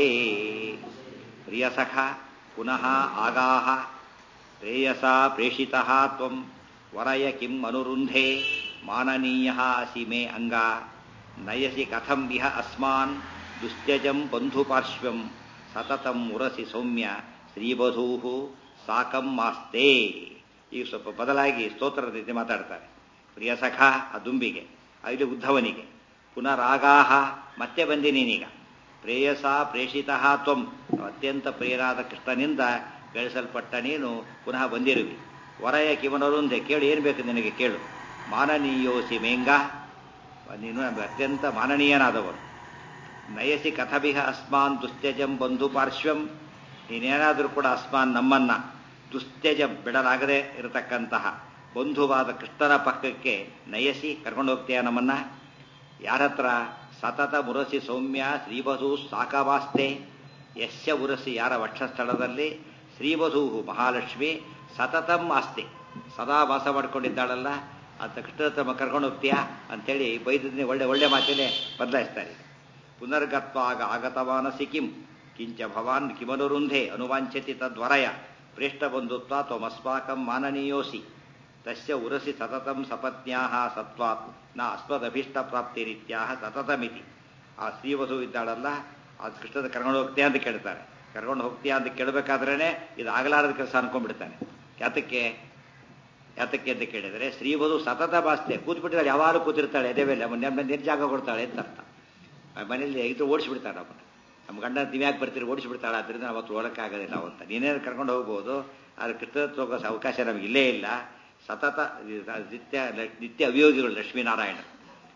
ಪ್ರಿಯಸಖ ಪುನಃ ಆಗಾಹ ಪ್ರೇಯಸ ಪ್ರೇಷಿತಃ ತ್ವಂ ವರಯ ಕಿಂ ಅನುರುಂಧೆ ಮಾನನೀಯ ಅಸಿ ಮೇ ಅಂಗ ನಯಸಿ ಕಥಂ ಇಹ ಅಸ್ಮಾನ್ ದುಸ್ತ್ಯಜಂ ಬಂಧುಪಾರ್ಶ್ವಂ ಸತತಂ ಉರಸಿ ಸೌಮ್ಯ ಶ್ರೀಬಧೂ ಸಾಕಂ ಮಾಸ್ತೆ ಈಗ ಸ್ವಲ್ಪ ಬದಲಾಗಿ ಸ್ತೋತ್ರದ ರೀತಿ ಮಾತಾಡ್ತಾರೆ ಪ್ರಿಯ ಸಖ ಆ ದುಂಬಿಗೆ ಇಲ್ಲಿ ಉದ್ಧವನಿಗೆ ಪುನರಾಗಾಹ ಮತ್ತೆ ಬಂದಿ ನೀನೀಗ ಪ್ರೇಯಸ ಪ್ರೇಷಿತಃ ತ್ವಂ ಅತ್ಯಂತ ಪ್ರಿಯರಾದ ಕೃಷ್ಣನಿಂದ ಗಳಿಸಲ್ಪಟ್ಟ ನೀನು ಪುನಃ ಬಂದಿರುವಿ ವರಯ ಕಿವನರುಂದೆ ಕೇಳು ಏನು ಬೇಕು ನಿನಗೆ ಕೇಳು ಮಾನನೀಯೋಸಿ ಮೇಂಗ ನೀನು ನಮಗೆ ಅತ್ಯಂತ ಮಾನನೀಯನಾದವನು ನಯಸಿ ಕಥಭಿಹ ಅಸ್ಮಾನ್ ದುಸ್ತ್ಯಜಂ ಬಂಧು ಪಾರ್ಶ್ವಂ ನೀನೇನಾದರೂ ಕೂಡ ಅಸ್ಮಾನ್ ನಮ್ಮನ್ನ ದುಸ್ತ್ಯಜ ಬಿಡಲಾಗದೆ ಇರತಕ್ಕಂತಹ ಬಂಧುವಾದ ಕೃಷ್ಣನ ಪಕ್ಕಕ್ಕೆ ನಯಸಿ ಕರ್ಕೊಂಡು ಹೋಗ್ತೀಯ ನಮ್ಮನ್ನ ಯಾರತ್ರ ಸತತ ಮುರಸಿ ಸೌಮ್ಯ ಶ್ರೀವಧು ಸಾಕವಾಸ್ತೆ ಯಶ್ಯ ಉರಸಿ ಯಾರ ವಕ್ಷಸ್ಥಳದಲ್ಲಿ ಶ್ರೀವಧೂ ಮಹಾಲಕ್ಷ್ಮಿ ಸತತಂ ಆಸ್ತಿ ಸದಾ ವಾಸ ಮಾಡ್ಕೊಂಡಿದ್ದಾಳಲ್ಲ ಅಂತ ಕೃಷ್ಣ ಹತ್ರ ಕರ್ಕೊಂಡು ಹೋಗ್ತೀಯಾ ಅಂತೇಳಿ ಬೈದನ್ನೇ ಒಳ್ಳೆ ಒಳ್ಳೆ ಮಾತೇನೆ ಬದಲಾಯಿಸ್ತಾರೆ ಪುನರ್ಗತ್ವಾಗ ಆಗತವಾನಸಿ ಕಿಂ ಕಿಂಚ ಭವಾನ್ ಕಿಮನುರುಂಧೆ ಅನುವಾಂಛತಿ ತದ್ವರಯ ಪ್ರೇಷ್ಠಬಂಧುತ್ವ ತ್ವಮಸ್ಮಾಕಂ ಮಾನನೀಯೋಸಿ ತಸ್ಯ ಉರಸಿ ಸತತಂ ಸಪತ್ನ್ಯಾ ಸತ್ವಾತ್ ನ ಅಸ್ಮದಭೀಷ್ಟ ಪ್ರಾಪ್ತಿರೀತ್ಯಾ ಸತತಮಿತಿ ಆ ಶ್ರೀವಧು ಇದ್ದಾಳಲ್ಲ ಆ ಕೃಷ್ಣದ ಕರ್ಕೊಂಡು ಹೋಗ್ತೀಯಾ ಅಂತ ಕೇಳ್ತಾರೆ ಕರ್ಕೊಂಡು ಹೋಗ್ತೀಯಾ ಅಂತ ಕೇಳಬೇಕಾದ್ರೇನೆ ಇದು ಆಗಲಾರದ ಕೆಲಸ ಅನ್ಕೊಂಡ್ಬಿಡ್ತಾನೆ ಯಾತಕ್ಕೆ ಯಾತಕ್ಕೆ ಅಂತ ಕೇಳಿದರೆ ಶ್ರೀವಧು ಸತತ ಬಾಸ್ತೆ ಕೂತ್ಬಿಟ್ಟಿದ್ದಾಳೆ ಯಾವಾಗಲೂ ಕೂತಿರ್ತಾಳೆ ಎದೆ ಮೇಲೆ ನಮ್ಮ ನಿರ್ಜಾಗ ಕೊಡ್ತಾಳೆ ಅಂತ ಅರ್ಥ ಆ ಮನೇಲಿ ಇದು ಓಡಿಸ್ಬಿಡ್ತಾಳೆ ಅವನ್ನ ನಮ್ಮ ಗಂಡ ನೀವ್ಯಾಕೆ ಬರ್ತೀರಿ ಓಡಿಸ್ಬಿಡ್ತಾಳೆ ಅದರಿಂದ ನಾವು ಅವತ್ತು ಓಡಕ್ಕಾಗೋದಿಲ್ಲ ನಾವು ಅಂತ ನೀನೇನು ಕರ್ಕೊಂಡು ಹೋಗ್ಬೋದು ಆದರೆ ಕೃಷ್ಣತ್ವ ಹೋಗೋ ಅವಕಾಶ ನಮಗೆ ಇಲ್ಲೇ ಇಲ್ಲ ಸತತ ನಿತ್ಯ ನಿತ್ಯ ಅಭಿಯೋಗಿಗಳು ಲಕ್ಷ್ಮೀನಾರಾಯಣ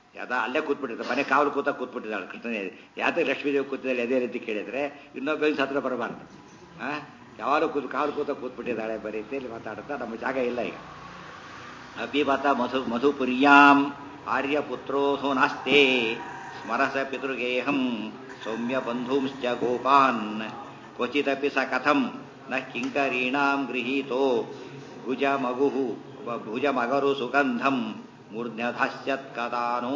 ಯಾವ್ದ ಅಲ್ಲೇ ಕೂತ್ಬಿಟ್ಟಿರ್ತಾರೆ ಮನೆ ಕಾವಲು ಕೂತ ಕೂತ್ಬಿಟ್ಟಿದ್ದಾಳೆ ಕೃಷ್ಣನೇ ಯಾತಕ್ಕೆ ಲಕ್ಷ್ಮೀದೇವಿ ಕೂತಿದ್ದಾಳೆ ಅದೇ ರೀತಿ ಕೇಳಿದ್ರೆ ಇನ್ನೊಬ್ಬ ಹತ್ರ ಬರಬಾರ್ದು ಆ ಯಾವಾಗಲೂ ಕೂತು ಕಾವಲು ಕೂತ ಕೂತ್ಬಿಟ್ಟಿದ್ದಾಳೆ ಬರೀ ರೀತಿಯಲ್ಲಿ ಮಾತಾಡ್ತಾ ನಮ್ಮ ಜಾಗ ಇಲ್ಲ ಈಗ ಅಪಿಬತ ಮಧು ಮಧುಪುರ್ಯಾಂ ಆರ್ಯಪುತ್ರೋऽಸೋ ನಾಸ್ತೆ ಸ್ಮರಸ ಪಿತೃಗೇಹಂ ಸೌಮ್ಯ ಬಂಧೂಂಶ್ಚ ಗೋಪಾನ್ ಕ್ವಚಿದಪಿ ಸ ಕಥಂ ನ ಕಿಂಕರೀಣಾಂ ಗೃಹೀತೋ ಭುಜ ಮಗುಃ ಭುಜ ಮಗರು ಸುಗಂಧಂ ಮೂರ್ಧ್ನಧಾಸ್ಯತ್ ಕದಾನೋ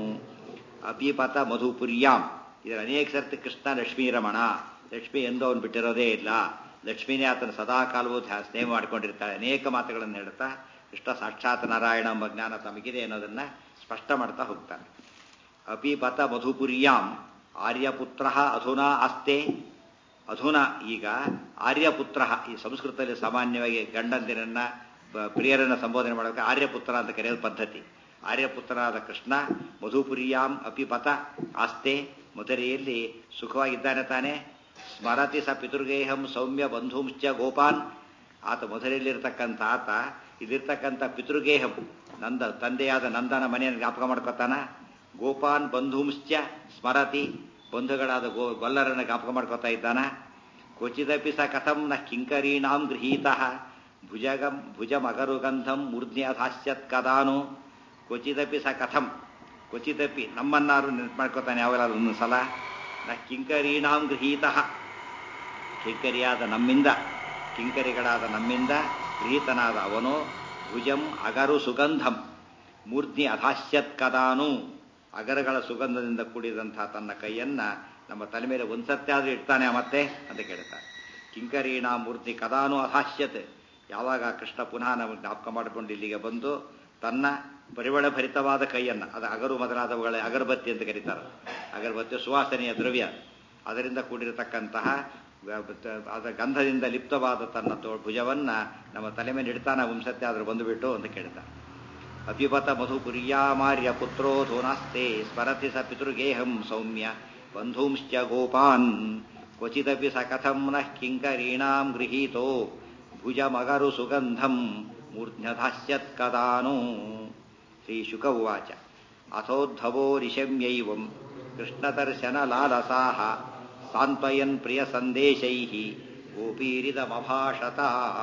ಅಪಿಪತ ಮಧುಪುರ್ಯಾಂ ಇದರ ಅನೇಕ ಸರ್ತಿ ಕೃಷ್ಣ ಲಕ್ಷ್ಮೀ ರಮಣ ಲಕ್ಷ್ಮಿ ಎಂದು ಅವನು ಬಿಟ್ಟಿರೋದೇ ಇಲ್ಲ ಲಕ್ಷ್ಮೀನೇ ಆತನ ಸದಾ ಕಾಲವೂ ಸ್ನೇಹ ಮಾಡಿಕೊಂಡಿರ್ತಾಳೆ ಅನೇಕ ಮಾತುಗಳನ್ನು ಹೇಳ್ತಾ ಕೃಷ್ಣ ಸಾಕ್ಷಾತ್ ನಾರಾಯಣ ಎಂಬ ಜ್ಞಾನ ತಮಗಿದೆ ಅನ್ನೋದನ್ನ ಸ್ಪಷ್ಟ ಮಾಡ್ತಾ ಹೋಗ್ತಾನೆ ಅಪಿಪತ ಮಧುಪುರ್ಯಾಂ ಆರ್ಯಪುತ್ರ ಅಧುನಾ ಅಸ್ತೆ ಅಧುನಾ ಈಗ ಆರ್ಯಪುತ್ರ ಈ ಸಂಸ್ಕೃತದಲ್ಲಿ ಸಾಮಾನ್ಯವಾಗಿ ಗಂಡಂದಿರನ್ನ ಪ್ರಿಯರನ್ನ ಸಂಬೋಧನೆ ಮಾಡೋಕೆ ಆರ್ಯಪುತ್ರ ಅಂತ ಕರೆಯೋದು ಪದ್ಧತಿ ಆರ್ಯಪುತ್ರನಾದ ಕೃಷ್ಣ ಮಧುಪುರಿಯಾಂ ಅಪಿಪತ ಆಸ್ತೆ ಮಧುರೆಯಲ್ಲಿ ಸುಖವಾಗಿದ್ದಾನೆ ತಾನೆ ಸ್ಮರತಿ ಸ ಪಿತೃಗೇಹಂ ಸೌಮ್ಯ ಬಂಧುಂಶ್ಚ ಗೋಪಾನ್ ಆತ ಮಧುರೆಯಲ್ಲಿರ್ತಕ್ಕಂಥ ಆತ ಇದಿರ್ತಕ್ಕಂಥ ಪಿತೃಗೇಹಂ ನಂದ ತಂದೆಯಾದ ನಂದನ ಮನೆಯನ್ನು ಜ್ಞಾಪಕ ಮಾಡ್ಕೊತಾನ ಗೋಪಾನ್ ಬಂಧುಂಶ್ಚ ಸ್ಮರತಿ ಬಂಧುಗಳಾದ ಗೋ ಗೊಲ್ಲರನ್ನ ಜ್ಞಾಪಕ ಮಾಡ್ಕೊತಾ ಇದ್ದಾನ ಕ್ವಚಿದಪಿ ಸ ಕಥಂ ನ ಕಿಂಕರೀಣಾಂ ಗೃಹೀತ ಭುಜಗಂ ಭುಜಮಗರುಗಂಧಂ ಮೂರ್ಧ್ನ್ಯಧಾಸ್ಯತ್ ಕದಾನು ಕ್ವಚಿದಪಿ ಸ ಕಥಂ ಕ್ವಚಿದಪಿ ನಮ್ಮನ್ನಾರು ನೆನಪು ಮಾಡ್ಕೊತಾನೆ ಯಾವಾಗಲಾದ್ರೂ ಒಂದು ಸಲ ನ ಕಿಂಕರೀಣಾಂ ಗೃಹೀತ ಕಿಂಕರಿಯಾದ ನಮ್ಮಿಂದ ಕಿಂಕರಿಗಳಾದ ನಮ್ಮಿಂದ ಗೃಹೀತನಾದ ಅವನು ಭುಜಂ ಅಗರು ಸುಗಂಧಂ ಮೂರ್ಧ್ನಿ ಅಧಾಸ್ಯತ್ ಕದಾನು ಅಗರಗಳ ಸುಗಂಧದಿಂದ ಕೂಡಿದಂತಹ ತನ್ನ ಕೈಯನ್ನ ನಮ್ಮ ತಲೆ ಮೇಲೆ ಒಂದ್ಸತ್ಯ ಆದ್ರೂ ಇಡ್ತಾನೆ ಮತ್ತೆ ಅಂತ ಕೇಳ್ತಾರೆ ಕಿಂಕರೀಣ ಮೂರ್ತಿ ಕದಾನು ಅಧಾಸ್ಯತೆ ಯಾವಾಗ ಕೃಷ್ಣ ಪುನಃ ನಾವು ಜ್ಞಾಪಕ ಮಾಡಿಕೊಂಡು ಇಲ್ಲಿಗೆ ಬಂದು ತನ್ನ ಪರಿಮಳ ಭರಿತವಾದ ಕೈಯನ್ನ ಅದು ಅಗರು ಮೊದಲಾದವುಗಳ ಅಗರಬತ್ತಿ ಅಂತ ಕರೀತಾರೆ ಅಗರಬತ್ತಿ ಸುವಾಸನೆಯ ದ್ರವ್ಯ ಅದರಿಂದ ಕೂಡಿರತಕ್ಕಂತಹ ಅದರ ಗಂಧದಿಂದ ಲಿಪ್ತವಾದ ತನ್ನ ತೋ ಭುಜವನ್ನ ನಮ್ಮ ತಲೆ ಮೇಲೆ ಇಡ್ತಾನ ವಂಶತ್ಯ ಆದ್ರೂ ಬಂದುಬಿಟ್ಟು ಅಂತ ಕೇಳ್ತಾನೆ ಅಪಿಪತ ಮಧುಪುರ್ಯಾಮಾರ್ಯ ಪುತ್ರೋ ಧೋನಾಸ್ತೆ ಸ್ಮರತಿ ಸ ಪಿತೃಗೇಹಂ ಸೌಮ್ಯ ಬಂಧೂಂಶ್ಚ ಗೋಪಾನ್ ಕ್ವಚಿದಪಿ ಸ ಕಥಂ ನಃ ಕಿಂಕರೀಣಾಂ ಗೃಹೀತೋ ಭುಜಮಗರು ಸುಗಂಧಂ ಮೂರ್ಧ್ನಧಾಸ್ಯತ್ ಕದಾನು ಶ್ರೀಶುಕ ಉವಾಚ ಅಥೋದ್ಧವೋ ರಿಷಮ್ಯೈವಂ ಕೃಷ್ಣದರ್ಶನ ಲಾಲಸಾಹ ಸಾಂತ್ವಯನ್ ಪ್ರಿಯ ಸಂದೇಶೈ ಗೋಪೀರಿದಮಭಾಷತ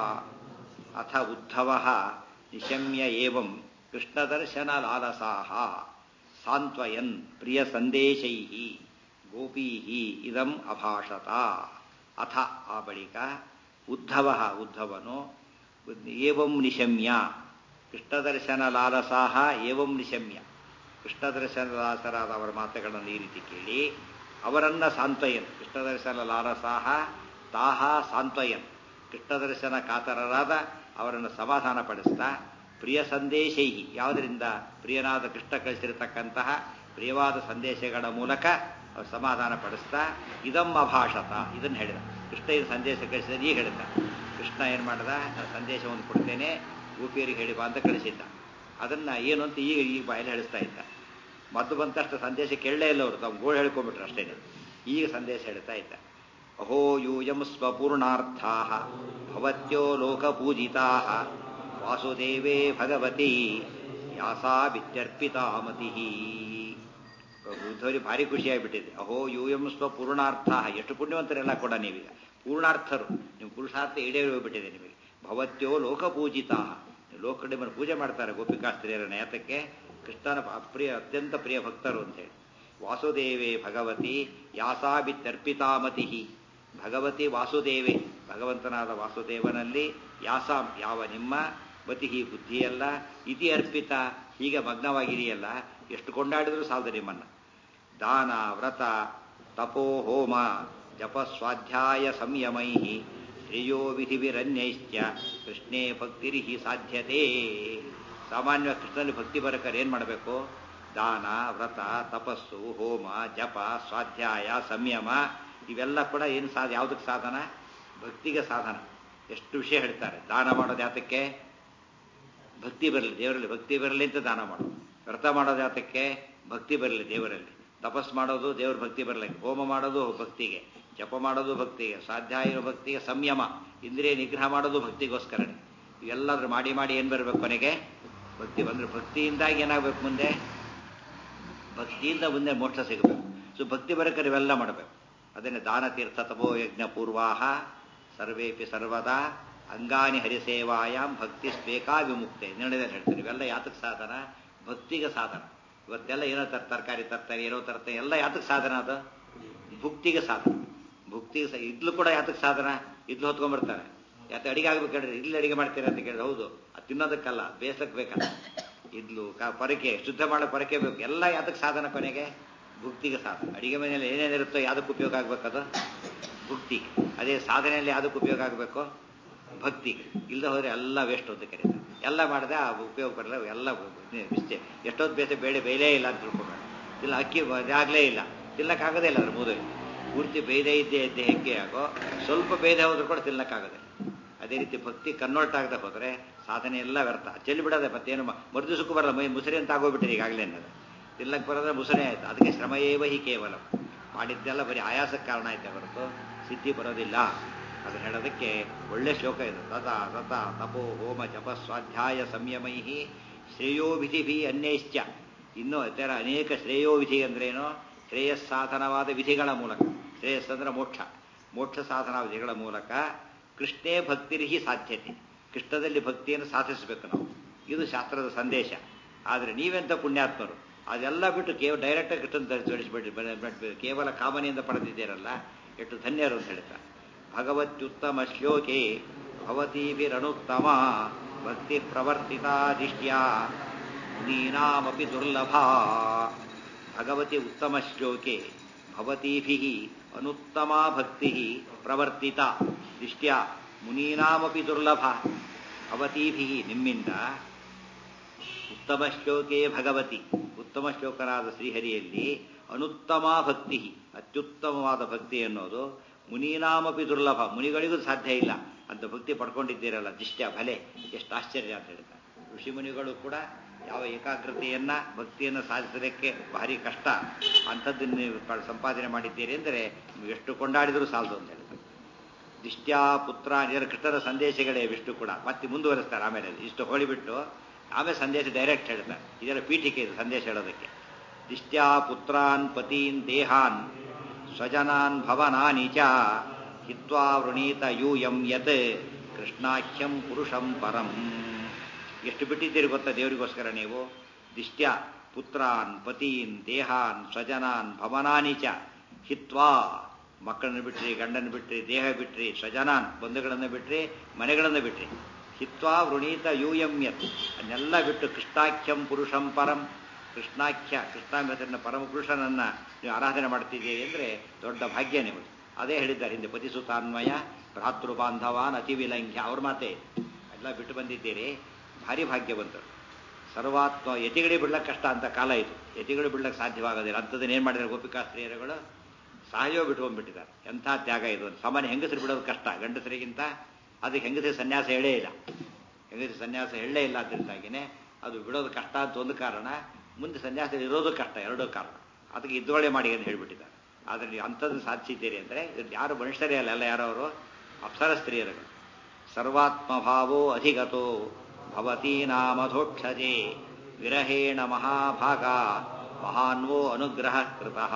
ಅಥ ಉದ್ಧವ ನಿಶಮ್ಯ ಏವಂ ಕೃಷ್ಣದರ್ಶನ ಲಾಲಸಾಹ ಸಾಂತ್ವಯನ್ ಪ್ರಿಯ ಸಂದೇಶೈ ಗೋಪೀ ಇದಂ ಅಭಾಷತ ಅಥ ಆ ಬಳಿಕ ಉದ್ಧವ ಉದ್ಧವನು ಏವಂ ನಿಶಮ್ಯ ಕೃಷ್ಣದರ್ಶನ ಲಾಲಸಾಹ ಏವಂ ನಿಶಮ್ಯ ಕೃಷ್ಣದರ್ಶನ ಲಾಸರಾದ ಅವರ ಮಾತುಗಳನ್ನು ಈ ರೀತಿ ಕೇಳಿ ಅವರನ್ನ ಸಾಂತ್ವಯನ್ ಕೃಷ್ಣದರ್ಶನ ಲಾಲಸಾಹ ತಾಹ ಸಾಂತ್ವಯನ್ ಕೃಷ್ಣದರ್ಶನ ಕಾತರರಾದ ಅವರನ್ನು ಸಮಾಧಾನ ಪಡಿಸ್ತಾ ಪ್ರಿಯ ಸಂದೇಶೈ ಯಾವುದರಿಂದ ಪ್ರಿಯನಾದ ಕೃಷ್ಣ ಕಳಿಸಿರತಕ್ಕಂತಹ ಪ್ರಿಯವಾದ ಸಂದೇಶಗಳ ಮೂಲಕ ಅವರು ಸಮಾಧಾನ ಪಡಿಸ್ತಾ ಇದಂ ಅಭಾಷತ ಇದನ್ನು ಹೇಳಿದ ಕೃಷ್ಣ ಇದು ಸಂದೇಶ ಕಳಿಸಿದ ಈಗ ಹೇಳಿದ ಕೃಷ್ಣ ಏನು ಮಾಡಿದ ನಾನು ಸಂದೇಶವನ್ನು ಕೊಡ್ತೇನೆ ಗೋಪಿಯರಿಗೆ ಹೇಳಿ ಬಾ ಅಂತ ಕಳಿಸಿದ್ದ ಅದನ್ನ ಏನು ಅಂತ ಈಗ ಈಗ ಬಾಯಲ್ಲಿ ಹೇಳಿಸ್ತಾ ಇದ್ದ ಮದ್ದು ಬಂತಷ್ಟು ಸಂದೇಶ ಕೇಳಲೇ ಇಲ್ಲ ಅವರು ತಾವು ಗೋಳು ಹೇಳ್ಕೊಂಡ್ಬಿಟ್ರು ಅಷ್ಟೇ ಈಗ ಸಂದೇಶ ಹೇಳ್ತಾ ಇದ್ದ ಅಹೋ ಯೂಯಂ ಸ್ವಪೂರ್ಣಾರ್ಥಾ ಭವತ್ಯೋ ಲೋಕಪೂಜಿತಾ ವಾಸುದೇವೇ ಭಗವತಿ ಯಾಸಾ ವಿತ್ಯರ್ಪಿತಾಮತಿ ಬುದ್ಧವರಿಗೆ ಭಾರಿ ಖುಷಿಯಾಗಿಬಿಟ್ಟಿದೆ ಅಹೋ ಯೂಯಂ ಸ್ವಪೂರ್ಣಾರ್ಥ ಎಷ್ಟು ಪುಣ್ಯವಂತರೆಲ್ಲ ಕೂಡ ನೀವೀಗ ಪೂರ್ಣಾರ್ಥರು ನಿಮ್ಮ ಪುರುಷಾರ್ಥ ಈಡೇರಿ ಹೋಗ್ಬಿಟ್ಟಿದೆ ನಿಮಗೆ ಭವತ್ಯೋ ಲೋಕಪೂಜಿತಾ ಲೋಕ ನಿಮ್ಮನ್ನು ಪೂಜೆ ಮಾಡ್ತಾರೆ ಗೋಪಿಕಾಸ್ತ್ರೀಯರ ನೇತಕ್ಕೆ ಕೃಷ್ಣನ ಪ್ರಿಯ ಅತ್ಯಂತ ಪ್ರಿಯ ಭಕ್ತರು ಅಂತೇಳಿ ವಾಸುದೇವೇ ಭಗವತಿ ಯಾಸಾಬಿತ್ಯರ್ಪಿತಾಮತಿ ಭಗವತಿ ವಾಸುದೇವೆ ಭಗವಂತನಾದ ವಾಸುದೇವನಲ್ಲಿ ಯಾಸಾಂ ಯಾವ ನಿಮ್ಮ ಮತಿ ಬುದ್ಧಿಯಲ್ಲ ಇತಿ ಅರ್ಪಿತ ಹೀಗೆ ಮಗ್ನವಾಗಿದೆಯಲ್ಲ ಎಷ್ಟು ಕೊಂಡಾಡಿದ್ರು ಸಾಲದು ನಿಮ್ಮನ್ನ ದಾನ ವ್ರತ ತಪೋ ಹೋಮ ಜಪ ಸ್ವಾಧ್ಯಾಯ ಸಂಯಮೈ ಶ್ರೇಯೋ ವಿಧಿವಿರನ್ಯೈಶ್ಚ ಕೃಷ್ಣೇ ಭಕ್ತಿರಿಹಿ ಸಾಧ್ಯತೆ ಸಾಮಾನ್ಯ ಕೃಷ್ಣನಲ್ಲಿ ಭಕ್ತಿ ಬರಕರ್ ಏನ್ ಮಾಡಬೇಕು ದಾನ ವ್ರತ ತಪಸ್ಸು ಹೋಮ ಜಪ ಸ್ವಾಧ್ಯಾಯ ಸಂಯಮ ಇವೆಲ್ಲ ಕೂಡ ಏನು ಸಾಧ ಯಾವುದಕ್ಕೆ ಸಾಧನ ಭಕ್ತಿಗೆ ಸಾಧನ ಎಷ್ಟು ವಿಷಯ ಹೇಳ್ತಾರೆ ದಾನ ಮಾಡೋದು ಯಾತಕ್ಕೆ ಭಕ್ತಿ ಬರಲಿ ದೇವರಲ್ಲಿ ಭಕ್ತಿ ಬರಲಿ ಅಂತ ದಾನ ಮಾಡೋದು ವ್ರತ ಮಾಡೋದು ಯಾತಕ್ಕೆ ಭಕ್ತಿ ಬರಲಿ ದೇವರಲ್ಲಿ ತಪಸ್ ಮಾಡೋದು ದೇವರ ಭಕ್ತಿ ಬರಲಿ ಹೋಮ ಮಾಡೋದು ಭಕ್ತಿಗೆ ಜಪ ಮಾಡೋದು ಭಕ್ತಿಗೆ ಸ್ವಾಧ್ಯಾಯ ಭಕ್ತಿಗೆ ಸಂಯಮ ಇಂದ್ರಿಯ ನಿಗ್ರಹ ಮಾಡೋದು ಭಕ್ತಿಗೋಸ್ಕರನೇ ಇವೆಲ್ಲಾದ್ರೂ ಮಾಡಿ ಮಾಡಿ ಏನು ಬರಬೇಕು ಕೊನೆಗೆ ಭಕ್ತಿ ಬಂದ್ರೆ ಭಕ್ತಿಯಿಂದಾಗಿ ಏನಾಗಬೇಕು ಮುಂದೆ ಭಕ್ತಿಯಿಂದ ಮುಂದೆ ಮೋಕ್ಷ ಸಿಗಬೇಕು ಸೊ ಭಕ್ತಿ ಬರಕ್ಕೆ ಇವೆಲ್ಲ ಮಾಡಬೇಕು ಅದನ್ನೇ ದಾನ ತೀರ್ಥ ತಪೋ ಯಜ್ಞ ಪೂರ್ವಾಹ ಸರ್ವೇಪಿ ಸರ್ವದಾ ಅಂಗಾನಿ ಹರಿಸೇವಾಯಾಮ್ ಭಕ್ತಿ ಸ್ವೇಕಾ ವಿಮುಕ್ತೆ ನಿರ್ಣಯದಲ್ಲಿ ಹೇಳ್ತಾರೆ ಇವೆಲ್ಲ ಯಾತಕ್ಕೆ ಸಾಧನ ಭಕ್ತಿಗೆ ಸಾಧನ ಇವತ್ತೆಲ್ಲ ಏನೋ ತರ ತರಕಾರಿ ತರ್ತಾರೆ ಏನೋ ತರ್ತಾರೆ ಎಲ್ಲ ಯಾತಕ್ಕೆ ಸಾಧನ ಅದು ಭುಕ್ತಿಗೆ ಸಾಧನ ಭುಕ್ತಿಗೆ ಸ ಇದ್ಲು ಕೂಡ ಯಾತಕ್ಕೆ ಸಾಧನ ಇದ್ಲು ಹೊತ್ಕೊಂಡ್ಬರ್ತಾರೆ ಯಾಕೆ ಅಡಿಗೆ ಆಗ್ಬೇಕು ಹೇಳ್ರಿ ಇಲ್ಲಿ ಅಡಿಗೆ ಮಾಡ್ತೀರಾ ಅಂತ ಕೇಳಿದ್ರೆ ಹೌದು ಅದು ತಿನ್ನೋದಕ್ಕಲ್ಲ ಬೇಸಕ್ಕೆ ಬೇಕಲ್ಲ ಇದ್ಲು ಕ ಪರಕೆ ಶುದ್ಧ ಮಾಡೋ ಪರಕೆ ಬೇಕು ಎಲ್ಲ ಯಾತಕ್ಕೆ ಸಾಧನ ಕೊನೆಗೆ ಭುಕ್ತಿಗೆ ಸಾಧನ ಅಡಿಗೆ ಮನೆಯಲ್ಲಿ ಏನೇನಿರುತ್ತೋ ಯಾವ್ದಕ್ಕೆ ಉಪಯೋಗ ಆಗ್ಬೇಕದು ಭುಕ್ತಿ ಅದೇ ಸಾಧನೆಯಲ್ಲಿ ಯಾವ್ದಕ್ಕೆ ಉಪಯೋಗ ಆಗಬೇಕು ಭಕ್ತಿ ಇಲ್ಲದೆ ಹೋದ್ರೆ ಎಲ್ಲ ವೇಸ್ಟ್ ಅಂತ ಕರೀತಾರೆ ಎಲ್ಲ ಮಾಡಿದೆ ಆ ಉಪಯೋಗ ಬರಲ್ಲ ಎಲ್ಲ ಇಷ್ಟೇ ಎಷ್ಟೊತ್ತು ಬೇಸೆ ಬೇಳೆ ಬೇಯಲೇ ಇಲ್ಲ ಅಂತ ತಿಳ್ಕೊಬೇಡ ಇಲ್ಲ ಅಕ್ಕಿ ಇದಾಗಲೇ ಇಲ್ಲ ತಿನ್ನಕ್ಕಾಗದೇ ಇಲ್ಲ ಅದ್ರ ಮೂದಲ್ಲಿ ಪೂರ್ತಿ ಬೇಯ್ದೇ ಇದ್ದೇ ಇದ್ದೇ ಹೆಗ್ಗೆ ಆಗೋ ಸ್ವಲ್ಪ ಬೇಯ್ದೆ ಹೋದ್ರೂ ಕೂಡ ತಿನ್ನಕ್ಕಾಗದೆ ಅದೇ ರೀತಿ ಭಕ್ತಿ ಕನ್ವರ್ಟ್ ಆಗದೆ ಹೋದರೆ ಸಾಧನೆ ಎಲ್ಲ ವ್ಯರ್ಥ ಚೆಲ್ಲಿ ಬಿಡೋದೆ ಮತ್ತೇನು ಮರುದಿವಸಕ್ಕೂ ಬರಲ್ಲ ಮೈ ಮುಸರಿ ಅಂತ ಆಗೋಗ್ಬಿಟ್ಟಿದೆ ಈಗಾಗಲೇ ಅನ್ನೋದು ತಿನ್ನಕ್ಕೆ ಬರೋದ್ರೆ ಮುಸರೆ ಆಯ್ತು ಅದಕ್ಕೆ ಶ್ರಮ ಏವ ಹಿ ಕೇವಲ ಮಾಡಿದ್ದೆಲ್ಲ ಬರೀ ಆಯಾಸಕ್ಕೆ ಕಾರಣ ಆಯ್ತೆ ಹೊರತು ಸಿದ್ಧಿ ಬರೋದಿಲ್ಲ ಅದು ಹೇಳೋದಕ್ಕೆ ಒಳ್ಳೆ ಶ್ಲೋಕ ಇದು ತದ ರಥ ತಪೋ ಹೋಮ ಜಪ ಸ್ವಾಧ್ಯಾಯ ಸಂಯಮೈ ಶ್ರೇಯೋ ವಿಧಿ ಅನ್ಯೈಶ್ಚ ಇನ್ನೂ ಇತರ ಅನೇಕ ಶ್ರೇಯೋ ವಿಧಿ ಅಂದ್ರೇನು ಶ್ರೇಯಸ್ಸಾಧನವಾದ ವಿಧಿಗಳ ಮೂಲಕ ಶ್ರೇಯಸ್ ಅಂದ್ರೆ ಮೋಕ್ಷ ಮೋಕ್ಷ ಸಾಧನ ವಿಧಿಗಳ ಮೂಲಕ ಕೃಷ್ಣೇ ಭಕ್ತಿರಿಹಿ ಸಾಧ್ಯತೆ ಕೃಷ್ಣದಲ್ಲಿ ಭಕ್ತಿಯನ್ನು ಸಾಧಿಸಬೇಕು ನಾವು ಇದು ಶಾಸ್ತ್ರದ ಸಂದೇಶ ಆದರೆ ನೀವೆಂತ ಪುಣ್ಯಾತ್ಮರು ಅದೆಲ್ಲ ಬಿಟ್ಟು ಕೇವಲ ಡೈರೆಕ್ಟ್ ಕೃಷ್ಣನ್ ತಿಳಿಸ್ಬಿಟ್ಟು ಕೇವಲ ಕಾಮನೆಯಿಂದ ಪಡೆದಿದ್ದೀರಲ್ಲ ಎಷ್ಟು ಧನ್ಯರು ಅಂತ ಹೇಳ್ತಾರೆ ಭಗವತ್ಯುತ್ತಮ ಶ್ಲೋಕೆ ಭವತೀಭಿರನುತ್ತಮ ಭಕ್ತಿ ಪ್ರವರ್ತಿತಾ ದಿಷ್ಟ್ಯಾ ಮುನೀನಾಮಪಿ ದುರ್ಲಭ ಭಗವತಿ ಉತ್ತಮ ಶ್ಲೋಕೆ ಭವತೀಭಿ ಅನುತ್ತಮ ಭಕ್ತಿ ಪ್ರವರ್ತಿತ ದಿಷ್ಟ್ಯಾ ಮುನೀನಾಮಪಿ ದುರ್ಲಭ ಭವತೀಭಿ ನಿಮ್ಮಿಂದ ಉತ್ತಮ ಶ್ಲೋಕೆ ಭಗವತಿ ಉತ್ತಮ ಶ್ಲೋಕರಾದ ಶ್ರೀಹರಿಯಲ್ಲಿ ಅನುತ್ತಮ ಭಕ್ತಿ ಅತ್ಯುತ್ತಮವಾದ ಭಕ್ತಿ ಅನ್ನೋದು ಮುನೀನಾಮಪಿ ದುರ್ಲಭ ಮುನಿಗಳಿಗೂ ಸಾಧ್ಯ ಇಲ್ಲ ಅಂತ ಭಕ್ತಿ ಪಡ್ಕೊಂಡಿದ್ದೀರಲ್ಲ ದಿಷ್ಟ್ಯ ಭಲೆ ಎಷ್ಟು ಆಶ್ಚರ್ಯ ಅಂತ ಹೇಳ್ತಾರೆ ಋಷಿಮುನಿಗಳು ಕೂಡ ಯಾವ ಏಕಾಗ್ರತೆಯನ್ನ ಭಕ್ತಿಯನ್ನು ಸಾಧಿಸಲಿಕ್ಕೆ ಭಾರಿ ಕಷ್ಟ ಅಂಥದ್ದನ್ನು ನೀವು ಸಂಪಾದನೆ ಮಾಡಿದ್ದೀರಿ ಅಂದರೆ ನೀವು ಎಷ್ಟು ಕೊಂಡಾಡಿದರೂ ಸಾಲದು ಅಂತ ಹೇಳ್ತಾರೆ ದಿಷ್ಟ್ಯಾ ಪುತ್ರ ಇದರ ಕೃಷ್ಣರ ಸಂದೇಶಗಳೇ ವಿಷ್ಣು ಕೂಡ ಮತ್ತೆ ಮುಂದುವರಿಸ್ತಾರೆ ಆಮೇಲೆ ಇಷ್ಟು ಹೋಳಿಬಿಟ್ಟು ಆಮೇಲೆ ಸಂದೇಶ ಡೈರೆಕ್ಟ್ ಹೇಳ್ತಾರೆ ಇದೆಲ್ಲ ಪೀಠಿಕೆ ಇದು ಸಂದೇಶ ಹೇಳೋದಕ್ಕೆ ದಿಷ್ಟ್ಯಾ ಪುತ್ರಾನ್ ಪತೀನ್ ದೇಹಾನ್ ಸ್ವಜನಾನ್ ಭವನಾನಿ ಚ ಹಿತ್ವಾ ವೃಣೀತ ಯೂಯಂ ಯತ್ ಕೃಷ್ಣಾಖ್ಯಂ ಪುರುಷಂ ಪರಂ ಎಷ್ಟು ಬಿಟ್ಟಿದ್ದೀರಿ ಗೊತ್ತಾ ದೇವರಿಗೋಸ್ಕರ ನೀವು ದಿಷ್ಟ್ಯ ಪುತ್ರಾನ್ ಪತೀನ್ ದೇಹಾನ್ ಸ್ವಜನಾನ್ ಭವನಾನಿ ಚ ಹಿತ್ವಾ ಮಕ್ಕಳನ್ನು ಬಿಟ್ರಿ ಗಂಡನ ಬಿಟ್ರಿ ದೇಹ ಬಿಟ್ರಿ ಸ್ವಜನಾನ್ ಬಂಧುಗಳನ್ನು ಬಿಟ್ರಿ ಮನೆಗಳನ್ನು ಬಿಟ್ರಿ ಹಿತ್ವಾ ವೃಣೀತ ಯೂಯಂ ಯತ್ ಅದನ್ನೆಲ್ಲ ಬಿಟ್ಟು ಕೃಷ್ಣಾಖ್ಯಂ ಪುರುಷಂ ಪರಂ ಕೃಷ್ಣಾಖ್ಯ ಕೃಷ್ಣಾಂಬೆಸರಿನ ಪರಮಪುರುಷನನ್ನ ನೀವು ಆರಾಧನೆ ಮಾಡ್ತಿದ್ದೀರಿ ಅಂದರೆ ದೊಡ್ಡ ಭಾಗ್ಯ ನಿಮಗೆ ಅದೇ ಹೇಳಿದ್ದಾರೆ ಹಿಂದೆ ಪತಿಸುತಾನ್ವಯ ಭ್ರಾತೃ ಬಾಂಧವಾನ್ ಅತಿ ವಿಲಂಘ್ಯ ಅವ್ರ ಮಾತೆ ಎಲ್ಲ ಬಿಟ್ಟು ಬಂದಿದ್ದೀರಿ ಭಾರಿ ಭಾಗ್ಯವಂತರು ಸರ್ವಾತ್ಮ ಯತಿಗಳಿಗೆ ಬಿಡ್ಲಕ್ಕೆ ಕಷ್ಟ ಅಂತ ಕಾಲ ಇದು ಯತಿಗಳು ಬಿಡ್ಲಕ್ಕೆ ಸಾಧ್ಯವಾಗೋದಿಲ್ಲ ಅಂಥದ್ದನ್ನ ಏನು ಮಾಡಿದ್ದಾರೆ ಗೋಪಿಕಾಸ್ತ್ರೀಯರುಗಳು ಸಹಯೋಗ ಬಿಟ್ಕೊಂಡ್ಬಿಟ್ಟಿದ್ದಾರೆ ಎಂಥ ತ್ಯಾಗ ಇದು ಸಾಮಾನ್ಯ ಹೆಂಗಸರು ಬಿಡೋದು ಕಷ್ಟ ಗಂಡಸರಿಗಿಂತ ಅದಕ್ಕೆ ಹೆಂಗಸರಿ ಸನ್ಯಾಸ ಹೇಳೇ ಇಲ್ಲ ಹೆಂಗಸರಿ ಸನ್ಯಾಸ ಹೇಳೇ ಇಲ್ಲ ಅದರಿಂದಾಗಿನೇ ಅದು ಬಿಡೋದು ಕಷ್ಟ ಅಂತ ಒಂದು ಕಾರಣ ಮುಂದೆ ಸನ್ಯಾಸ ಇರೋದು ಕಷ್ಟ ಎರಡೂ ಕಾರಣ ಅದಕ್ಕೆ ಇದ್ದೊಳೆ ಮಾಡಿ ಅಂತ ಹೇಳ್ಬಿಟ್ಟಿದ್ದಾರೆ ಆದರೆ ನೀವು ಅಂಥದ್ದು ಸಾಧಿಸಿದ್ದೀರಿ ಅಂದರೆ ಇದು ಯಾರು ಮನುಷ್ಯರೇ ಅಲ್ಲ ಎಲ್ಲ ಯಾರೋ ಅವರು ಅಪ್ಸರ ಸ್ತ್ರೀಯರುಗಳು ಸರ್ವಾತ್ಮ ಭಾವೋ ಅಧಿಗತೋ ಭವತೀ ನಾಮಧೋಕ್ಷಜೆ ವಿರಹೇಣ ಮಹಾಭಾಗ ಮಹಾನ್ವೋ ಅನುಗ್ರಹ ಕೃತಃ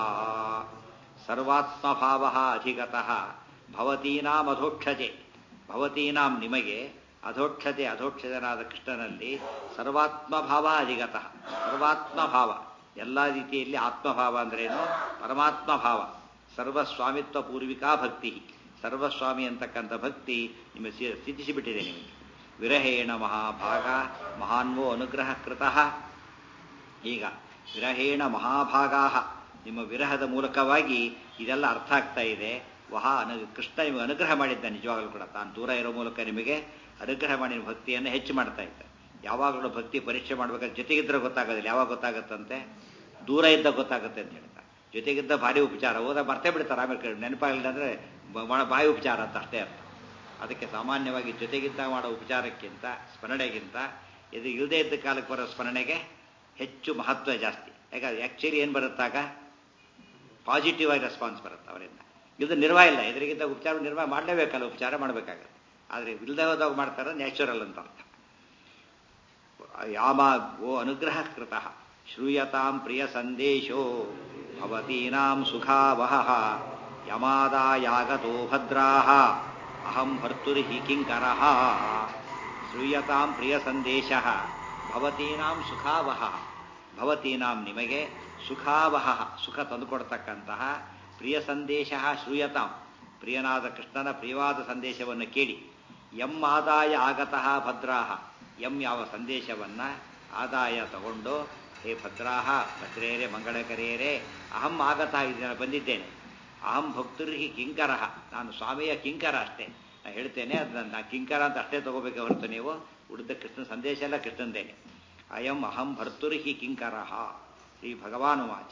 ಸರ್ವಾತ್ಮಭಾವ ಅಧಿಗತಃ ಭವತೀನಾಂ ಅಧೋಕ್ಷಜೆ ಭವತೀನಾಂ ನಿಮಗೆ ಅಧೋಕ್ಷತೆ ಅಧೋಕ್ಷಜನಾದ ಕೃಷ್ಣನಲ್ಲಿ ಸರ್ವಾತ್ಮಭಾವ ಅಧಿಗತಃ ಸರ್ವಾತ್ಮಭಾವ ಎಲ್ಲ ರೀತಿಯಲ್ಲಿ ಆತ್ಮಭಾವ ಅಂದ್ರೇನು ಪರಮಾತ್ಮ ಭಾವ ಸರ್ವಸ್ವಾಮಿತ್ವ ಪೂರ್ವಿಕಾ ಭಕ್ತಿ ಸರ್ವಸ್ವಾಮಿ ಅಂತಕ್ಕಂಥ ಭಕ್ತಿ ನಿಮಗೆ ಸ್ಥಿತಿಸಿಬಿಟ್ಟಿದೆ ನಿಮಗೆ ವಿರಹೇಣ ಮಹಾಭಾಗ ಮಹಾನ್ವೋ ಅನುಗ್ರಹ ಕೃತಃ ಈಗ ವಿರಹೇಣ ಮಹಾಭಾಗಾ ನಿಮ್ಮ ವಿರಹದ ಮೂಲಕವಾಗಿ ಇದೆಲ್ಲ ಅರ್ಥ ಆಗ್ತಾ ಇದೆ ವಹ ಅನು ಕೃಷ್ಣ ನಿಮಗೆ ಅನುಗ್ರಹ ಮಾಡಿದ್ದ ನಿಜವಾಗಲೂ ಕೂಡ ತಾನು ದೂರ ಇರೋ ಮೂಲಕ ನಿಮಗೆ ಅನುಗ್ರಹ ಮಾಡಿ ಭಕ್ತಿಯನ್ನು ಹೆಚ್ಚು ಮಾಡ್ತಾ ಇದ್ದ ಯಾವಾಗಲೂ ಭಕ್ತಿ ಪರೀಕ್ಷೆ ಮಾಡ್ಬೇಕಾದ್ರೆ ಜೊತೆಗಿದ್ರೆ ಗೊತ್ತಾಗೋದಿಲ್ಲ ಯಾವಾಗ ಗೊತ್ತಾಗುತ್ತಂತೆ ದೂರ ಇದ್ದ ಗೊತ್ತಾಗುತ್ತೆ ಅಂತ ಹೇಳ್ತಾರೆ ಜೊತೆಗಿದ್ದ ಭಾರಿ ಉಪಚಾರ ಹೋದ ಮರ್ತೇ ಬಿಡ್ತಾರೆ ಆಮೇಲೆ ನೆನಪಾಗಲಿಲ್ಲ ಅಂದರೆ ಬಾಯಿ ಉಪಚಾರ ಅಂತ ಅಷ್ಟೇ ಅರ್ಥ ಅದಕ್ಕೆ ಸಾಮಾನ್ಯವಾಗಿ ಜೊತೆಗಿದ್ದ ಮಾಡೋ ಉಪಚಾರಕ್ಕಿಂತ ಸ್ಮರಣೆಗಿಂತ ಇದು ಇಲ್ಲದೇ ಇದ್ದ ಕಾಲಕ್ಕೆ ಬರೋ ಸ್ಮರಣೆಗೆ ಹೆಚ್ಚು ಮಹತ್ವ ಜಾಸ್ತಿ ಯಾಕಂದ್ರೆ ಆ್ಯಕ್ಚುಲಿ ಏನು ಬರುತ್ತಾಗ ಪಾಸಿಟಿವ್ ಆಗಿ ರೆಸ್ಪಾನ್ಸ್ ಬರುತ್ತೆ ಅವರಿಂದ ಇದು ನಿರ್ವಾಹ ಇಲ್ಲ ಇದರಿಗಿಂತ ಉಪಚಾರ ನಿರ್ವಾಹ ಮಾಡಲೇಬೇಕಲ್ಲ ಉಪಚಾರ ಮಾಡಬೇಕಾಗತ್ತೆ ಆದರೆ ಇಲ್ಲದೆ ಹೋದಾಗ ಮಾಡ್ತಾರೆ ನ್ಯಾಚುರಲ್ ಅಂತ ಅರ್ಥ ಯಾಮ ಓ ಅನುಗ್ರಹ ಕೃತಃ ಶ್ರೂಯತಾಂ ಪ್ರಿಯ ಸಂದೇಶೋ ಭವತೀನಾಂ ಸುಖಾವಹಃ ಯಮಾದಾಯಾಗತೋ ಭದ್ರಾಃ ಅಹಂ ಭರ್ತುರ್ಹಿ ಕಿಂಕರಃ ಶ್ರೂಯತಾಂ ಪ್ರಿಯ ಸಂದೇಶಃ ಭವತೀನಾಂ ಸುಖಾವಹ ಭವತೀನಾಂ ನಿಮಗೆ ಸುಖಾವಹ ಸುಖ ತಂದುಕೊಡ್ತಕ್ಕಂತಹ ಪ್ರಿಯ ಸಂದೇಶ ಶ್ರೂಯತಾಂ ಪ್ರಿಯನಾದ ಕೃಷ್ಣನ ಪ್ರಿಯವಾದ ಸಂದೇಶವನ್ನು ಕೇಳಿ ಎಂ ಆದಾಯ ಆಗತಃ ಭದ್ರಾಹ ಎಂ ಯಾವ ಸಂದೇಶವನ್ನ ಆದಾಯ ತಗೊಂಡು ಹೇ ಭದ್ರಾಹ ಭದ್ರೇರೆ ಮಂಗಳಕರೆಯರೇ ಅಹಂ ಆಗತಃ ಇದನ್ನ ಬಂದಿದ್ದೇನೆ ಅಹಂ ಭಕ್ತುರ್ಹಿ ಕಿಂಕರ ನಾನು ಸ್ವಾಮಿಯ ಕಿಂಕರ ಅಷ್ಟೇ ನಾನು ಹೇಳ್ತೇನೆ ಅದನ್ನ ನಾ ಕಿಂಕರ ಅಂತ ಅಷ್ಟೇ ತಗೋಬೇಕು ಹೊರತು ನೀವು ಉಳಿದ ಕೃಷ್ಣ ಸಂದೇಶ ಎಲ್ಲ ಕೃಷ್ಣಂದೇನೆ ಅಯಂ ಅಹಂ ಭರ್ತುರ್ಹಿ ಕಿಂಕರ ಶ್ರೀ ಭಗವಾನು ವಾಚ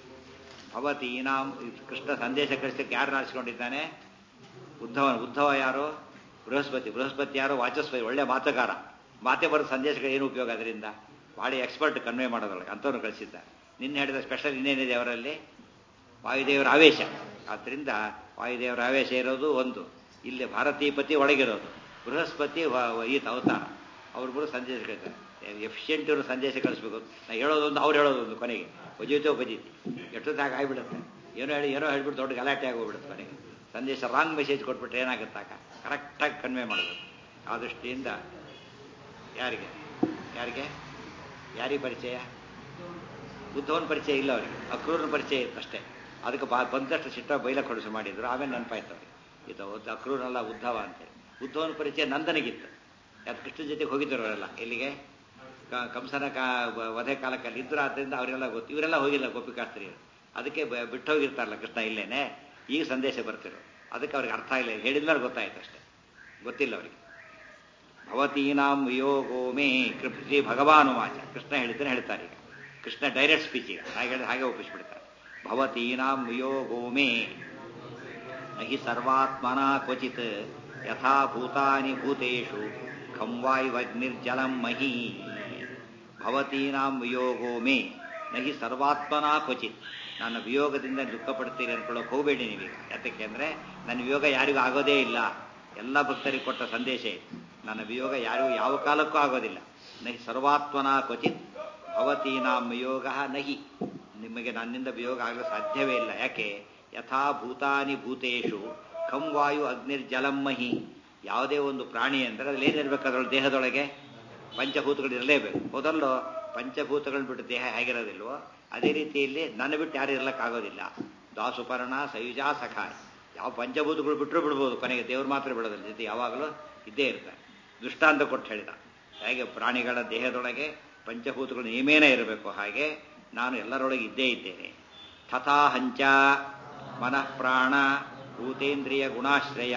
ಭವತೀನಾಂ ಕೃಷ್ಣ ಸಂದೇಶ ಕಳಿಸಕ್ಕೆ ಯಾರು ಆರಿಸಿಕೊಂಡಿದ್ದಾನೆ ಉದ್ಧವ ಉದ್ಧವ ಯಾರು ಬೃಹಸ್ಪತಿ ಬೃಹಸ್ಪತಿ ಯಾರು ವಾಚಸ್ಪತಿ ಒಳ್ಳೆ ಮಾತುಗಾರ ಮಾತೆ ಬರೋ ಸಂದೇಶಗಳು ಏನು ಉಪಯೋಗ ಅದರಿಂದ ಭಾಳ ಎಕ್ಸ್ಪರ್ಟ್ ಕನ್ವೆ ಮಾಡೋದ್ರೊಳಗೆ ಅಂಥವ್ರು ಕಳಿಸಿದ್ದ ನಿನ್ನೆ ಹೇಳಿದ ಸ್ಪೆಷಲ್ ಇನ್ನೇನಿದೆ ಅವರಲ್ಲಿ ವಾಯುದೇವರ ಆವೇಶ ಆದ್ದರಿಂದ ವಾಯುದೇವರ ಆವೇಶ ಇರೋದು ಒಂದು ಇಲ್ಲಿ ಭಾರತೀಪತಿ ಒಳಗಿರೋದು ಬೃಹಸ್ಪತಿ ಈತ ಅವತಾರ ಅವ್ರಿಬ್ಬರು ಸಂದೇಶ ಕಳಿಸ್ತಾರೆ ಎಫಿಷಿಯೆಂಟ್ ಇವರು ಸಂದೇಶ ಕಳಿಸ್ಬೇಕು ನಾ ಹೇಳೋದೊಂದು ಅವ್ರು ಹೇಳೋದೊಂದು ಕೊನೆಗೆ ಒಜಿತೋ ಬಜಿತಿ ಎಷ್ಟೊತ್ತಾಗ ಆಗಿಬಿಡುತ್ತೆ ಏನೋ ಹೇಳಿ ಏನೋ ಹೇಳ್ಬಿಟ್ಟು ದೊಡ್ಡ ಗಲಾಟೆ ಆಗೋಗ್ಬಿಡುತ್ತೆ ಕೊನೆಗೆ ಸಂದೇಶ ರಾಂಗ್ ಮೆಸೇಜ್ ಕೊಟ್ಬಿಟ್ರೆ ಏನಾಗುತ್ತಾಗ ಕರೆಕ್ಟಾಗಿ ಕನ್ವೆ ಮಾಡಬೇಕು ಆ ದೃಷ್ಟಿಯಿಂದ ಯಾರಿಗೆ ಯಾರಿಗೆ ಯಾರಿಗೆ ಪರಿಚಯ ಬುದ್ಧವನ ಪರಿಚಯ ಇಲ್ಲ ಅವರಿಗೆ ಅಕ್ರೂರನ ಪರಿಚಯ ಇತ್ತಷ್ಟೇ ಅದಕ್ಕೆ ಬಾ ಬಂದಷ್ಟು ಸಿಟ್ಟ ಬೈಲ ಕೊಡಿಸು ಮಾಡಿದ್ರು ಆಮೇಲೆ ನೆನಪಾಯ್ತು ಅವ್ರಿಗೆ ಇದು ಅಕ್ರೂರನಲ್ಲ ಉದ್ಧವ ಅಂತೇಳಿ ಉದ್ಧವನ ಪರಿಚಯ ನಂದನಿಗಿತ್ತು ಯಾಕೆ ಕೃಷ್ಣ ಜೊತೆಗೆ ಹೋಗಿದ್ದರು ಅವರೆಲ್ಲ ಎಲ್ಲಿಗೆ ಕಂಸನ ಕಾ ವಧೆ ಕಾಲಕ್ಕಲ್ಲಿ ಇದ್ರು ಆದ್ದರಿಂದ ಅವರೆಲ್ಲ ಗೊತ್ತು ಇವರೆಲ್ಲ ಹೋಗಿಲ್ಲ ಗೋಪಿಕಾಸ್ತ್ರೀಯರು ಅದಕ್ಕೆ ಬಿಟ್ಟು ಹೋಗಿರ್ತಾರಲ್ಲ ಕೃಷ್ಣ ಇಲ್ಲೇನೆ ಈಗ ಸಂದೇಶ ಬರ್ತಿರೋ ಅದಕ್ಕೆ ಅವ್ರಿಗೆ ಅರ್ಥ ಇಲ್ಲ ಹೇಳಿದ್ಮೇಲೆ ಗೊತ್ತಾಯ್ತು ಅಷ್ಟೇ ಗೊತ್ತಿಲ್ಲ ಅವರಿಗೆ ಭವತೀನಾಂ ವಿಯೋಗೋ ಮೇ ಶ್ರೀ ಭಗವಾನು ವಾಚ ಕೃಷ್ಣ ಹೇಳಿದ್ದನ್ನು ಹೇಳ್ತಾರೆ ಈಗ ಕೃಷ್ಣ ಡೈರೆಕ್ಟ್ ಸ್ಪೀಚ್ ಈಗ ಹಾಗೆ ಹೇಳಿದ್ರೆ ಹಾಗೆ ಒಪ್ಪಿಸ್ಬಿಡ್ತಾರೆ ಭವತೀನಾಂ ವಿಯೋಗೋ ಮೇ ನಹಿ ಸರ್ವಾತ್ಮನ ಕ್ವಚಿತ್ ಯಥಾ ಭೂತಾನಿ ಭೂತೇಷು ಖಂ ವಾಯುವಗ್ನಿರ್ಜಲಂ ಮಹಿ ಭವತೀನಾಂ ವಿಯೋಗೋ ಮೇ ನಹಿ ಸರ್ವಾತ್ಮನ ಕ್ವಚಿತ್ ನನ್ನ ವಿಯೋಗದಿಂದ ದುಃಖ ಪಡ್ತೀರಿ ಅನ್ಕೊಳ್ಳೋಕೆ ಹೋಗಬೇಡಿ ನೀವೀಗ ಯಾತಕ್ಕೆ ಅಂದರೆ ನನ್ನ ವಿಯೋಗ ಯಾರಿಗೂ ಆಗೋದೇ ಇಲ್ಲ ಎಲ್ಲ ಭಕ್ತರಿಗೆ ಕೊಟ್ಟ ಸಂದೇಶ ಇದೆ ನನ್ನ ವಿಯೋಗ ಯಾರಿಗೂ ಯಾವ ಕಾಲಕ್ಕೂ ಆಗೋದಿಲ್ಲ ನಹಿ ಸರ್ವಾತ್ಮನ ಕ್ವಚಿತ್ ಭವತೀನಾಂ ವಿಯೋಗ ನಹಿ ನಿಮಗೆ ನನ್ನಿಂದ ವಿಯೋಗ ಆಗಲು ಸಾಧ್ಯವೇ ಇಲ್ಲ ಯಾಕೆ ಯಥಾ ಭೂತಾನಿ ಭೂತೇಶು ಖಂ ವಾಯು ಅಗ್ನಿರ್ಜಲಂ ಮಹಿ ಯಾವುದೇ ಒಂದು ಪ್ರಾಣಿ ಅಂದರೆ ಅದ್ರಲ್ಲಿ ಏನಿರ್ಬೇಕು ಅದರೊಳಗೆ ದೇಹದೊಳಗೆ ಪಂಚಭೂತಗಳು ಇರಲೇಬೇಕು ಮೊದಲು ಪಂಚಭೂತಗಳು ಬಿಟ್ಟು ದೇಹ ಹೇಗಿರೋದಿಲ್ವೋ ಅದೇ ರೀತಿಯಲ್ಲಿ ನನ್ನ ಬಿಟ್ಟು ಯಾರು ಇರಲಿಕ್ಕಾಗೋದಿಲ್ಲ ದಾಸುಪರ್ಣ ಸಯುಜಾ ಸಖಾಯ್ ಯಾವ ಪಂಚಭೂತಗಳು ಬಿಟ್ಟರು ಬಿಡ್ಬೋದು ಕೊನೆಗೆ ದೇವ್ರು ಮಾತ್ರ ಬಿಡೋದಿಲ್ಲ ಜೊತೆ ಯಾವಾಗಲೂ ಇದ್ದೇ ಇರ್ತಾರೆ ದೃಷ್ಟಾಂತ ಕೊಟ್ಟು ಹೇಳಿದ ಹೇಗೆ ಪ್ರಾಣಿಗಳ ದೇಹದೊಳಗೆ ಪಂಚಭೂತಗಳು ನೇಮೇನೇ ಇರಬೇಕು ಹಾಗೆ ನಾನು ಎಲ್ಲರೊಳಗೆ ಇದ್ದೇ ಇದ್ದೇನೆ ತಥಾ ಹಂಚ ಮನಃ ಪ್ರಾಣ ಭೂತೇಂದ್ರಿಯ ಗುಣಾಶ್ರಯ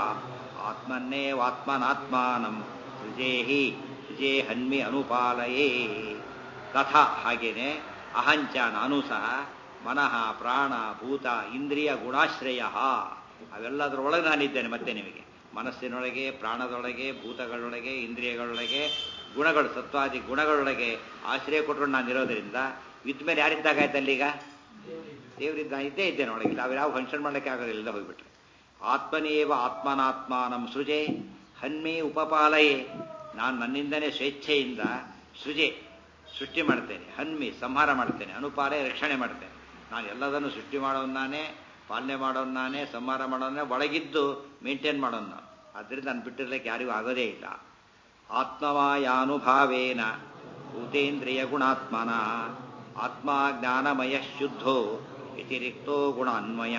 ಆತ್ಮನ್ನೇವಾತ್ಮನಾತ್ಮಾನಂ ಸೃಜೇಹಿ ಸೃಜೇ ಹನ್ಮಿ ಅನುಪಾಲಯೇ ತಥಾ ಹಾಗೇನೆ ಅಹಂಚ ನಾನು ಸಹ ಮನಃ ಪ್ರಾಣ ಭೂತ ಇಂದ್ರಿಯ ಗುಣಾಶ್ರಯ ಅವೆಲ್ಲದರೊಳಗೆ ನಾನಿದ್ದೇನೆ ಮತ್ತೆ ನಿಮಗೆ ಮನಸ್ಸಿನೊಳಗೆ ಪ್ರಾಣದೊಳಗೆ ಭೂತಗಳೊಳಗೆ ಇಂದ್ರಿಯಗಳೊಳಗೆ ಗುಣಗಳು ಸತ್ವಾದಿ ಗುಣಗಳೊಳಗೆ ಆಶ್ರಯ ಕೊಟ್ಟರು ನಾನಿರೋದ್ರಿಂದ ಇದ್ದ ಮೇಲೆ ಯಾರಿದ್ದಾಗಾಯ್ತು ಅಲ್ಲೀಗ ದೇವರಿದ್ದ ಇದ್ದೇ ಇದ್ದೇನೆ ಒಳಗೆ ನಾವು ಯಾವ ಫಂಕ್ಷನ್ ಮಾಡಲಿಕ್ಕೆ ಆಗೋದಿಲ್ಲ ಹೋಗ್ಬಿಟ್ರೆ ಆತ್ಮನೇವ ಆತ್ಮನಾತ್ಮಾನಂ ಸೃಜೆ ಹನ್ಮೇ ಉಪಪಾಲಯೇ ನಾನು ನನ್ನಿಂದನೇ ಸ್ವೇಚ್ಛೆಯಿಂದ ಸೃಜೆ ಸೃಷ್ಟಿ ಮಾಡ್ತೇನೆ ಹನ್ಮಿ ಸಂಹಾರ ಮಾಡ್ತೇನೆ ಅನುಪಾಲಯ ರಕ್ಷಣೆ ಮಾಡ್ತೇನೆ ನಾನು ಎಲ್ಲದನ್ನು ಸೃಷ್ಟಿ ಮಾಡೋನು ನಾನೇ ಪಾಲನೆ ಮಾಡೋನು ನಾನೇ ಸಂಹಾರ ಮಾಡೋನೇ ಒಳಗಿದ್ದು ಮೇಂಟೈನ್ ಮಾಡೋನು ನಾನು ಆದ್ದರಿಂದ ನಾನು ಬಿಟ್ಟಿರ್ಲಿಕ್ಕೆ ಯಾರಿಗೂ ಆಗೋದೇ ಇಲ್ಲ ಆತ್ಮವಾಯಾನುಭಾವೇನ ಭೂತೇಂದ್ರಿಯ ಗುಣಾತ್ಮನ ಆತ್ಮ ಜ್ಞಾನಮಯ ಶುದ್ಧೋ ವ್ಯತಿರಿಕ್ತೋ ಗುಣಾನ್ವಯ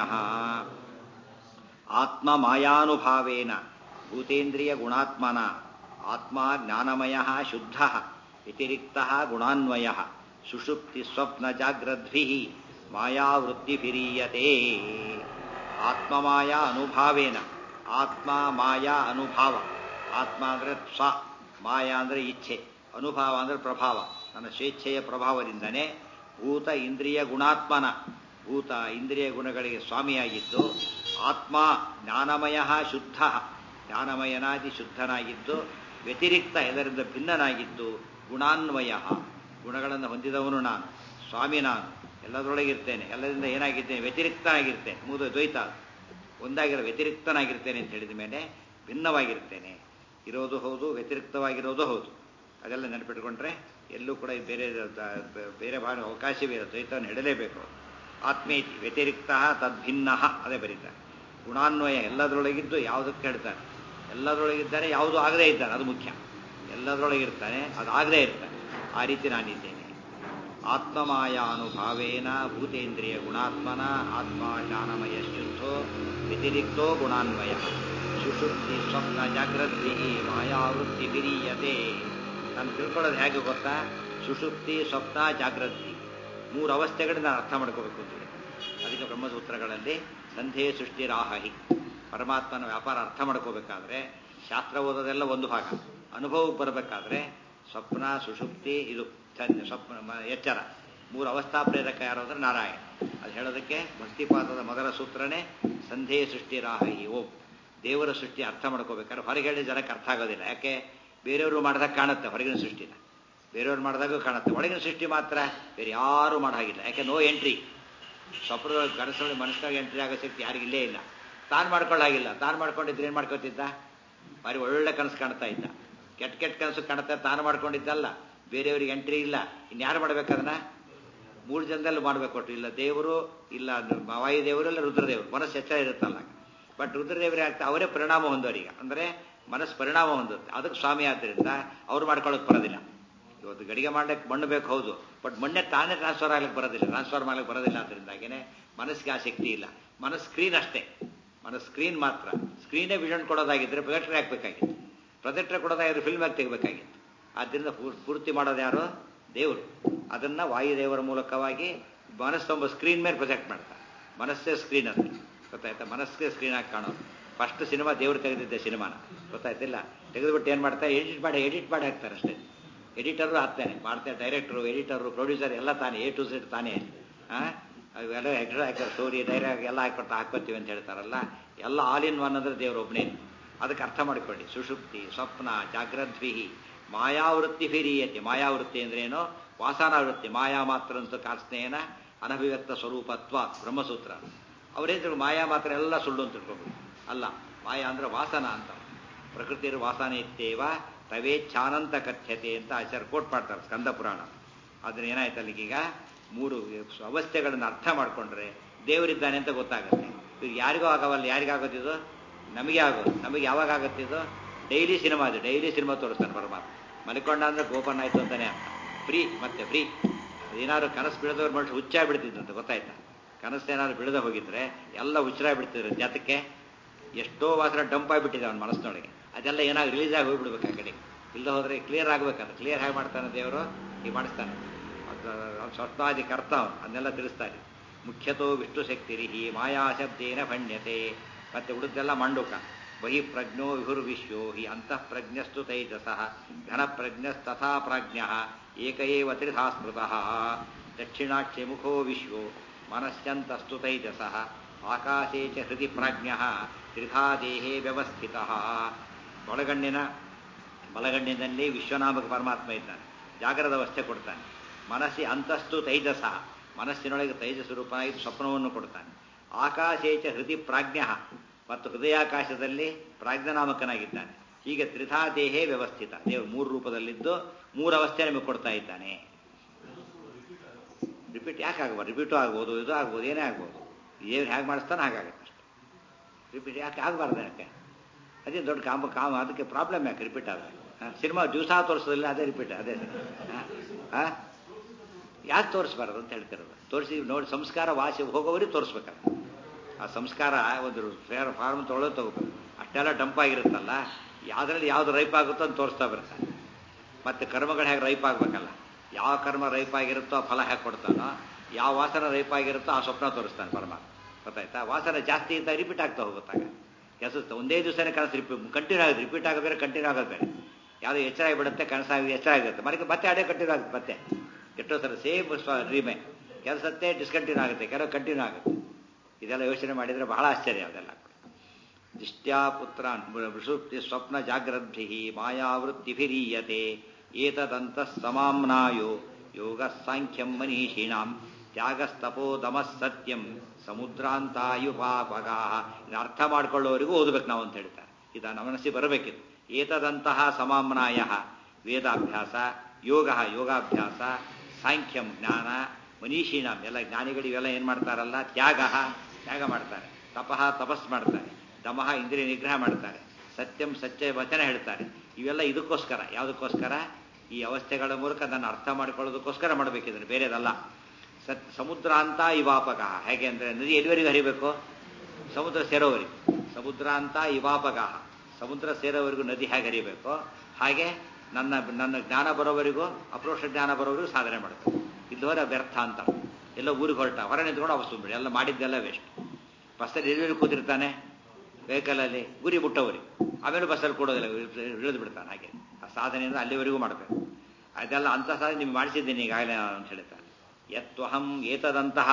ಆತ್ಮ ಮಾಯಾನುಭಾವೇನ ಭೂತೇಂದ್ರಿಯ ಗುಣಾತ್ಮನ ಆತ್ಮ ಜ್ಞಾನಮಯ ಶುದ್ಧ ವ್ಯತಿರಿಕ್ತ ಗುಣಾನ್ವಯ ಸುಷುಪ್ತಿ ಸ್ವಪ್ನ ಜಾಗ್ರದ್ಭಿ ಮಾಯಾವೃತ್ತಿಭಿರೀಯತೆ ಆತ್ಮಮಾಯಾ ಅನುಭಾವೇನ ಆತ್ಮ ಮಾಯಾ ಅನುಭಾವ ಆತ್ಮ ಅಂದರೆ ಸ್ವ ಮಾಯಾ ಅಂದರೆ ಇಚ್ಛೆ ಅನುಭಾವ ಅಂದರೆ ಪ್ರಭಾವ ನನ್ನ ಸ್ವೇಚ್ಛೆಯ ಪ್ರಭಾವದಿಂದನೇ ಭೂತ ಇಂದ್ರಿಯ ಗುಣಾತ್ಮನ ಭೂತ ಇಂದ್ರಿಯ ಗುಣಗಳಿಗೆ ಸ್ವಾಮಿಯಾಗಿದ್ದು ಆತ್ಮ ಜ್ಞಾನಮಯ ಶುದ್ಧ ಜ್ಞಾನಮಯನಾಗಿ ಶುದ್ಧನಾಗಿದ್ದು ವ್ಯತಿರಿಕ್ತ ಎಲ್ಲರಿಂದ ಭಿನ್ನನಾಗಿದ್ದು ಗುಣಾನ್ವಯ ಗುಣಗಳನ್ನು ಹೊಂದಿದವನು ನಾನು ಸ್ವಾಮಿ ನಾನು ಎಲ್ಲದರೊಳಗಿರ್ತೇನೆ ಎಲ್ಲರಿಂದ ಏನಾಗಿದ್ದೇನೆ ವ್ಯತಿರಿಕ್ತನಾಗಿರ್ತೇನೆ ಮೂದು ದ್ವೈತ ಒಂದಾಗಿರೋ ವ್ಯತಿರಿಕ್ತನಾಗಿರ್ತೇನೆ ಅಂತ ಹೇಳಿದ ಮೇಲೆ ಭಿನ್ನವಾಗಿರ್ತೇನೆ ಇರೋದು ಹೌದು ವ್ಯತಿರಿಕ್ತವಾಗಿರೋದು ಹೌದು ಅದೆಲ್ಲ ನೆನಪಿಟ್ಕೊಂಡ್ರೆ ಎಲ್ಲೂ ಕೂಡ ಈ ಬೇರೆ ದ- ಬೇರೆ ಭಾಗ ಅವಕಾಶವೇ ಇಲ್ಲ ದ್ವೈತವನ್ನು ಹಿಡಲೇಬೇಕು ಆತ್ಮೇತಿ ವ್ಯತಿರಿಕ್ತ ತದ್ಭಿನ್ನ ಅದೇ ಬರೀತಾರೆ ಗುಣಾನ್ವಯ ಎಲ್ಲದರೊಳಗಿದ್ದು ಯಾವುದಕ್ಕೆ ಹೇಳ್ತಾನೆ ಎಲ್ಲದರೊಳಗಿದ್ದಾನೆ ಯಾವುದು ಆಗದೇ ಇದ್ದಾನೆ ಅದು ಮುಖ್ಯ ಎಲ್ಲದರೊಳಗಿರ್ತಾನೆ ಅದು ಆಗದೇ ಇರ್ತಾನೆ ಆ ರೀತಿ ನಾನಿದ್ದೇನೆ ಆತ್ಮಮಾಯಾನುಭಾವೇನ ಭೂತೇಂದ್ರಿಯ ಗುಣಾತ್ಮನ ಆತ್ಮ ಜ್ಞಾನಮಯ ಶುದ್ಧೋ ವ್ಯತಿರಿಕ್ತೋ ಗುಣಾನ್ವಯ ಸುಷುಪ್ತಿ ಸ್ವಪ್ನ ಜಾಗೃತಿ ಮಾಯಾವೃತ್ತಿ ವಿರೀಯತೆ ನಾನು ತಿಳ್ಕೊಳ್ಳೋದು ಹೇಗೆ ಗೊತ್ತಾ ಸುಷುಪ್ತಿ ಸ್ವಪ್ನ ಜಾಗೃತಿ ಮೂರು ಅವಸ್ಥೆಗಳನ್ನ ನಾನು ಅರ್ಥ ಮಾಡ್ಕೋಬೇಕು ಅಂತ ಹೇಳಿ ಅದಕ್ಕೆ ಬ್ರಹ್ಮಸೂತ್ರಗಳಲ್ಲಿ ಸಂಧೆ ಸೃಷ್ಟಿ ರಾಹಿ ಪರಮಾತ್ಮನ ವ್ಯಾಪಾರ ಅರ್ಥ ಮಾಡ್ಕೋಬೇಕಾದ್ರೆ ಶಾಸ್ತ್ರ ಓದೋದೆಲ್ಲ ಒಂದು ಭಾಗ ಅನುಭವಕ್ಕೆ ಬರಬೇಕಾದ್ರೆ ಸ್ವಪ್ನ ಸುಷುಪ್ತಿ ಇದು ಛಂದ, ಸ್ವಪ್ನ ಮ- ಎಚ್ಚರ ಮೂರು ಅವಸ್ಥಾ ಪ್ರೇರಕ ಯಾರು ಅಂದ್ರೆ ನಾರಾಯಣ ಅದು ಹೇಳೋದಕ್ಕೆ ಭಕ್ತಿಪಾದದ ಮೊದಲ ಸೂತ್ರನೇ ಸಂಧೆ ಸೃಷ್ಟಿ ರಾಹಿ ಓಂ ದೇವರ ಸೃಷ್ಟಿ ಅರ್ಥ ಮಾಡ್ಕೋಬೇಕಾದ್ರೆ ಹೊರಗೆ ಹೇಳಿ ಜನಕ್ಕೆ ಅರ್ಥ ಆಗೋದಿಲ್ಲ ಯಾಕೆ ಬೇರೆಯವರು ಮಾಡಿದಾಗ ಕಾಣುತ್ತೆ ಹೊರಗಿನ ಸೃಷ್ಟಿನ ಬೇರೆಯವ್ರು ಮಾಡಿದಾಗೂ ಕಾಣುತ್ತೆ ಒಳಗಿನ ಸೃಷ್ಟಿ ಮಾತ್ರ ಬೇರೆ ಯಾರೂ ಮಾಡೋ ಹಾಗಿಲ್ಲ ಯಾಕೆ ನೋ ಎಂಟ್ರಿ ಸ್ವಪ್ನ ಕನಸಲ್ಲಿ ಮನಸ್ಸಿನಾಗ ಎಂಟ್ರಿ ಆಗೋ ಶಕ್ತಿ ಯಾರಿಗೂ ಇಲ್ಲೇ ಇಲ್ಲ ತಾನು ಮಾಡ್ಕೊಳ್ಳಾಗಿಲ್ಲ ತಾನು ಮಾಡ್ಕೊಂಡಿದ್ರೆ ಏನು ಮಾಡ್ಕೋತಿದ್ದ ಬಾರಿ ಒಳ್ಳೆ ಕನಸು ಕಾಣ್ತಾ ಇದ್ದ ಕೆಟ್ಟ ಕೆಟ್ಟ ಕನಸು ಕಾಣ್ತಾ ತಾನು ಮಾಡ್ಕೊಂಡಿದ್ದಲ್ಲ ಬೇರೆಯವ್ರಿಗೆ ಎಂಟ್ರಿ ಇಲ್ಲ ಇನ್ಯಾರು ಮಾಡ್ಬೇಕದನ್ನ ಮೂರು ಜನದಲ್ಲಿ ಮಾಡ್ಬೇಕು ಒಟ್ಟು ಇಲ್ಲ ದೇವರು ಇಲ್ಲ ವಾಯು ದೇವರು ಇಲ್ಲ ರುದ್ರದೇವರು ಮನಸ್ಸು ಎಚ್ಚರ ಇರುತ್ತಲ್ಲ ಬಟ್ ರುದ್ರದೇವರೇ ಆಗ್ತಾ ಅವರೇ ಪರಿಣಾಮ ಹೊಂದೋರೀಗ ಅಂದರೆ ಮನಸ್ಸು ಪರಿಣಾಮ ಹೊಂದುತ್ತೆ ಅದಕ್ಕೆ ಸ್ವಾಮಿ ಆದ್ದರಿಂದ ಅವ್ರು ಮಾಡ್ಕೊಳ್ಳೋಕೆ ಬರೋದಿಲ್ಲ ಇವತ್ತು ಗಡಿಗೆ ಮಾಡ್ಲಿಕ್ಕೆ ಮಣ್ಣು ಬೇಕು ಹೌದು ಬಟ್ ಮಣ್ಣೆ ತಾನೇ ಟ್ರಾನ್ಸ್ಫರ್ ಆಗ್ಲಿಕ್ಕೆ ಬರೋದಿಲ್ಲ ಟ್ರಾನ್ಸ್ಫರ್ ಮಾಡ್ಲಿಕ್ಕೆ ಬರೋದಿಲ್ಲ ಅದರಿಂದಾಗೇನೆ ಮನಸ್ಸಿಗೆ ಆ ಶಕ್ತಿ ಇಲ್ಲ ಮನಸ್ಸು ಸ್ಕ್ರೀನ್ ಅಷ್ಟೇ ಮನಸ್ಸು ಸ್ಕ್ರೀನ್ ಮಾತ್ರ ಸ್ಕ್ರೀನೇ ವಿಷನ್ ಕೊಡೋದಾಗಿದ್ರೆ ಪ್ರೊಜೆಕ್ಟರ್ ಹಾಕ್ಬೇಕಾಗಿತ್ತು ಪ್ರೊಜೆಕ್ಟರ್ ಕೊಡೋದಾಗಿದ್ರೆ ಫಿಲ್ಮ್ ಆಗಿ ತೆಗಿಬೇಕಾಗಿತ್ತು ಆದ್ದರಿಂದ ಪೂರ್- ಪೂರ್ತಿ ಮಾಡೋದು ಯಾರು ದೇವರು ಅದನ್ನ ವಾಯುದೇವರ ಮೂಲಕವಾಗಿ ಮನಸ್ಸೊಂಬ ಸ್ಕ್ರೀನ್ ಮೇಲೆ ಪ್ರೊಜೆಕ್ಟ್ ಮಾಡ್ತಾರೆ ಮನಸ್ಸೇ ಸ್ಕ್ರೀನ್ ಅದು ಗೊತ್ತಾಯ್ತಾ ಮನಸ್ಸಿಗೆ ಸ್ಕ್ರೀನ್ ಆಗಿ ಕಾಣೋದು ಫಸ್ಟ್ ಸಿನಿಮಾ ದೇವರು ತೆಗೆದಿದ್ದೆ ಸಿನಿಮಾನ ಗೊತ್ತಾಯ್ತಿಲ್ಲ ತೆಗೆದುಬಿಟ್ಟು ಏನು ಮಾಡ್ತಾರೆ ಎಡಿಟ್ ಮಾಡಿ ಎಡಿಟ್ ಮಾಡಿ ಹಾಕ್ತಾರೆ ಅಷ್ಟೇ ಎಡಿಟರು ಆಗ್ತಾನೆ ಮಾಡ್ತಾರೆ ಡೈರೆಕ್ಟರು ಎಡಿಟರು ಪ್ರೊಡ್ಯೂಸರ್ ಎಲ್ಲ ತಾನೇ ಎ ಟು ಸೆಟ್ ತಾನೇ ಹಾಂ ಅವೆಲ್ಲ ಎಕ್ಸ್ಟ್ರಾ ಹಾಕ್ತಾರೆ ಸ್ಟೋರಿ ಡೈರೆಕ್ಟ್ ಎಲ್ಲ ಹಾಕ್ಕೊಟ್ಟು ಹಾಕ್ಕೊತೀವಿ ಅಂತ ಹೇಳ್ತಾರಲ್ಲ ಎಲ್ಲ ಆಲ್ ಇನ್ ಒನ್ ಅಂದ್ರೆ ದೇವರು ಒಬ್ಬನೇ ಅದಕ್ಕೆ ಅರ್ಥ ಮಾಡಿಕೊಳ್ಳಿ ಸುಷುಪ್ತಿ ಸ್ವಪ್ನ ಜಾಗ್ರದ್ವಿಹಿ ಮಾಯಾವೃತ್ತಿ ಫಿರಿಯತೆ ಮಾಯಾವೃತ್ತಿ ಅಂದ್ರೇನು ವಾಸನಾವೃತ್ತಿ ಮಾಯಾ ಮಾತ್ರ ಅಂತ ಕಾಸ್ನೇನ ಅನಭಿವ್ಯಕ್ತ ಸ್ವರೂಪತ್ವ ಬ್ರಹ್ಮಸೂತ್ರ ಅವರೇಂದ್ರು ಮಾಯಾ ಮಾತ್ರ ಎಲ್ಲ ಸುಳ್ಳು ಅಂತ ತಿಳ್ಕೊಬೇಕು ಅಲ್ಲ ಮಾಯಾ ಅಂದ್ರೆ ವಾಸನ ಅಂತ ಪ್ರಕೃತಿಯ ವಾಸನೆ ಇತ್ತೇವ ತವೇಚ್ಛಾನಂತ ಕಥ್ಯತೆ ಅಂತ ಆಚಾರ್ಯ ಕೋಟ್ ಮಾಡ್ತಾರೆ ಸ್ಕಂದ ಪುರಾಣ ಅದನ್ನ ಏನಾಯ್ತು ಅಲ್ಲಿಗೀಗ ಮೂರು ಅವಸ್ಥೆಗಳನ್ನು ಅರ್ಥ ಮಾಡಿಕೊಂಡ್ರೆ ದೇವರಿದ್ದಾನೆ ಅಂತ ಗೊತ್ತಾಗುತ್ತೆ ಇದು ಯಾರಿಗೂ ಆಗವಲ್ಲ ಯಾರಿಗಾಗೋದಿದು ನಮಗೆ ಆಗೋದು ನಮಗೆ ಯಾವಾಗ ಆಗುತ್ತಿದ್ದು ಡೈಲಿ ಸಿನಿಮಾ ಅದು ಡೈಲಿ ಸಿನಿಮಾ ತೋರಿಸ್ತಾನೆ ಪರಮಾತ್ಮ ಮಲಿಕೊಂಡ ಅಂದ್ರೆ ಗೋಪನ್ ಆಯ್ತು ಅಂತಾನೆ ಅರ್ಥ ಫ್ರೀ ಮತ್ತೆ ಫ್ರೀ ಏನಾದ್ರು ಕನಸು ಬಿಡದವ್ರು ಮನುಷ್ಯ ಹುಚ್ಚಾಗಿ ಬಿಡ್ತಿದ್ದಂತೆ ಗೊತ್ತಾಯ್ತಾ ಕನಸು ಏನಾದ್ರು ಬಿಡದೆ ಹೋಗಿದ್ರೆ ಎಲ್ಲ ಹುಚ್ಚರಾಗಿ ಬಿಡ್ತಿದ್ರು ಜಾತಕ್ಕೆ ಎಷ್ಟೋ ವಾಸನ ಡಂಪ್ ಆಗಿಬಿಟ್ಟಿದೆ ಅವನ ಮನಸ್ಸಿನೊಳಗೆ ಅದೆಲ್ಲ ಏನಾಗಿ ರಿಲೀಸ್ ಆಗಿ ಹೋಗ್ಬಿಡ್ಬೇಕು ಆ ಕಡೆ ಇಲ್ಲದೆ ಹೋದ್ರೆ ಕ್ಲಿಯರ್ ಆಗ್ಬೇಕಂದ್ರೆ ಕ್ಲಿಯರ್ ಹೇಗೆ ಮಾಡ್ತಾನೆ ದೇವರು ಈಗ ಮಾಡಿಸ್ತಾನೆ ಅದು ಸ್ವಪ್ನಾದಿ ಕರ್ತ ಅವನು ಅದನ್ನೆಲ್ಲ ತಿಳಿಸ್ತಾನೆ ಮುಖ್ಯತೋ ವಿಷ್ಣು ಶಕ್ತಿರಿಹಿ ಮಾಯಾ ಶಬ್ದೇನ ಭಣ್ಯತೆ ಮತ್ತೆ ಉಳಿದೆಲ್ಲ ಮಂಡುಕ ಬಹಿ ಪ್ರಜ್ಞೋ ವಿಹುರ್ವಿಶ್ವೋ ಹಿ ಅಂತಃ ಪ್ರಜ್ಞಸ್ತು ತೈಜಸಃ ಘನ ಪ್ರಜ್ಞಸ್ತಥಾ ಪ್ರಾಜ್ಞ ಏಕ ಏವ ತ್ರಿಧಾ ಸ್ಮೃತಃ ದಕ್ಷಿಣಾಕ್ಷಿ ಮುಖೋ ವಿಶ್ವೋ ಮನಶ್ಚಂತಸ್ತು ತೈಜಸಃ ಆಕಾಶೇ ಚ ಹೃದಿ ಪ್ರಾಜ್ಞ ತ್ರಿಧಾ ದೇಹೇ ವ್ಯವಸ್ಥಿತ ಒಳಗಣ್ಣಿನ ಬಲಗಣ್ಣಿನಲ್ಲಿ ವಿಶ್ವನಾಮಕ ಪರಮಾತ್ಮ ಇದ್ದಾನೆ ಜಾಗರದ ಅವಸ್ಥೆ ಕೊಡ್ತಾನೆ ಮನಸ್ಸಿ ಅಂತಸ್ತು ತೈಜಸ ಮನಸ್ಸಿನೊಳಗೆ ತೈಜಸ ರೂಪನಾಗಿ ಸ್ವಪ್ನವನ್ನು ಕೊಡ್ತಾನೆ ಆಕಾಶೇಚ ಹೃದಯ ಪ್ರಾಜ್ಞ ಮತ್ತು ಹೃದಯಾಕಾಶದಲ್ಲಿ ಪ್ರಾಜ್ಞನಾಮಕನಾಗಿದ್ದಾನೆ ಹೀಗೆ ತ್ರಿಧಾ ದೇಹೇ ವ್ಯವಸ್ಥಿತ ದೇವರು ಮೂರು ರೂಪದಲ್ಲಿದ್ದು ಮೂರು ಅವಸ್ಥೆ ನಮಗೆ ಕೊಡ್ತಾ ಇದ್ದಾನೆ ರಿಪೀಟ್ ಯಾಕೆ ಆಗ್ಬಾರ್ದು ರಿಪೀಟು ಆಗ್ಬೋದು ಇದು ಆಗ್ಬೋದು ಏನೇ ಆಗ್ಬೋದು ಏನು ಹೇಗೆ ಮಾಡಿಸ್ತಾನೆ ಹಾಗಾಗುತ್ತೆ ಅಷ್ಟೆ ರಿಪೀಟ್ ಯಾಕೆ ಆಗಬಾರ್ದು ಯಾಕೆ ಅದೇ ದೊಡ್ಡ ಕಾಮ ಕಾಮ ಅದಕ್ಕೆ ಪ್ರಾಬ್ಲಮ್ ಯಾಕೆ ರಿಪೀಟ್ ಆದ್ರೆ ಸಿನಿಮಾ ದಿವಸ ತೋರಿಸೋದಿಲ್ಲ ಅದೇ ರಿಪೀಟ್ ಅದೇ ಹಾಂ ಯಾಕೆ ತೋರಿಸ್ಬಾರ್ದು ಅಂತ ಹೇಳ್ತಿರೋದು ತೋರಿಸಿ ನೋಡಿ ಸಂಸ್ಕಾರ ವಾಸಿ ಹೋಗೋವರಿಗೆ ತೋರಿಸ್ಬೇಕಲ್ಲ ಆ ಸಂಸ್ಕಾರ ಒಂದು ಫೇರ್ ಫಾರ್ಮ್ ತೊಗೊಳ್ಳೋದು ತಗೋಬೇಕು ಅಷ್ಟೆಲ್ಲ ಡಂಪ್ ಆಗಿರುತ್ತಲ್ಲ ಯಾವ್ದ್ರಲ್ಲಿ ಯಾವ್ದು ರೈಪ್ ಆಗುತ್ತೋ ಅಂತ ತೋರಿಸ್ತಾ ಬರ್ತಾರೆ ಮತ್ತೆ ಕರ್ಮಗಳು ಹೇಗೆ ರೈಪ್ ಆಗ್ಬೇಕಲ್ಲ ಯಾವ ಕರ್ಮ ರೈಪ್ ಆಗಿರುತ್ತೋ ಆ ಫಲ ಹೇಗೆ ಕೊಡ್ತಾನೋ ಯಾವ ವಾಸನ ರೈಪ್ ಆಗಿರುತ್ತೋ ಆ ಸ್ವಪ್ನ ತೋರಿಸ್ತಾನೆ ಪರಮಾತ್ಮ ಗೊತ್ತಾಯ್ತಾ ವಾಸನ ಜಾಸ್ತಿ ಇದ್ದಾಗ ರಿಪೀಟ್ ಆಗ್ತಾ ಹೋಗುತ್ತಾಗ ಕೆಸುತ್ತೆ ಒಂದೇ ದಿವಸನೇ ಕನಸು ರಿಪೀಟ್ ಕಂಟಿನ್ಯೂ ಆಗುತ್ತೆ ರಿಪೀಟ್ ಆಗೋದು ಬೇರೆ ಕಂಟಿನ್ಯೂ ಆಗೋದು ಬೇರೆ ಯಾವುದೋ ಎಚ್ಚರ ಆಗಿಬಿಡುತ್ತೆ ಕನಸಾಗಿ ಎಚ್ಚರ ಆಗುತ್ತೆ ಮನೆಗೆ ಮತ್ತೆ ಅದೇ ಕಂಟಿನ್ಯೂ ಆಗುತ್ತೆ ಮತ್ತೆ ಎಷ್ಟೋ ಸಲ ಸೇಮ್ ರೀಮೆ ಕೆಲಸತ್ತೆ ಡಿಸ್ಕಂಟಿನ್ಯೂ ಆಗುತ್ತೆ ಕೆಲವು ಕಂಟಿನ್ಯೂ ಆಗುತ್ತೆ ಇದೆಲ್ಲ ಯೋಚನೆ ಮಾಡಿದರೆ ಬಹಳ ಆಶ್ಚರ್ಯ ಅದೆಲ್ಲ ದಿಷ್ಟ್ಯಾ ಪುತ್ರ ವಿಷುಪ್ತಿ ಸ್ವಪ್ನ ಜಾಗ್ರದ್ಭಿ ಮಾಯಾವೃತ್ತಿಭಿರೀಯತೆ ಏತದಂತ ಸಮಾಮ್ನಾಯೋ ಯೋಗ ಸಾಂಖ್ಯಂ ಮನೀಷಿಣಾಂ ತ್ಯಾಗಸ್ತಪೋ ದಮಃ ಸತ್ಯಂ ಸಮುದ್ರಾಂತಾಯುಪಾಪಗಾ ಇದು ಅರ್ಥ ಮಾಡ್ಕೊಳ್ಳೋವರಿಗೂ ಓದಬೇಕು ನಾವು ಅಂತ ಹೇಳ್ತಾರೆ ಇದು ನಮ್ಮ ಮನಸ್ಸಿಗೆ ಬರಬೇಕಿತ್ತು ಏತದಂತಹ ಸಮಾಮ್ನಾಯ ವೇದಾಭ್ಯಾಸ ಯೋಗ ಯೋಗಾಭ್ಯಾಸ ಸಾಂಖ್ಯಂ ಜ್ಞಾನ ಮನೀಷೀಣಂ ಎಲ್ಲ ಜ್ಞಾನಿಗಳಿವೆಲ್ಲ ಏನು ಮಾಡ್ತಾರಲ್ಲ ತ್ಯಾಗ ತ್ಯಾಗ ಮಾಡ್ತಾರೆ ತಪಃ ತಪಸ್ ಮಾಡ್ತಾರೆ ದಮಃ ಇಂದ್ರಿಯ ನಿಗ್ರಹ ಮಾಡ್ತಾರೆ ಸತ್ಯಂ ಸತ್ಯ ವಚನ ಹೇಳ್ತಾರೆ ಇವೆಲ್ಲ ಇದಕ್ಕೋಸ್ಕರ ಯಾವುದಕ್ಕೋಸ್ಕರ ಈ ಅವಸ್ಥೆಗಳ ಮೂಲಕ ನನ್ನ ಅರ್ಥ ಮಾಡ್ಕೊಳ್ಳೋದಕ್ಕೋಸ್ಕರ ಮಾಡಬೇಕಿದ್ರೆ ಬೇರೆದಲ್ಲ ಸತ್ ಸಮುದ್ರ ಅಂತ ಇವಾಪಕ ಹೇಗೆ ಅಂದರೆ ನದಿ ಎಲ್ಲಿವರೆಗೂ ಹರಿಬೇಕು ಸಮುದ್ರ ಸೇರೋವರೆಗೂ ಸಮುದ್ರ ಅಂತ ಇವಾಪಗ ಸಮುದ್ರ ಸೇರೋವರೆಗೂ ನದಿ ಹೇಗೆ ಹರಿಬೇಕು ಹಾಗೆ ನನ್ನ ನನ್ನ ಜ್ಞಾನ ಬರೋವರೆಗೂ ಅಪ್ರೋಷ ಜ್ಞಾನ ಬರೋವರೆಗೂ ಸಾಧನೆ ಮಾಡಬೇಕು ಇಲ್ಲವರೆ ವ್ಯರ್ಥ ಅಂತ ಎಲ್ಲ ಊರಿಗೆ ಹೊರಟ ಹೊರ ನಿಂತ್ಕೊಂಡು ಅವಸ್ತು ಬಿಡಿ ಎಲ್ಲ ಮಾಡಿದ್ದೆಲ್ಲ ವೇಸ್ಟ್ ಬಸ್ಸಲ್ಲಿ ಎಲ್ಲಿ ಕೂತಿರ್ತಾನೆ ವೆಹಿಕಲಲ್ಲಿ ಗುರಿ ಮುಟ್ಟವರಿ ಆಮೇಲೆ ಬಸ್ಸಲ್ಲಿ ಕೊಡೋದಿಲ್ಲ ಇಳಿದು ಬಿಡ್ತಾನೆ ಹಾಗೆ ಆ ಸಾಧನೆಯಿಂದ ಅಲ್ಲಿವರೆಗೂ ಮಾಡಬೇಕು ಅದೆಲ್ಲ ಅಂಥ ಸಾಧನೆ ನಿಮ್ಗೆ ಮಾಡಿಸಿದ್ದೀನಿ ಈಗಾಗಲೇ ನಾನು ಅಂತ ಹೇಳ್ತಾನೆ ಯತ್ವಹಂ ಏತದಂತಹ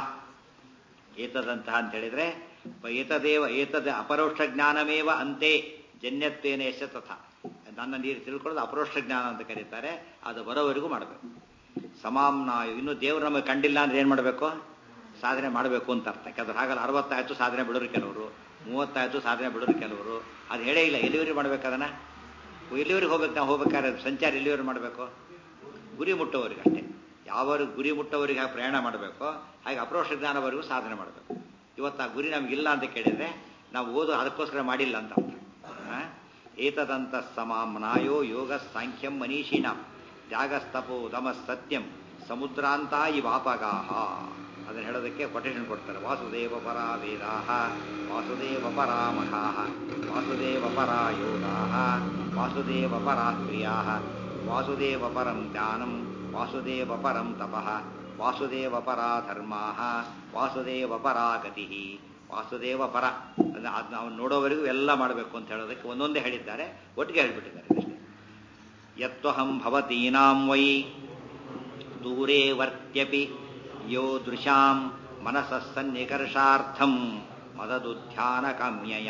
ಏತದಂತಹ ಅಂತ ಹೇಳಿದ್ರೆ ಏತದೇವ ಏತದ ಅಪರೋಕ್ಷ ಜ್ಞಾನಮೇವ ಅಂತೆ ಜನ್ಯತ್ವೇನ ಯಶ ತಥ ನನ್ನ ನೀರು ತಿಳ್ಕೊಳ್ಳೋದು ಅಪರೋಕ್ಷ ಜ್ಞಾನ ಅಂತ ಕರೀತಾರೆ ಅದು ಬರೋವರೆಗೂ ಮಾಡಬೇಕು ಸಮಾಮ್ನಾಯು ಇನ್ನು ದೇವರು ನಮಗೆ ಕಂಡಿಲ್ಲ ಅಂದ್ರೆ ಏನು ಮಾಡಬೇಕು ಸಾಧನೆ ಮಾಡಬೇಕು ಅಂತ ಅರ್ಥ ಯಾಕಂದ್ರೆ ಹಾಗಲ್ಲ ಅರವತ್ತಾಯ್ತು ಸಾಧನೆ ಬಿಡೋರು ಕೆಲವರು ಮೂವತ್ತಾಯ್ತು ಸಾಧನೆ ಬಿಡೋರು ಕೆಲವರು ಅದು ಹೇಳೇ ಇಲ್ಲ ಎಲ್ಲಿವರೆಗೆ ಮಾಡ್ಬೇಕು ಅದನ್ನ ಎಲ್ಲಿವರೆಗೆ ಹೋಗ್ಬೇಕು ನಾವು ಹೋಗ್ಬೇಕಾದ್ರೆ ಸಂಚಾರ ಎಲ್ಲಿವರೆಗೆ ಮಾಡಬೇಕು ಗುರಿ ಮುಟ್ಟೋವರಿಗೆ ಅಷ್ಟೇ ಯಾವ ಗುರಿ ಮುಟ್ಟೋವರಿಗೆ ಹಾಗೆ ಪ್ರಯಾಣ ಮಾಡಬೇಕು ಹಾಗೆ ಅಪ್ರೋಷ ಜ್ಞಾನವರೆಗೂ ಸಾಧನೆ ಮಾಡಬೇಕು ಇವತ್ತು ಆ ಗುರಿ ನಮಗಿಲ್ಲ ಅಂತ ಕೇಳಿದ್ರೆ ನಾವು ಓದು ಅದಕ್ಕೋಸ್ಕರ ಮಾಡಿಲ್ಲ ಅಂತ ಅರ್ಥ ಏತದಂತ ಸಮಾಮ್ನಾಯೋ ಯೋಗ ಸಾಂಖ್ಯಂ ಮನೀಷಿಣಾಂ ಜಾಗಸ್ತಪೋ ದಮ ಸತ್ಯಂ ಸಮುದ್ರಾಂತ ಇವಾಪಗಾಹ ಅದನ್ನು ಹೇಳೋದಕ್ಕೆ ಕೊಟೇಶನ್ ಕೊಡ್ತಾರೆ ವಾಸುದೇವ ಪರ ವೇದಾಹ ವಾಸುದೇವ ಪರಾ ಮಖಾಹ ವಾಸುದೇವ ಪರ ಯೋಗಾಹ ವಾಸುದೇವ ಪರಾ ಕ್ರಿಯಾಹ ವಾಸುದೇವ ಪರಂ ಜ್ಞಾನಂ ವಾಸುದೇವ ಪರಂ ತಪಃ ವಾಸುದೇವ ಪರಾ ಧರ್ಮಾಹ ವಾಸುದೇವ ಪರಾ ಗತಿ ವಾಸುದೇವ ಪರ ಅದನ್ನ ನಾವು ನೋಡೋವರೆಗೂ ಎಲ್ಲ ಮಾಡಬೇಕು ಅಂತ ಹೇಳೋದಕ್ಕೆ ಒಂದೊಂದೇ ಹೇಳಿದ್ದಾರೆ ಒಟ್ಟಿಗೆ ಹೇಳಿಬಿಟ್ಟಿದ್ದಾರೆ ಅಷ್ಟೇ ಯತ್ವಹಂ ಭವತೀನಾಂ ವೈ ದೂರೇ ವರ್ತ್ಯಪಿ ಯೋ ದೃಶಾಂ ಮನಸಃ ಸನ್ನಿಕರ್ಷಾರ್ಥಂ ಮದದುಧ್ಯಾನ ಕಾಮ್ಯಯ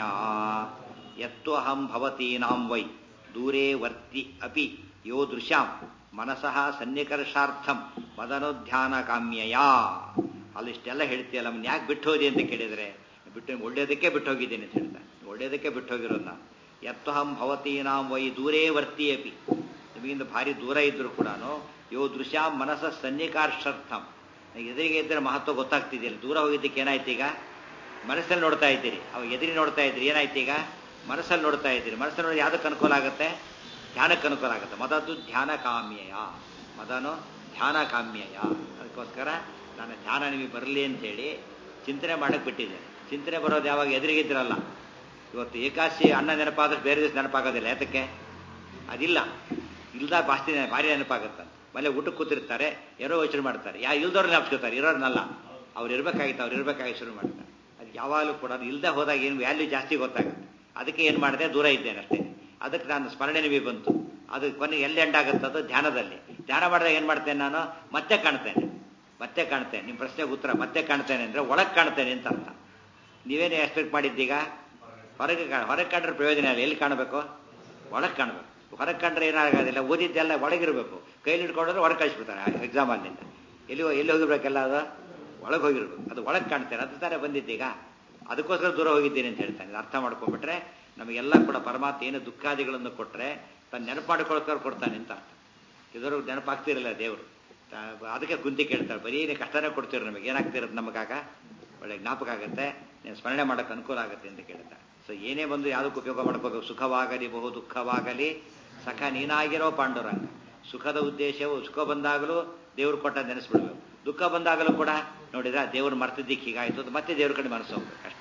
ಯತ್ವಹಂ ಭವತೀನಾಂ ವೈ ದೂರೇ ವರ್ತಿ ಅಪಿ ಯೋ ದೃಶಾಂ ಮನಸಃ ಸನ್ನಿಕರ್ಷಾರ್ಥಂ ಮದನುಧ್ಯಾನ ಕಾಮ್ಯಯ ಅಲ್ಲಿಷ್ಟೆಲ್ಲ ಹೇಳ್ತೀಯಲ್ಲ ನಮ್ಮನ್ನ ಯಾಕೆ ಬಿಟ್ಟು ಹೋದಿ ಅಂತ ಕೇಳಿದರೆ ಬಿಟ್ಟು ಒಳ್ಳೇದಕ್ಕೆ ಬಿಟ್ಟು ಹೋಗಿದ್ದೀನಿ ಅಂತ ಹೇಳ್ತಾರೆ ಒಳ್ಳೇದಕ್ಕೆ ಬಿಟ್ಟು ಹೋಗಿರೋದು ನಾನು ಯತ್ವಹಂ ಭವತೀನಾಂ ವೈ ದೂರೇ ವರ್ತಿ ಅಪಿ ನಿಮಗಿಂದ ಭಾರಿ ದೂರ ಇದ್ರೂ ಕೂಡ ಯೋ ದೃಶ್ಯ ಮನಸ್ಸ ಸನ್ನಿಕಾರ್ಷರ್ಥಂ ಎದುರಿಗೆ ಇದ್ದರೆ ಮಹತ್ವ ಗೊತ್ತಾಗ್ತಿದೆಯಲ್ಲ ದೂರ ಹೋಗಿದ್ದಕ್ಕೆ ಏನಾಯ್ತು ಈಗ ಮನಸ್ಸಲ್ಲಿ ನೋಡ್ತಾ ಇದ್ದೀರಿ ಅವಾಗ ಎದುರಿ ನೋಡ್ತಾ ಇದ್ದೀರಿ ಏನಾಯ್ತು ಈಗ ಮನಸ್ಸಲ್ಲಿ ನೋಡ್ತಾ ಇದ್ದೀರಿ ಮನಸ್ಸಲ್ಲಿ ನೋಡಿ ಯಾವುದಕ್ಕೆ ಅನುಕೂಲ ಆಗುತ್ತೆ ಧ್ಯಾನಕ್ಕೆ ಅನುಕೂಲ ಆಗುತ್ತೆ ಮದದ್ದು ಧ್ಯಾನ ಕಾಮ್ಯಯ ಮದನು ಧ್ಯಾನ ಕಾಮ್ಯಯ ಅದಕ್ಕೋಸ್ಕರ ನನ್ನ ಧ್ಯಾನ ನಿಮಗೆ ಬರಲಿ ಅಂತೇಳಿ ಚಿಂತನೆ ಮಾಡಕ್ಕೆ ಬಿಟ್ಟಿದ್ದೆ ಚಿಂತನೆ ಬರೋದು ಯಾವಾಗ ಎದುರಿಗಿದ್ರಲ್ಲ ಇವತ್ತು ಏಕಾಶಿ ಅನ್ನ ನೆನಪಾದ್ರೆ ಬೇರೆ ದಿವಸ ನೆನಪಾಗೋದಿಲ್ಲ ಯಾತಕ್ಕೆ ಅದಿಲ್ಲ ಇಲ್ದಾಗ ಬಾಸ್ತಿ ಭಾರಿ ನೆನಪಾಗುತ್ತೆ ಮನೆ ಊಟಕ್ಕೆ ಕೂತಿರ್ತಾರೆ ಏನೋ ಯೋಚನೆ ಮಾಡ್ತಾರೆ ಯಾ ಇಲ್ದವ್ರು ನೆನಪಿಸ್ಕೊತಾರೆ ಇರೋರ್ನಲ್ಲ ಅವ್ರು ಇರಬೇಕಾಗಿತ್ತು ಅವ್ರು ಇರಬೇಕಾಗಿ ಶುರು ಮಾಡ್ತಾರೆ ಅದು ಯಾವಾಗಲೂ ಕೂಡ ಇಲ್ದೇ ಹೋದಾಗ ಏನು ವ್ಯಾಲ್ಯೂ ಜಾಸ್ತಿ ಗೊತ್ತಾಗುತ್ತೆ ಅದಕ್ಕೆ ಏನು ಮಾಡಿದೆ ದೂರ ಇದ್ದೇನೆ ಅಷ್ಟೇ ಅದಕ್ಕೆ ನಾನು ಸ್ಮರಣೆ ನಿಮಗೆ ಬಂತು ಅದು ಕೊನೆಗೆ ಎಲ್ಲಿ ಎಂಡ್ ಆಗುತ್ತೆ ಅದು ಧ್ಯಾನದಲ್ಲಿ ಧ್ಯಾನ ಮಾಡಿದಾಗ ಏನು ಮಾಡ್ತೇನೆ ನಾನು ಮತ್ತೆ ಕಾಣ್ತೇನೆ ಮತ್ತೆ ಕಾಣ್ತೇನೆ ನಿಮ್ಮ ಪ್ರಶ್ನೆಗೆ ಉತ್ತರ ಮತ್ತೆ ಕಾಣ್ತೇನೆ ಅಂದರೆ ಒಳಗೆ ಕಾಣ್ತೇನೆ ಅಂತ ಅರ್ಥ ನೀವೇನು ಎಕ್ಸ್ಪೆಕ್ಟ್ ಮಾಡಿದ್ದೀಗ ಹೊರಗೆ ಕಾಣ ಹೊರಗೆ ಕಂಡ್ರೆ ಪ್ರಯೋಜನ ಇಲ್ಲ ಎಲ್ಲಿ ಕಾಣಬೇಕು ಒಳಗೆ ಕಾಣಬೇಕು ಹೊರಗೆ ಕಂಡ್ರೆ ಏನಾಗೋದಿಲ್ಲ ಓದಿದ್ದೆಲ್ಲ ಒಳಗಿರಬೇಕು ಕೈಲಿ ಹಿಡ್ಕೊಂಡ್ರೆ ಹೊರಗೆ ಕಳಿಸ್ಬಿಡ್ತಾರೆ ಎಕ್ಸಾಮ್ ಅಲ್ಲಿಂದ ಎಲ್ಲಿ ಎಲ್ಲಿ ಹೋಗಿರ್ಬೇಕೆಲ್ಲ ಅದು ಒಳಗೆ ಹೋಗಿರ್ಬೇಕು ಅದು ಒಳಗೆ ಕಾಣ್ತೇನೆ ಅದು ತಾನೇ ಬಂದಿದ್ದೀಗ ಅದಕ್ಕೋಸ್ಕರ ದೂರ ಹೋಗಿದ್ದೀನಿ ಅಂತ ಹೇಳ್ತಾನೆ ಇದು ಅರ್ಥ ಮಾಡ್ಕೊಂಡ್ಬಿಟ್ರೆ ನಮಗೆಲ್ಲ ಕೂಡ ಪರಮಾತ್ಮ ಏನು ದುಃಖಾದಿಗಳನ್ನು ಕೊಟ್ಟರೆ ತನ್ನ ನೆನಪು ಮಾಡ್ಕೊಳ್ತಾರೆ ಕೊಡ್ತಾನೆ ಅಂತ ಅರ್ಥ ಇದರ ನೆನಪಾಗ್ತಿರಲ್ಲ ದೇವರು ಅದಕ್ಕೆ ಕುಂತಿ ಕೇಳ್ತಾರೆ ಬರೀ ಕಷ್ಟನೇ ಕೊಡ್ತೀರ ನಮಗೆ ಏನಾಗ್ತಿರೋದು ನಮಗಾಗ ಒಳ್ಳೆ ಜ್ಞಾಪಕ ಆಗುತ್ತೆ ನೀನು ಸ್ಮರಣೆ ಮಾಡೋಕ್ಕೆ ಅನುಕೂಲ ಆಗುತ್ತೆ ಅಂತ ಕೇಳ್ತಾರೆ ಸೊ ಏನೇ ಬಂದು ಯಾವುದಕ್ಕೆ ಉಪಯೋಗ ಮಾಡ್ಕೋಬೇಕು ಸುಖವಾಗಲಿ ಬಹು ದುಃಖವಾಗಲಿ ಸಖ ನೀನಾಗಿರೋ ಪಾಂಡುರಂಗ ಸುಖದ ಉದ್ದೇಶವು ಸುಖ ಬಂದಾಗಲೂ ದೇವ್ರು ಕೊಟ್ಟ ನೆನೆಸ್ಬಿಡ್ಬೇಕು ದುಃಖ ಬಂದಾಗಲೂ ಕೂಡ ನೋಡಿದ್ರೆ ದೇವ್ರು ಮರ್ತಿದ್ದಕ್ಕೆ ಹೀಗಾಯ್ತು ಮತ್ತೆ ದೇವ್ರ ಕಡೆ ಮನಸ್ಸು ಹೋಗ್ಬೇಕು ಅಷ್ಟೇ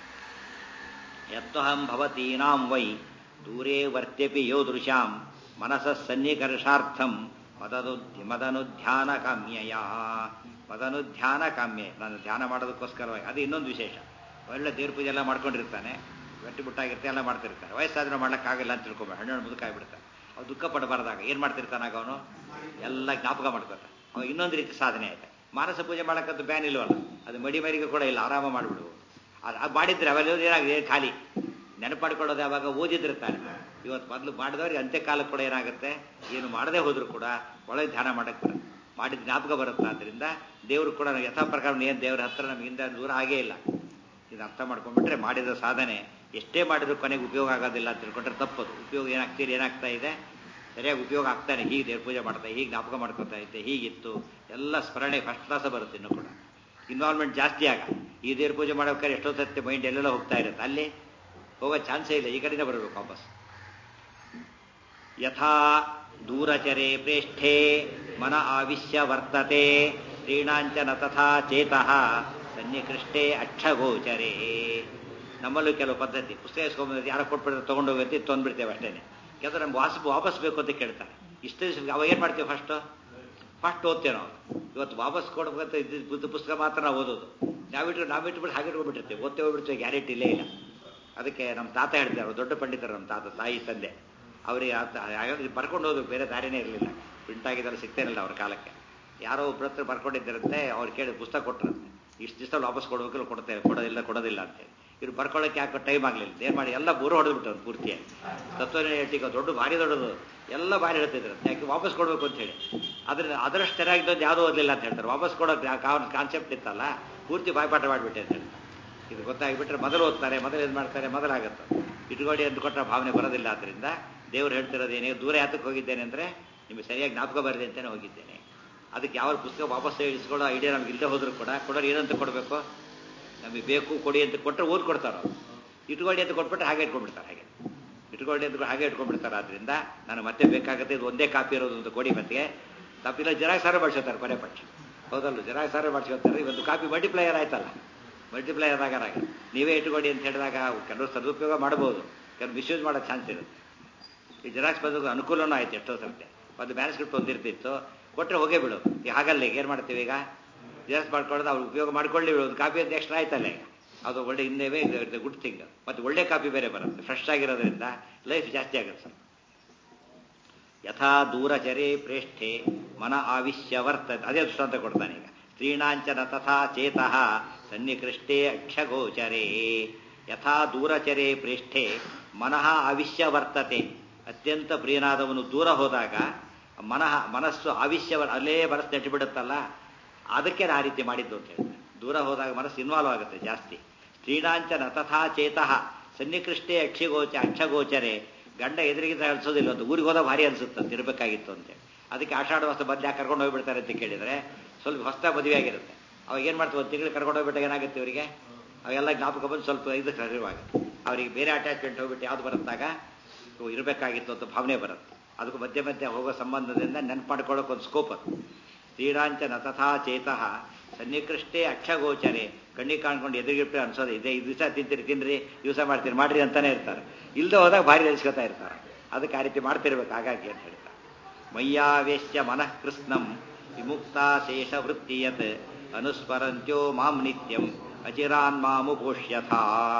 ಯತ್ವಹಂ ಭವತೀನಾಂ ವೈ ದೂರೇ ವರ್ತ್ಯಪಿ ಯೋ ದೃಶಾಂ ಮನಸ ಸನ್ನಿಕರ್ಷಾರ್ಥಂ ಮದನು ಮದನುಧ್ಯಾನ ಕಾಮ್ಯಯ ಮದನುಧ್ಯಾನ ಕಾಮ್ಯ ನಾನು ಧ್ಯಾನ ಮಾಡೋದಕ್ಕೋಸ್ಕರವಾಗಿ ಅದು ಇನ್ನೊಂದು ವಿಶೇಷ ಒಳ್ಳೆ ದೇವ್ರ ಪೂಜೆ ಎಲ್ಲ ಮಾಡ್ಕೊಂಡಿರ್ತಾನೆ ಗಟ್ಟಿ ಬಿಟ್ಟಾಗಿರ್ತೆ ಎಲ್ಲ ಮಾಡ್ತಿರ್ತಾರೆ ವಯಸ್ಸಾದ್ರೆ ಮಾಡ್ಲಿಕ್ಕಾಗಿಲ್ಲ ಅಂತ ತಿಳ್ಕೊಬೇಡ ಹಣ್ಣು ಮುದುಕಾಗ್ಬಿಡ್ತಾನೆ ಅವ್ನು ದುಃಖ ಪಡಬಾರ್ದಾಗ ಏನು ಮಾಡ್ತಿರ್ತಾನಾಗ ಅವನು ಎಲ್ಲ ಜ್ಞಾಪಕ ಮಾಡ್ಕೋತಾನೆ ಅವಾಗ ಇನ್ನೊಂದು ರೀತಿ ಸಾಧನೆ ಆಯ್ತು ಮಾನಸ ಪೂಜೆ ಮಾಡೋಕ್ಕಂತೂ ಬ್ಯಾನ್ ಇಲ್ವಲ್ಲ ಅದು ಮಡಿ ಮರಿಗೆ ಕೂಡ ಇಲ್ಲ ಆರಾಮ ಮಾಡಿಬಿಡು ಅದು ಅದು ಮಾಡಿದ್ರೆ ಅವೆಲ್ಲ ಏನಾಗಿದೆ ಖಾಲಿ ನೆನಪಾಡ್ಕೊಳ್ಳೋದು ಯಾವಾಗ ಓದಿದಿರ್ತಾನೆ ಇವತ್ತು ಮೊದಲು ಮಾಡಿದವ್ರಿಗೆ ಅಂತ್ಯಕಾಲಕ್ಕೆ ಕೂಡ ಏನಾಗುತ್ತೆ ಏನು ಮಾಡದೆ ಹೋದ್ರು ಕೂಡ ಒಳಗೆ ಧ್ಯಾನ ಮಾಡಕ್ಕೆ ಬರುತ್ತೆ ಮಾಡಿದ ಜ್ಞಾಪಕ ಬರುತ್ತೆ ಆದ್ದರಿಂದ ದೇವರು ಕೂಡ ಯಥಾ ಪ್ರಕಾರ ಏನು ದೇವರ ಹತ್ರ ನಮಗಿಂದ ದೂರ ಆಗೇ ಇಲ್ಲ ಇದು ಅರ್ಥ ಮಾಡ್ಕೊಂಡ್ಬಿಟ್ರೆ ಮಾಡಿದ ಸಾಧನೆ ಎಷ್ಟೇ ಮಾಡಿದ್ರು ಕೊನೆಗೆ ಉಪಯೋಗ ಆಗೋದಿಲ್ಲ ಅಂತ ತಿಳ್ಕೊಂಡ್ರೆ ತಪ್ಪದು ಉಪಯೋಗ ಏನಾಗ್ತೀರಿ ಏನಾಗ್ತಾ ಇದೆ ಸರಿಯಾಗಿ ಉಪಯೋಗ ಆಗ್ತಾನೆ ಹೀಗೆ ದೇವ್ರ ಪೂಜೆ ಮಾಡ್ತಾ ಹೀಗೆ ಜ್ಞಾಪಕ ಮಾಡ್ಕೊತಾ ಇದ್ದೆ ಹೀಗಿತ್ತು ಎಲ್ಲ ಸ್ಮರಣೆ ಫಸ್ಟ್ ಕ್ಲಾಸ ಬರುತ್ತೆ ಇನ್ನೂ ಕೂಡ ಇನ್ವಾಲ್ವ್ಮೆಂಟ್ ಜಾಸ್ತಿ ಆಗ ಈ ದೇವ್ರ ಪೂಜೆ ಮಾಡೋಬೇಕಾದ್ರೆ ಎಷ್ಟೋ ಸತ್ಯ ಮೈಂಡ್ ಎಲ್ಲೆಲ್ಲ ಹೋಗ್ತಾ ಇರುತ್ತೆ ಅಲ್ಲಿ ಹೋಗೋ ಚಾನ್ಸೇ ಇಲ್ಲ ಈ ಕಡೆನೇ ಬರಬೇಕು ವಾಪಸ್ ಯಥಾ ದೂರಚರೆ ಪ್ರೇಷ್ಠೆ ಮನ ಆವಿಶ್ಯ ವರ್ತತೆ ಸ್ತ್ರೀಣಾಂಚನ ತಥಾ ಚೇತಃ ಸನ್ನಿಕೃಷ್ಟೇ ಅಕ್ಷಗೋಚರೇ ನಮ್ಮಲ್ಲೂ ಕೆಲವು ಪದ್ಧತಿ ಪುಸ್ತಕ ಇಸ್ಕೊಂಡ್ಬಂದ್ರೆ ಯಾರೋ ಕೊಟ್ಬಿಡ್ತಾರೆ ತೊಗೊಂಡೋಗುತ್ತೆ ತೊಂದ್ಬಿಡ್ತೇವೆ ಅಷ್ಟೇನೆ ಕೆಲವು ನಮ್ಗೆ ವಾಸ್ ವಾಪಸ್ ಬೇಕು ಅಂತ ಕೇಳ್ತಾರೆ ಇಷ್ಟೇ ದಿವಸ ಅವಾಗ ಏನು ಮಾಡ್ತೀವಿ ಫಸ್ಟು ಫಸ್ಟ್ ಓದ್ತೇವೆ ನಾವು ಇವತ್ತು ವಾಪಸ್ ಕೊಡ್ಬೇಕಂತ ಇದ್ದಿದ್ದು ಪುಸ್ತಕ ಮಾತ್ರ ನಾವು ಓದೋದು ನಾವಿಟ್ಟು ನಾವಿಟ್ಬಿಟ್ಟು ಹಾಗೆ ಇಟ್ಕೊಂಡ್ಬಿಟ್ಟಿರ್ತೀವಿ ಓದ್ತೇವೆ ಹೋಗ್ಬಿಡ್ತೇವೆ ಗ್ಯಾರಂಟಿ ಇಲ್ಲೇ ಇಲ್ಲ ಅದಕ್ಕೆ ನಮ್ಮ ತಾತ ಹೇಳ್ತಾರೆ ಅವ್ರು ದೊಡ್ಡ ಪಂಡಿತರು ನಮ್ಮ ತಾತ ತಾಯಿ ತಂದೆ ಅವರಿಗೆ ಹಾಗಾಗಿ ಬರ್ಕೊಂಡು ಹೋದ್ರು ಬೇರೆ ದಾರಿನೇ ಇರಲಿಲ್ಲ ಪ್ರಿಂಟ್ ಆಗಿದ್ದಾರೆ ಸಿಗ್ತೇನಿಲ್ಲ ಅವ್ರ ಕಾಲಕ್ಕೆ ಯಾರೋ ಒಬ್ಬರ ಹತ್ರ ಬರ್ಕೊಂಡಿದ್ದರಂತೆ ಅವ್ರು ಕೇಳಿ ಪುಸ್ತಕ ಕೊಟ್ಟರಂತೆ ಇಷ್ಟು ದಿವಸ ವಾಪಸ್ ಕೊಡಬೇಕಲ್ಲ ಕೊಡ್ತೇವೆ ಕೊಡೋದಿಲ್ಲ ಕೊಡೋದಿಲ್ಲ ಅಂತೇಳಿ ಇವ್ರು ಬರ್ಕೊಳ್ಳೋಕೆ ಯಾಕೋ ಟೈಮ್ ಆಗಲಿಲ್ಲ ಏನು ಮಾಡಿ ಎಲ್ಲ ಬೋರು ಹೊಡೆದ್ಬಿಟ್ಟವ್ರು ಪೂರ್ತಿಯಾಗಿ ತತ್ವನಿಕ ದೊಡ್ಡ ಭಾರಿ ದೊಡ್ಡದು ಎಲ್ಲ ಭಾರಿ ಹೇಳ್ತಿದ್ರು ಯಾಕೆ ವಾಪಸ್ ಕೊಡಬೇಕು ಅಂತ ಹೇಳಿ ಅದ್ರ ಅದರಷ್ಟು ಚೆನ್ನಾಗಿದ್ದದ್ದು ಯಾವುದೋ ಓದಲಿಲ್ಲ ಅಂತ ಹೇಳ್ತಾರೆ ವಾಪಸ್ ಕೊಡೋದು ಕಾನ್ಸೆಪ್ಟ್ ಇತ್ತಲ್ಲ ಪೂರ್ತಿ ಬಾಯ್ಪಾಠ ಮಾಡಿಬಿಟ್ಟೆ ಅಂತ ಹೇಳಿ ಇದು ಗೊತ್ತಾಗಿಬಿಟ್ರೆ ಮೊದಲು ಓದ್ತಾರೆ ಮೊದಲು ಏನು ಮಾಡ್ತಾರೆ ಮೊದಲಾಗತ್ತೆ ಇಟ್ಕೊಳ್ಳಿ ಅಂತ ಕೊಟ್ಟರೆ ಭಾವನೆ ಬರೋದಿಲ್ಲ ಆದ್ದರಿಂದ ದೇವ್ರು ಹೇಳ್ತಿರೋದೇನೇ ದೂರ ಯಾತಕ್ಕೆ ಹೋಗಿದ್ದೇನೆ ಅಂದರೆ ನಿಮಗೆ ಸರಿಯಾಗಿ ಜ್ಞಾಪಕ ಬರಲಿ ಅಂತಲೇ ಹೋಗಿದ್ದೇನೆ ಅದಕ್ಕೆ ಯಾವ ಪುಸ್ತಕ ವಾಪಸ್ ಇಳಿಸ್ಕೊಳ್ಳೋ ಐಡಿಯಾ ನಮ್ಗೆ ಇಲ್ಲದೆ ಹೋದ್ರು ಕೂಡ ಕೊಡೋರು ಏನಂತ ಕೊಡಬೇಕು ನಮಗೆ ಬೇಕು ಕೊಡಿ ಅಂತ ಕೊಟ್ಟರೆ ಓದ್ ಕೊಡ್ತಾರೆ ಅವ್ರು ಇಟ್ಕೊಳ್ಳಿ ಅಂತ ಕೊಟ್ಬಿಟ್ರೆ ಹಾಗೆ ಇಟ್ಕೊಂಡ್ಬಿಡ್ತಾರೆ ಹಾಗೆ ಇಟ್ಕೊಳ್ಳಿ ಅಂತ ಹಾಗೆ ಇಟ್ಕೊಂಡ್ಬಿಡ್ತಾರೆ ಆದ್ರಿಂದ ನನಗೆ ಮತ್ತೆ ಬೇಕಾಗುತ್ತೆ ಇದು ಒಂದೇ ಕಾಪಿ ಇರೋದು ಅಂತ ಕೊಡಿ ಮತ್ತೆ ತಪ್ಪಿಲ್ಲ ಜೆರಾಕ್ಸ್ ಸಾರ ಬಳಸೋತಾರೆ ಕೊನೆ ಪಕ್ಷ ಹೌದಲ್ಲ ಜೆರಾಕ್ಸ್ ಸಾರ ಬಳಸ್ಕೊತಾರೆ ಒಂದು ಕಾಪಿ ಮಲ್ಟಿಪ್ಲೈಯರ್ ಆಯ್ತಲ್ಲ ಮಲ್ಟಿಪ್ಲೈಯರ್ ಆಗಾರ ನೀವೇ ಇಟ್ಕೊಡಿ ಅಂತ ಹೇಳಿದಾಗ ಕೆಲವರು ಸದುಪಯೋಗ ಮಾಡ್ಬೋದು ಕೆಲವು ಮಿಸ್ಯೂಸ್ ಮಾಡೋ ಚಾನ್ಸ್ ಇರುತ್ತೆ ಈ ಜೆರಾಕ್ಸ್ ಬದಲು ಅನುಕೂಲನೂ ಆಯ್ತು ಎಷ್ಟೋ ಸರ್ತೆ ಒಂದು ಮ್ಯಾನ್ಸ್ಕ್ರಿಪ್ಟ್ ಒಂದಿರ್ತಿತ್ತು ಕೊಟ್ಟರೆ ಹೋಗೇ ಬಿಡು ಈಗ ಹಾಗಲ್ಲ ಈಗ ಏನು ಮಾಡ್ತೀವಿ ಈಗ ಜೆರಾಕ್ಸ್ ಮಾಡ್ಕೊಳ್ಳೋದು ಅವ್ರು ಉಪಯೋಗ ಮಾಡ್ಕೊಳ್ಳಿ ಒಂದು ಕಾಪಿ ಅಂತ ಎಕ್ಸ್ಟ್ರಾ ಆಯ್ತಲ್ಲ ಈಗ ಅದು ಒಳ್ಳೆ ಹಿಂದೆವೇ ಗುಡ್ ಥಿಂಗ್ ಮತ್ತು ಒಳ್ಳೆ ಕಾಪಿ ಬೇರೆ ಬರುತ್ತೆ ಫ್ರೆಶ್ ಆಗಿರೋದ್ರಿಂದ ಲೈಫ್ ಜಾಸ್ತಿ ಆಗುತ್ತೆ ಸರ್ ಯಥಾ ದೂರಚರೆ ಪ್ರೇಷ್ಠೆ ಮನ ಆವಿಶ್ಯ ವರ್ತದೆ ಅದೇ ದೃಷ್ಟಾಂತ ಕೊಡ್ತಾನೆ ಈಗ ಸ್ತ್ರೀಣಾಂಚನ ತಥಾ ಚೇತಃ ಸನ್ನಿಕೃಷ್ಟೇ ಅಕ್ಷಗೋಚರೇ ಯಥಾ ದೂರಚರೆ ಪ್ರೇಷ್ಠೆ ಮನಃ ಆವಿಶ್ಯ ವರ್ತತೆ ಅತ್ಯಂತ ಪ್ರಿಯನಾದವನು ದೂರ ಹೋದಾಗ ಮನಃ ಮನಸ್ಸು ಆವಿಶ್ಯ ಅಲ್ಲೇ ಮನಸ್ಸು ನೆಟ್ಟಿಬಿಡುತ್ತಲ್ಲ ಅದಕ್ಕೆ ಆ ರೀತಿ ಮಾಡಿದ್ದು ಅಂತ ಹೇಳ್ತಾರೆ ದೂರ ಹೋದಾಗ ಮನಸ್ಸು ಇನ್ವಾಲ್ವ್ ಆಗುತ್ತೆ ಜಾಸ್ತಿ ಸ್ತ್ರೀಣಾಂಚನ ತಥಾ ಚೇತಃ ಸನ್ನಿಕೃಷ್ಟೇ ಅಕ್ಷಗೋಚ ಅಕ್ಷಗೋಚರೆ ಗಂಡ ಎದುರಿಗೆ ಅನ್ಸೋದಿಲ್ಲ ಅಂತ ಊರಿಗೆ ಹೋದಾಗ ಭಾರಿ ಅನ್ಸುತ್ತೆ ಇರಬೇಕಾಗಿತ್ತು ಅಂತೇಳಿ ಅದಕ್ಕೆ ಆಷಾಢ ಮಾಸ ಬದಲು ಯಾಕೆ ಕರ್ಕೊಂಡು ಹೋಗ್ಬಿಡ್ತಾರೆ ಅಂತ ಕೇಳಿದರೆ ಸ್ವಲ್ಪ ಹೊಸ ಮದುವೆ ಆಗಿರುತ್ತೆ ಅವಾಗ ಏನು ಮಾಡ್ತೀವಿ ಒಂದು ತಿಂಗಳು ಕರ್ಕೊಂಡು ಹೋಗ್ಬಿಟ್ಟಾಗ ಏನಾಗುತ್ತೆ ಇವರಿಗೆ ಅವೆಲ್ಲ ಜ್ಞಾಪಕ ಬಂದು ಸ್ವಲ್ಪ ಇದು ಸರಿವಾಗುತ್ತೆ ಅವರಿಗೆ ಬೇರೆ ಅಟ್ಯಾಚ್ಮೆಂಟ್ ಹೋಗ್ಬಿಟ್ಟು ಯಾವ್ದು ಬರುತ್ತಾಗ ಇರಬೇಕಾಗಿತ್ತು ಅಂತ ಭಾವನೆ ಬರುತ್ತೆ ಅದಕ್ಕೂ ಮಧ್ಯೆ ಮಧ್ಯೆ ಹೋಗೋ ಸಂಬಂಧದಿಂದ ನೆನಪು ಮಾಡ್ಕೊಳ್ಳೋಕೆ ಒಂದು ಸ್ಕೋಪ್ ಅದು ಶ್ರೀರಾಂಚನ ತಥಾ ಚೇತಃ ಸನ್ನಿಕೃಷ್ಟೇ ಅಕ್ಷಗೋಚರೆ ಕಣ್ಣಿಗೆ ಕಾಣ್ಕೊಂಡು ಎದುರುಗಿಟ್ಟು ಅನ್ಸೋದು ಇದೆ ಈ ದಿವಸ ತಿಂತೀರಿ ತಿನ್ರಿ ದಿವಸ ಮಾಡ್ತೀರಿ ಮಾಡ್ರಿ ಅಂತಾನೆ ಇರ್ತಾರೆ ಇಲ್ಲದೆ ಹೋದಾಗ ಭಾರಿ ನೆನೆಸ್ಕೊತಾ ಇರ್ತಾರೆ ಅದಕ್ಕೆ ಆ ರೀತಿ ಮಾಡ್ತಿರ್ಬೇಕು ಹಾಗಾಗಿ ಅಂತ ಹೇಳ್ತಾರೆ ಮಯ್ಯಾವೇಶ್ಯ ಮನಃ ಕೃಷ್ಣಂ ವಿಮುಕ್ತಾಶೇಷ ವೃತ್ತಿಯತ್ ಅನುಸ್ಮರಂತ್ಯೋ ಮಾಂ ನಿತ್ಯಂ ಅಚಿರಾನ್ ಮಾಮುಪೋಷ್ಯಥ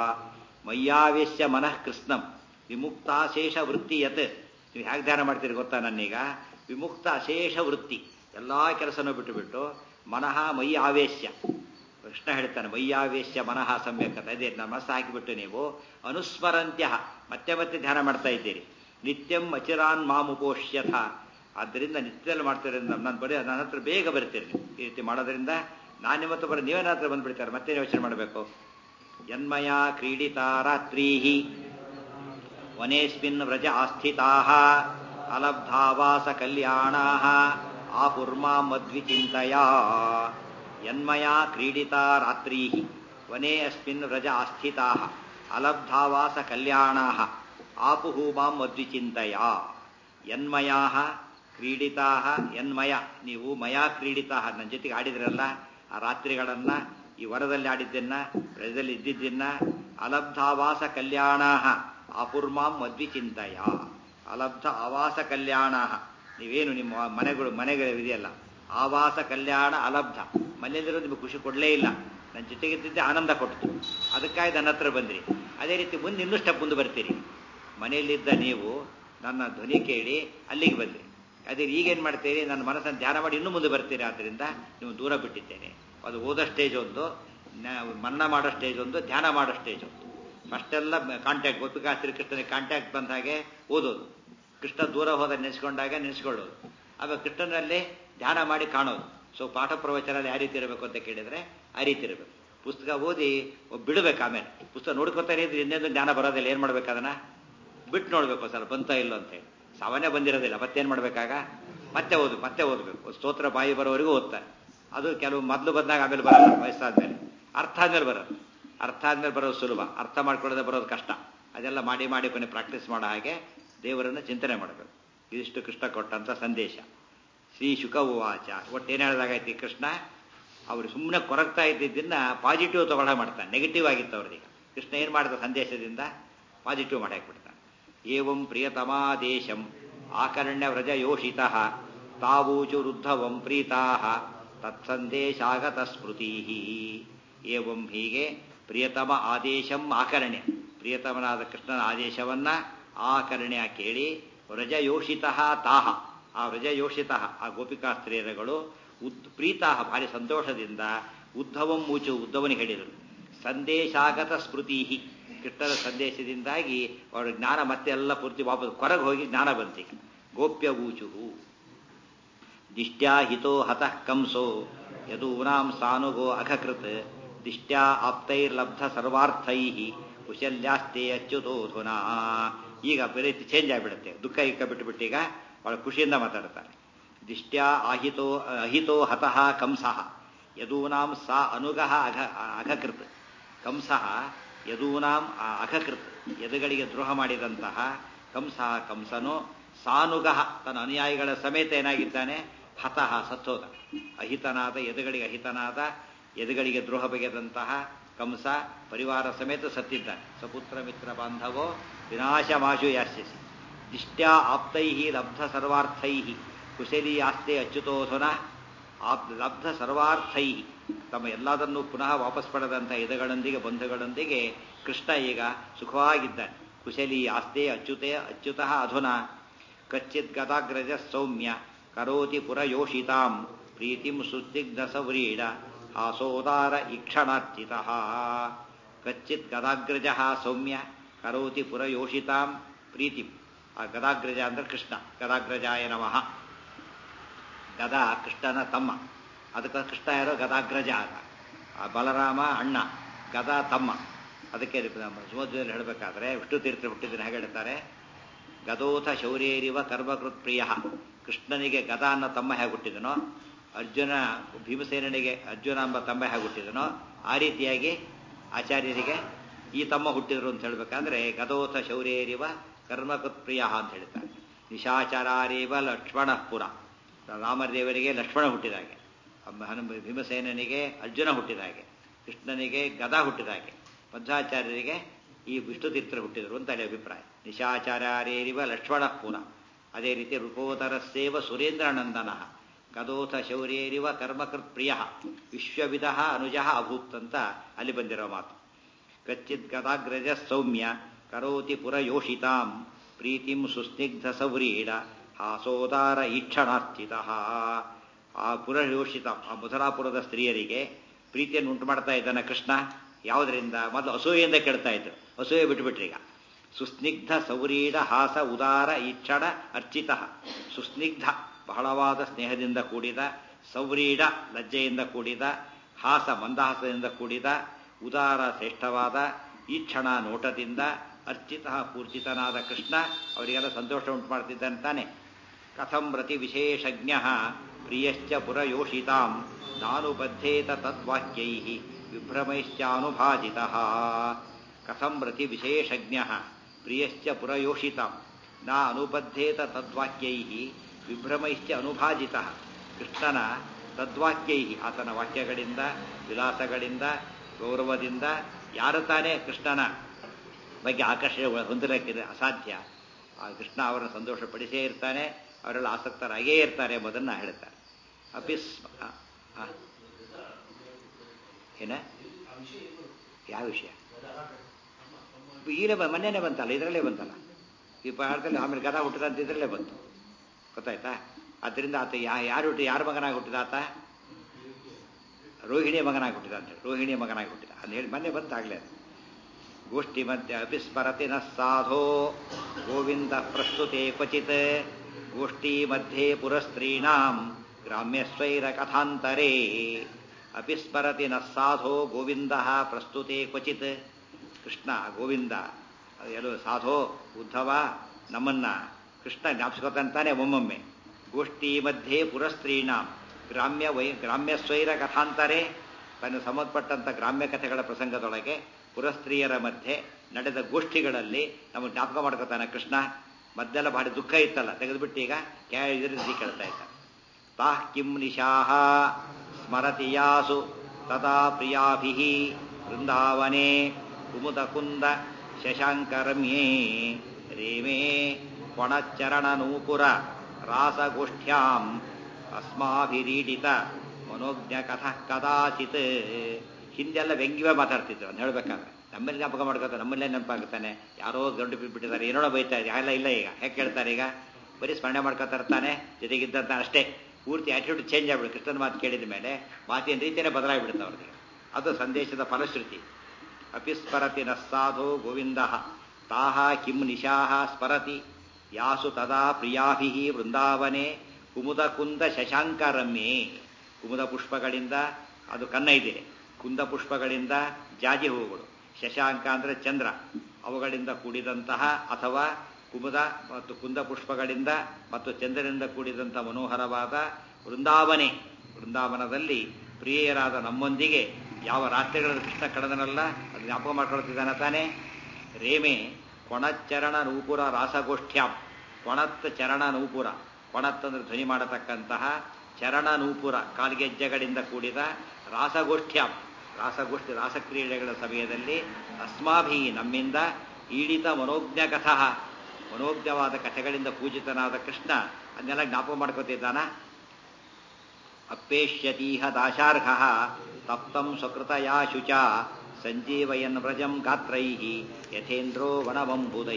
ಮಯ್ಯಾವೇಶ್ಯ ಮನಃ ಕೃಷ್ಣಂ ವಿಮುಕ್ತಾಶೇಷ ವೃತ್ತಿಯತ್ ನೀವು ಹೇಗೆ ಧ್ಯಾನ ಮಾಡ್ತೀರಿ ಗೊತ್ತಾ ನನ್ನೀಗ ವಿಮುಕ್ತ ಅಶೇಷ ವೃತ್ತಿ ಎಲ್ಲಾ ಕೆಲಸನೂ ಬಿಟ್ಟು ಬಿಟ್ಟು ಮನಃ ಮೈ ಆವೇಶ್ಯ ಕೃಷ್ಣ ಹೇಳ್ತಾನೆ ಮೈಯಾವೇಶ್ಯ ಮನಃ ಸಮ್ಯಕ್ ಅಂತ ಅದೇ ನಮ್ಮ ಮನಸ್ಸು ಹಾಕಿಬಿಟ್ಟು ನೀವು ಅನುಸ್ಮರಂತ್ಯ ಮತ್ತೆ ಮತ್ತೆ ಧ್ಯಾನ ಮಾಡ್ತಾ ಇದ್ದೀರಿ ನಿತ್ಯಂ ಅಚಿರಾನ್ ಮಾಮುಪೋಷ್ಯಥ ಆದ್ದರಿಂದ ನಿತ್ಯದಲ್ಲಿ ಮಾಡ್ತೀರಿ ನಾನು ಬರೀ ನನ್ನ ಹತ್ರ ಬೇಗ ಬರ್ತೀರಿ ನೀವು ಈ ರೀತಿ ಮಾಡೋದ್ರಿಂದ ನಾನು ನಿಮ್ಮತ್ರ ಬರೋ ನೀವೇ ನನ್ನ ಹತ್ರ ಬಂದ್ಬಿಡ್ತಾರೆ ಮತ್ತೆ ಯೋಚನೆ ಮಾಡಬೇಕು ಯನ್ಮಯ ಕ್ರೀಡಿತಾ ರಾತ್ರೀಹಿ ವನೇಸ್ಮಿನ್ ವ್ರಜ ಆಸ್ಥಿತಾ ಅಲಬ್ಧಾವಾಸ ಕಲ್ಯಾಣಾ ಆಪುರ್ಮಾ ಮದ್ವಿಚಿಂತೆಯ ಯನ್ಮಯ ಕ್ರೀಡಿತಾ ರಾತ್ರೀ ವನೇ ಅಸ್ಮಿನ್ ವ್ರಜ ಆಸ್ಥಿತಾ ಅಲಬ್ಧಾವಾಸ ಕಲ್ಯಾಣಾ ಆಪುಃ ಮಾಂ ಮದ್ವಿಚಿಂತೆಯ ಯನ್ಮಯಾ ಕ್ರೀಡಿತಾ ಯನ್ಮಯ ನೀವು ಮಯಾ ಕ್ರೀಡಿತಾ ನನ್ನ ಜೊತೆಗೆ ಆಡಿದ್ರಲ್ಲ ಆ ರಾತ್ರಿಗಳನ್ನ ಈ ವರದಲ್ಲಿ ಆಡಿದ್ದನ್ನ ವ್ರಜದಲ್ಲಿ ಇದ್ದಿದ್ದನ್ನ ಅಲಬ್ಧಾವಾಸ ಕಲ್ಯಾಣಾ ಅಪುರ್ಮಾಂ ಮದ್ವಿಚಿಂತೆಯ ಅಲಬ್ಧ ಆವಾಸ ಕಲ್ಯಾಣ ನೀವೇನು ನಿಮ್ಮ ಮನೆಗಳು ಮನೆಗಳು ಇದೆಯಲ್ಲ ಆವಾಸ ಕಲ್ಯಾಣ ಅಲಬ್ಧ ಮನೆಯಲ್ಲಿರೋ ನಿಮಗೆ ಖುಷಿ ಕೊಡಲೇ ಇಲ್ಲ ನನ್ನ ಜೊತೆಗಿದ್ದಿದ್ದೆ ಆನಂದ ಕೊಡ್ತು ಅದಕ್ಕಾಗಿ ನನ್ನ ಹತ್ರ ಬಂದ್ರಿ ಅದೇ ರೀತಿ ಮುಂದೆ ಇನ್ನೂ ಸ್ಟೆಪ್ ಮುಂದೆ ಬರ್ತೀರಿ ಮನೆಯಲ್ಲಿದ್ದ ನೀವು ನನ್ನ ಧ್ವನಿ ಕೇಳಿ ಅಲ್ಲಿಗೆ ಬಂದ್ರಿ ಅದೇ ಈಗೇನು ಮಾಡ್ತೀರಿ ನನ್ನ ಮನಸ್ಸನ್ನು ಧ್ಯಾನ ಮಾಡಿ ಇನ್ನೂ ಮುಂದೆ ಬರ್ತೀರಿ ಆದ್ದರಿಂದ ನೀವು ದೂರ ಬಿಟ್ಟಿದ್ದೇನೆ ಅದು ಓದೋ ಸ್ಟೇಜ್ ಒಂದು ಮನ್ನ ಮಾಡೋ ಸ್ಟೇಜ್ ಒಂದು ಧ್ಯಾನ ಮಾಡೋ ಸ್ಟೇಜ್ ಒಂದು ಫಸ್ಟೆಲ್ಲ ಕಾಂಟ್ಯಾಕ್ಟ್ ಗೋಪಿಕಾ ಶ್ರೀಕೃಷ್ಣನಿಗೆ ಕಾಂಟ್ಯಾಕ್ಟ್ ಬಂದಾಗೆ ಓದೋದು ಕೃಷ್ಣ ದೂರ ಹೋದ ನೆನೆಸ್ಕೊಂಡಾಗ ನೆನೆಸ್ಕೊಳ್ಳೋದು ಆಮೇಲೆ ಕೃಷ್ಣನಲ್ಲಿ ಧ್ಯಾನ ಮಾಡಿ ಕಾಣೋದು ಸೊ ಪಾಠ ಪ್ರವಚನ ಯಾವ ರೀತಿ ಇರಬೇಕು ಅಂತ ಕೇಳಿದ್ರೆ ಆ ರೀತಿ ಇರಬೇಕು ಪುಸ್ತಕ ಓದಿ ಬಿಡಬೇಕು ಆಮೇಲೆ ಪುಸ್ತಕ ನೋಡ್ಕೊತಾರೆ ಇದ್ರೆ ಇನ್ನೇನು ಜ್ಞಾನ ಬರೋದಿಲ್ಲ ಏನು ಮಾಡ್ಬೇಕು ಅದನ್ನ ಬಿಟ್ಟು ನೋಡ್ಬೇಕು ಸರ್ ಬಂತ ಇಲ್ಲೋ ಅಂತೇಳಿ ಸಾಮಾನ್ಯ ಬಂದಿರೋದಿಲ್ಲ ಮತ್ತೇನು ಮಾಡಬೇಕಾಗ ಮತ್ತೆ ಓದು ಮತ್ತೆ ಓದಬೇಕು ಸ್ತೋತ್ರ ಬಾಯಿ ಬರೋವರೆಗೂ ಓದ್ತಾರೆ ಅದು ಕೆಲವು ಮೊದಲು ಬಂದಾಗ ಆಮೇಲೆ ಬರಲ್ಲ ವಯಸ್ಸಾದ್ಮೇಲೆ ಅರ್ಥ ಆದ್ಮೇಲೆ ಬರೋದು ಅರ್ಥ ಆದ್ಮೇಲೆ ಬರೋದು ಸುಲಭ ಅರ್ಥ ಮಾಡ್ಕೊಳ್ಳೋದೇ ಬರೋದು ಕಷ್ಟ ಅದೆಲ್ಲ ಮಾಡಿ ಮಾಡಿ ಕೊನೆ ಪ್ರಾಕ್ಟೀಸ್ ಮಾಡೋ ಹಾಗೆ ದೇವರನ್ನು ಚಿಂತನೆ ಮಾಡಬೇಕು ಇದಿಷ್ಟು ಕೃಷ್ಣ ಕೊಟ್ಟಂತ ಸಂದೇಶ ಶ್ರೀ ಶುಕ ಉವಾಚ ಒಟ್ಟೇನು ಹೇಳಿದಾಗೈತಿ ಕೃಷ್ಣ ಅವರು ಸುಮ್ಮನೆ ಕೊರಗ್ತಾ ಇದ್ದಿದ್ದನ್ನ ಪಾಸಿಟಿವ್ ತಗೊಳ್ಳ ಮಾಡ್ತಾನೆ ನೆಗೆಟಿವ್ ಆಗಿತ್ತು ಅವ್ರಿಗೆ ಕೃಷ್ಣ ಏನು ಮಾಡಿದ ಸಂದೇಶದಿಂದ ಪಾಸಿಟಿವ್ ಮಾಡಿ ಹಾಕ್ಬಿಡ್ತಾನೆ ಏವಂ ಪ್ರಿಯತಮಾದೇಶಂ ಆಕರ್ಣ್ಯ ವ್ರಜ ಯೋಷಿತ ತಾವೂಚು ವೃದ್ಧವಂ ಪ್ರೀತಾ ತತ್ಸಂದೇಶಾಗತ ಸ್ಮೃತಿ ಏವಂ ಹೀಗೆ ಪ್ರಿಯತಮ ಆದೇಶಂ ಆಕರ್ಣ್ಯ ಪ್ರಿಯತಮನಾದ ಕೃಷ್ಣನ ಆದೇಶವನ್ನ ಆಕರ್ಣ್ಯ ಕೇಳಿ ವ್ರಜಯೋಷಿತ ತಾಹ ಆ ವ್ರಜಯೋಷಿತ ಆ ಗೋಪಿಕಾ ಸ್ತ್ರೀಯರುಗಳು ಉದ್ ಪ್ರೀತಾ ಭಾರಿ ಸಂತೋಷದಿಂದ ಉದ್ಧವಂ ಮೂಚು ಉದ್ಧವನಿಗೆ ಹೇಳಿದರು ಸಂದೇಶಾಗತ ಸ್ಮೃತಿ ಕೃಷ್ಣನ ಸಂದೇಶದಿಂದಾಗಿ ಅವರ ಜ್ಞಾನ ಮತ್ತೆ ಎಲ್ಲ ಪೂರ್ತಿ ವಾಪಸ್ ಕೊರಗೆ ಹೋಗಿ ಜ್ಞಾನ ಬಂತೀಗ ಗೋಪ್ಯ ಊಚು ದಿಷ್ಟ್ಯಾ ಹಿತೋ ಹತಃ ಕಂಸೋ ಯದೂನಾಂ ಸಾನುಗೋ ಅಘಕೃತ್ ದಿಷ್ಟ್ಯಾ ಆಪ್ತೈರ್ಲಬ್ಧ ಸರ್ವಾರ್ಥೈ ಕುಶಲ್ಯಾಸ್ತೆ ಅಚ್ಯುತೋಧುನಾ ಈಗ ರೀತಿ ಚೇಂಜ್ ಆಗಿಬಿಡುತ್ತೆ ದುಃಖ ಇಕ್ಕ ಬಿಟ್ಟುಬಿಟ್ಟು ಈಗ ಬಹಳ ಖುಷಿಯಿಂದ ಮಾತಾಡ್ತಾರೆ ದಿಷ್ಟ್ಯಾ ಆಹಿತೋ ಅಹಿತೋ ಹತಃ ಕಂಸಃ ಯದೂನಾಂ ಸಾ ಅನುಗಃ ಅಘ ಅಘಕೃತ್ ಕಂಸಃ ಯದೂನಾಂ ಅಘಕೃತ್ ಯದುಗಳಿಗೆ ದ್ರೋಹ ಮಾಡಿದಂತಹ ಕಂಸಃ ಕಂಸನು ಸಾನುಗಃ ತನ್ನ ಅನುಯಾಯಿಗಳ ಸಮೇತ ಏನಾಗಿದ್ದಾನೆ ಹತಃ ಸತ್ತೋದ ಅಹಿತನಾದ ಎದುಗಳಿಗೆ ಅಹಿತನಾದ ಎದುಗಳಿಗೆ ದ್ರೋಹ ಬಗೆದಂತಹ ಕಂಸ ಪರಿವಾರ ಸಮೇತ ಸತ್ತಿದ್ದಾನೆ ಸಪುತ್ರ ಮಿತ್ರ ಬಾಂಧವೋ ವಿನಾಶಮಾಶು ಯಾಸ್ಯಸಿ ದಿಷ್ಟ್ಯಾ ಆಪ್ತೈ ಲಬ್ಧ ಸರ್ವಾರ್ಥೈ ಕುಶಲಿ ಆಸ್ತೆ ಅಚ್ಯುತೋಧನ ಆಪ್ ಲಬ್ಧ ಸರ್ವಾರ್ಥೈ ತಮ್ಮ ಎಲ್ಲದನ್ನೂ ಪುನಃ ವಾಪಸ್ ಪಡೆದಂಥ ಇದಗಳೊಂದಿಗೆ ಬಂಧುಗಳೊಂದಿಗೆ ಕೃಷ್ಣ ಈಗ ಸುಖವಾಗಿದ್ದಾನೆ ಕುಶಲಿ ಆಸ್ತೆ ಅಚ್ಯುತೆ ಅಚ್ಯುತಃ ಅಧುನಾ ಕಚ್ಚಿತ್ ಗದಾಗ್ರಜ ಸೌಮ್ಯ ಕರೋತಿ ಪುರಯೋಷಿತಾಂ ಪ್ರೀತಿಂ ಸುಸ್ನಿಗ್ಧ ಸವ್ರೀಡ ಹಾಸೋದಾರ ಈಕ್ಷಣಾರ್ಚಿತ ಕಚ್ಚಿತ್ ಗದಾಗ್ರಜ ಸೌಮ್ಯ ಕರೋತಿ ಪುರಯೋಷಿತಾಂ ಪ್ರೀತಿಂ ಆ ಗದಾಗ್ರಜ ಅಂದ್ರೆ ಕೃಷ್ಣ ಗದಾಗ್ರಜಾಯ ನಮಃ ಗದಾ ಕೃಷ್ಣನ ತಮ್ಮ ಅದಕ್ಕೆ ಕೃಷ್ಣ ಯಾರೋ ಗದಾಗ್ರಜ ಆಗ ಆ ಬಲರಾಮ ಅಣ್ಣ ಗದಾ ತಮ್ಮ ಅದಕ್ಕೆ ಸುಮಧ್ವದಲ್ಲಿ ಹೇಳಬೇಕಾದ್ರೆ ವಿಷ್ಣು ತೀರ್ಥ ಹುಟ್ಟಿದ್ದನ್ನು ಹೇಗೆ ಹೇಳ್ತಾರೆ ಗದೋಥ ಶೌರ್ಯರಿವ ಕರ್ಮಕೃತ್ ಪ್ರಿಯ ಕೃಷ್ಣನಿಗೆ ಗದಾ ಅನ್ನೋ ತಮ್ಮ ಹೇಗೆ ಹುಟ್ಟಿದನೋ ಅರ್ಜುನ ಭೀಮಸೇನಿಗೆ ಅರ್ಜುನ ಎಂಬ ತಮ್ಮ ಹೇಗೆ ಹುಟ್ಟಿದನೋ ಆ ರೀತಿಯಾಗಿ ಆಚಾರ್ಯರಿಗೆ ಈ ತಮ್ಮ ಹುಟ್ಟಿದ್ರು ಅಂತ ಹೇಳ್ಬೇಕಾದ್ರೆ ಗದೋಥ ಶೌರ್ಯರಿವ ಕರ್ಮಕೃತ್ ಪ್ರಿಯ ಅಂತ ಹೇಳ್ತಾರೆ ನಿಶಾಚಾರಾರೇವ ಲಕ್ಷ್ಮಣ ಪುರ ರಾಮದೇವರಿಗೆ ಲಕ್ಷ್ಮಣ ಹುಟ್ಟಿದಾಗೆ ಭೀಮಸೇನಿಗೆ ಅರ್ಜುನ ಹುಟ್ಟಿದಾಗೆ ಕೃಷ್ಣನಿಗೆ ಗದಾ ಹುಟ್ಟಿದಾಗೆ ಮಧ್ವಾಚಾರ್ಯರಿಗೆ ಈ ವಿಷ್ಣು ತೀರ್ಥರು ಹುಟ್ಟಿದರು ಅಂತ ಹೇಳಿ ಅಭಿಪ್ರಾಯ ನಿಶಾಚಾರ್ಯರೇರಿವ ಲಕ್ಷ್ಮಣ ಪುರ ಅದೇ ರೀತಿ ಋಪೋದರಸ್ಸೇವ ಸುರೇಂದ್ರಾನಂದನ ಗದೋಥ ಶೌರ್ಯೇರಿವ ಕರ್ಮಕೃತ್ ಪ್ರಿಯ ವಿಶ್ವವಿಧ ಅನುಜ ಅಭೂತ್ ಅಂತ ಅಲ್ಲಿ ಬಂದಿರೋ ಮಾತು ಕಚ್ಚಿತ್ ಗದಾಗ್ರಜ ಸೌಮ್ಯ ಕರೋತಿ ಪುರಯೋಷಿತಾಂ ಪ್ರೀತಿಂ ಸುಸ್ನಿಗ್ಧ ಸೌರೀಡ ಹಾಸೋದಾರ ಈಕ್ಷಣಾರ್ಥಿತ ಆ ಪುರಯೋಷಿತ ಆ ಮಧುರಾಪುರದ ಸ್ತ್ರೀಯರಿಗೆ ಪ್ರೀತಿಯನ್ನು ಉಂಟು ಮಾಡ್ತಾ ಇದ್ದಾನೆ ಕೃಷ್ಣ ಯಾವುದರಿಂದ ಮೊದಲು ಅಸೂಯೆಯಿಂದ ಕೇಳ್ತಾ ಇದ್ರು ಅಸೂಯೆ ಬಿಟ್ಟುಬಿಟ್ರಿ ಈಗ ಸುಸ್ನಿಗ್ಧ ಸೌರೀಡ ಹಾಸ ಉದಾರ ಈಕ್ಷಣ ಅರ್ಚಿತ ಸುಸ್ನಿಗ್ಧ ಬಹಳವಾದ ಸ್ನೇಹದಿಂದ ಕೂಡಿದ ಸೌರೀಡ ಲಜ್ಜೆಯಿಂದ ಕೂಡಿದ ಹಾಸ ಮಂದಹಾಸದಿಂದ ಕೂಡಿದ ಉದಾರ ಶ್ರೇಷ್ಠವಾದ ಈಕ್ಷಣ ನೋಟದಿಂದ ಅರ್ಚಿತ ಪೂರ್ಜಿತನಾದ ಕೃಷ್ಣ ಅವರಿಗೆಲ್ಲ ಸಂತೋಷ ಉಂಟು ಮಾಡ್ತಿದ್ದಾನೆ ತಾನೆ ಕಥಂ ಪ್ರತಿ ವಿಶೇಷಜ್ಞ ಪ್ರಿಯಶ್ಚ ಪುರಯೋಷಿತಾಂ ನಾನು ಬದ್ಧೇತ ತದ್ವಾಕ್ಯೈ ವಿಭ್ರಮೈಶ್ಚಾನುಭಾಜಿತ ಕಥಂ ಪ್ರತಿ ವಿಶೇಷಜ್ಞ ಪ್ರಿಯಶ್ಚ ಪುರಯೋಷಿತಾಂ ನಾ ಅನುಬದ್ಧೇತ ತದ್ವಾಕ್ಯೈ ವಿಭ್ರಮೈಶ್ಚ ಅನುಭಾಜಿತ ಕೃಷ್ಣನ ತದ್ವಾಕ್ಯೈ ಆತನ ವಾಕ್ಯಗಳಿಂದ ವಿಲಾಸಗಳಿಂದ ಗೌರವದಿಂದ ಯಾರು ತಾನೇ ಕೃಷ್ಣನ ಬಗ್ಗೆ ಆಕರ್ಷಣೆ ಹೊಂದಲಿಕ್ಕಿದೆ ಅಸಾಧ್ಯ ಆ ಕೃಷ್ಣ ಅವರನ್ನು ಸಂತೋಷಪಡಿಸೇ ಇರ್ತಾನೆ ಅವರೆಲ್ಲ ಆಸಕ್ತರಾಗೇ ಇರ್ತಾರೆ ಎಂಬುದನ್ನು ಹೇಳ್ತಾರೆ ಅಪಿಸ್ ಏನ ಯಾವ ವಿಷಯ ಈಗಲೇ ಮೊನ್ನೆನೇ ಬಂತಲ್ಲ ಇದರಲ್ಲೇ ಬಂತಲ್ಲ ಈ ಪಾಠದಲ್ಲಿ ಆಮೇಲೆ ಗದ ಹುಟ್ಟಿದ ಅಂತ ಇದರಲ್ಲೇ ಬಂತು ಗೊತ್ತಾಯ್ತಾ ಅದರಿಂದ ಆತ ಯಾ ಯಾರು ಹುಟ್ಟಿ ಯಾರ ಮಗನಾಗಿ ಹುಟ್ಟಿದ ಆತ ರೋಹಿಣಿಯ ಮಗನಾಗಿ ಹುಟ್ಟಿದ ಅಂತೇಳಿ ರೋಹಿಣಿಯ ಮಗನಾಗಿ ಹುಟ್ಟಿದ ಅಂತ ಹೇಳಿ ಮೊನ್ನೆ ಬಂತಾಗಲೇ ಅದು ಗೋಷ್ಠಿ ಮಧ್ಯೆ ಅಪಿಸ್ಮರತಿ ನ ಸಾಧೋ ಗೋವಿಂದ ಪ್ರಸ್ತುತೆ ಕ್ವಚಿತ್ ಗೋಷ್ಠಿ ಮಧ್ಯೆ ಪುರಸ್ತ್ರೀಣಾಂ ಗ್ರಾಮ್ಯಸ್ವೈರ ಕಥಾಂತರೇ ಅಪಿಸ್ಮರತಿ ನ ಸಾಧೋ ಗೋವಿಂದ ಪ್ರಸ್ತುತೆ ಕ್ವಚಿತ್ ಕೃಷ್ಣ ಗೋವಿಂದ ಎಲ್ಲೋ ಸಾಧೋ ಉದ್ಧವ ನಮ್ಮನ್ನ ಕೃಷ್ಣ ಜ್ಞಾಪಿಸ್ಕೊತಾನೆ ಒಮ್ಮೊಮ್ಮೆ ಗೋಷ್ಠಿ ಮಧ್ಯೆ ಪುರಸ್ತ್ರೀಣಾಂ ಗ್ರಾಮ್ಯ ವೈ ಗ್ರಾಮ್ಯ ಸ್ವೈರ ಕಥಾಂತರೇ ತನ್ನ ಸಂಬಂಧಪಟ್ಟಂಥ ಗ್ರಾಮ್ಯ ಕಥೆಗಳ ಪ್ರಸಂಗದೊಳಗೆ ಪುರಸ್ತ್ರೀಯರ ಮಧ್ಯೆ ನಡೆದ ಗೋಷ್ಠಿಗಳಲ್ಲಿ ನಮಗೆ ಜ್ಞಾಪಕ ಮಾಡ್ಕೊತಾನೆ ಕೃಷ್ಣ ಮದ್ದೆಲ್ಲ ಭಾರಿ ದುಃಖ ಇತ್ತಲ್ಲ ತೆಗೆದುಬಿಟ್ಟು ಈಗ ಕ್ಯಾ ಇದರಿಂದ ಕೇಳ್ತಾ ಇದ್ದ ತಾಃ ಕಿಂ ನಿಶಾಹ ಸ್ಮರತಿ ಯಾಸು ತದಾ ಪ್ರಿಯಾಭಿಃ ವೃಂದಾವನೆ ಕುಮುದ ಕುಂದ ಶಶಾಂಕರಮ್ಯೇ ರೇಮೇ ಕೊಣಚರಣ ನೂಪುರ ರಾಸಗೋಷ್ಠ್ಯಾಂ ಅಸ್ಮಾಭಿರೀಡಿತ ಮನೋಜ್ಞ ಕಥಃ ಕದಾಚಿತ್ ಹಿಂದೆಲ್ಲ ವ್ಯಂಗ್ಯವೇ ಮಾತಾಡ್ತಿದ್ರು ಅಂತ ಹೇಳ್ಬೇಕಾದ್ರೆ ನಮ್ಮಲ್ಲಿ ಜ್ಞಾಪಕ ಮಾಡ್ಕೋತಾರೆ ನಮ್ಮಲ್ಲೇ ನೆನಪಾಗುತ್ತಾನೆ ಯಾರೋ ಗಂಡು ಬಿಟ್ಬಿಟ್ಟಿದ್ದಾರೆ ಏನೋ ಬೈತಾ ಇದೆ ಎಲ್ಲ ಇಲ್ಲ ಈಗ ಹೇಗೆ ಕೇಳ್ತಾರೆ ಈಗ ಬರೀ ಸ್ಮರಣೆ ಮಾಡ್ಕೊತಾ ಇರ್ತಾನೆ ಜೊತೆಗಿದ್ದಂತ ಅಷ್ಟೇ ಪೂರ್ತಿ ಆಟಿಟ್ಯೂಡ್ ಚೇಂಜ್ ಆಗ್ಬಿಡುತ್ತೆ ಕೃಷ್ಣನ ಮಾತು ಕೇಳಿದ ಮೇಲೆ ಮಾತಿನ ರೀತಿಯೇ ಬದಲಾಗಿಬಿಡುತ್ತೆ ಅವ್ರಿಗೆ ಅದು ಸಂದೇಶದ ಫಲಶ್ರುತಿ ಅಪಿಸ್ಮರತಿ ನ ಸಾಧು ಗೋವಿಂದ ತಾಹ ಕಿಂ ನಿಶಾಹ ಸ್ಮರತಿ ಯಾಸು ತದಾ ಪ್ರಿಯಾಭಿ ವೃಂದಾವನೆ ಕುಮುದ ಕುಂದ ಶಶಾಂಕರಮ್ಯೇ ಕುಮುದ ಪುಷ್ಪಗಳಿಂದ ಅದು ಕನ್ನ ಇದೆ ಕುಂದ ಪುಷ್ಪಗಳಿಂದ ಜಾಜಿ ಹೂವುಗಳು ಶಶಾಂಕ ಅಂದರೆ ಚಂದ್ರ ಅವುಗಳಿಂದ ಕೂಡಿದಂತಹ ಅಥವಾ ಕುಮುದ ಮತ್ತು ಕುಂದ ಪುಷ್ಪಗಳಿಂದ ಮತ್ತು ಚಂದ್ರನಿಂದ ಕೂಡಿದಂಥ ಮನೋಹರವಾದ ವೃಂದಾವನೆ ವೃಂದಾವನದಲ್ಲಿ ಪ್ರಿಯರಾದ ನಮ್ಮೊಂದಿಗೆ ಯಾವ ರಾತ್ರಿಗಳಲ್ಲಿ ಕೃಷ್ಣ ಕಳೆದನಲ್ಲ ಅದು ಜ್ಞಾಪಕ ಮಾಡ್ಕೊಳ್ತಿದ್ದಾನೆ ತಾನೇ ರೇಮೆ ಕೊಣಚರಣ ನೂಪುರ ರಾಸಗೋಷ್ಠ್ಯಾಂ ಕೊಣತ್ ಚರಣ ನೂಪುರ ಕೊಣತ್ ಅಂದ್ರೆ ಧ್ವನಿ ಮಾಡತಕ್ಕಂತಹ ಚರಣ ನೂಪುರ ಕಾಲ್ಗೆಜ್ಜೆಗಳಿಂದ ಕೂಡಿದ ರಾಸಗೋಷ್ಠ್ಯಾಂ ರಾಸಗೋಷ್ಠಿ ರಾಸಕ್ರೀಡೆಗಳ ಸಮಯದಲ್ಲಿ ಅಸ್ಮಾಭಿ ನಮ್ಮಿಂದ ಈಡಿತ ಮನೋಜ್ಞ ಕಥಃ ಮನೋಜ್ಞವಾದ ಕಥೆಗಳಿಂದ ಪೂಜಿತನಾದ ಕೃಷ್ಣ ಅದನ್ನೆಲ್ಲ ಜ್ಞಾಪಕ ಮಾಡ್ಕೋತಿದ್ದಾನ ಅಪ್ಪೇಷ್ಯತೀಹ ದಾಶಾರ್ಹ ತಪ್ತಂ ಸ್ವಕೃತಯಾ ಶುಚ ಸಂಜೀವಯನ್ ವ್ರಜಂ ಗಾತ್ರೈ ಯಥೇಂದ್ರೋ ವನವಂಬುದೈ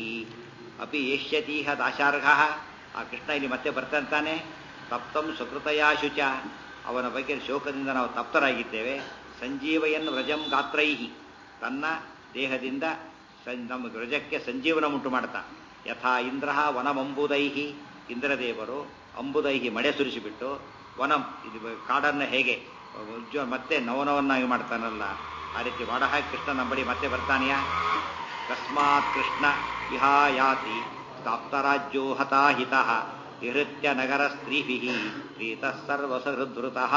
ಅಪಿ ಏಷ್ಯತೀಹ ದಾಶಾರ್ಹ ಆ ಕೃಷ್ಣ ಇಲ್ಲಿ ಮತ್ತೆ ಬರ್ತಾನೆ ತಪ್ತಂ ಸ್ವಕೃತಯಾ ಶುಚ ಅವನ ಬಗ್ಗೆ ಶೋಕದಿಂದ ನಾವು ತಪ್ತರಾಗಿದ್ದೇವೆ ಸಂಜೀವಯನ್ ವ್ರಜಂ ಗಾತ್ರೈ ತನ್ನ ದೇಹದಿಂದ ನಮ್ಮ ವ್ರಜಕ್ಕೆ ಸಂಜೀವನ ಉಂಟು ಮಾಡ್ತಾ ಯಥಾ ಇಂದ್ರ ವನಮಂಬುದೈಹಿ ಇಂದ್ರದೇವರು ಅಂಬುದೈಹಿ ಮಳೆ ಸುರಿಸಿಬಿಟ್ಟು ವನಂ ಇದು ಕಾಡನ್ನು ಹೇಗೆ ಉಜ್ವ ಮತ್ತೆ ನವನವನ್ನಾಗಿ ಮಾಡ್ತಾನಲ್ಲ ಆ ರೀತಿ ಮಾಡಹಾಕಿ ಕೃಷ್ಣ ನಂಬಡಿ ಮತ್ತೆ ಬರ್ತಾನೆಯಾ ಕಸ್ಮಾತ್ ಕೃಷ್ಣ ವಿಹಾಯಾತಿ ತಾಪ್ತರಾಜ್ಯೋ ಹತಾಹಿತ ವಿಹೃತ್ಯ ನಗರ ಸ್ತ್ರೀಭಿ ಪ್ರೀತಃ ಸರ್ವಸಹೃದ್ಧೃತಃ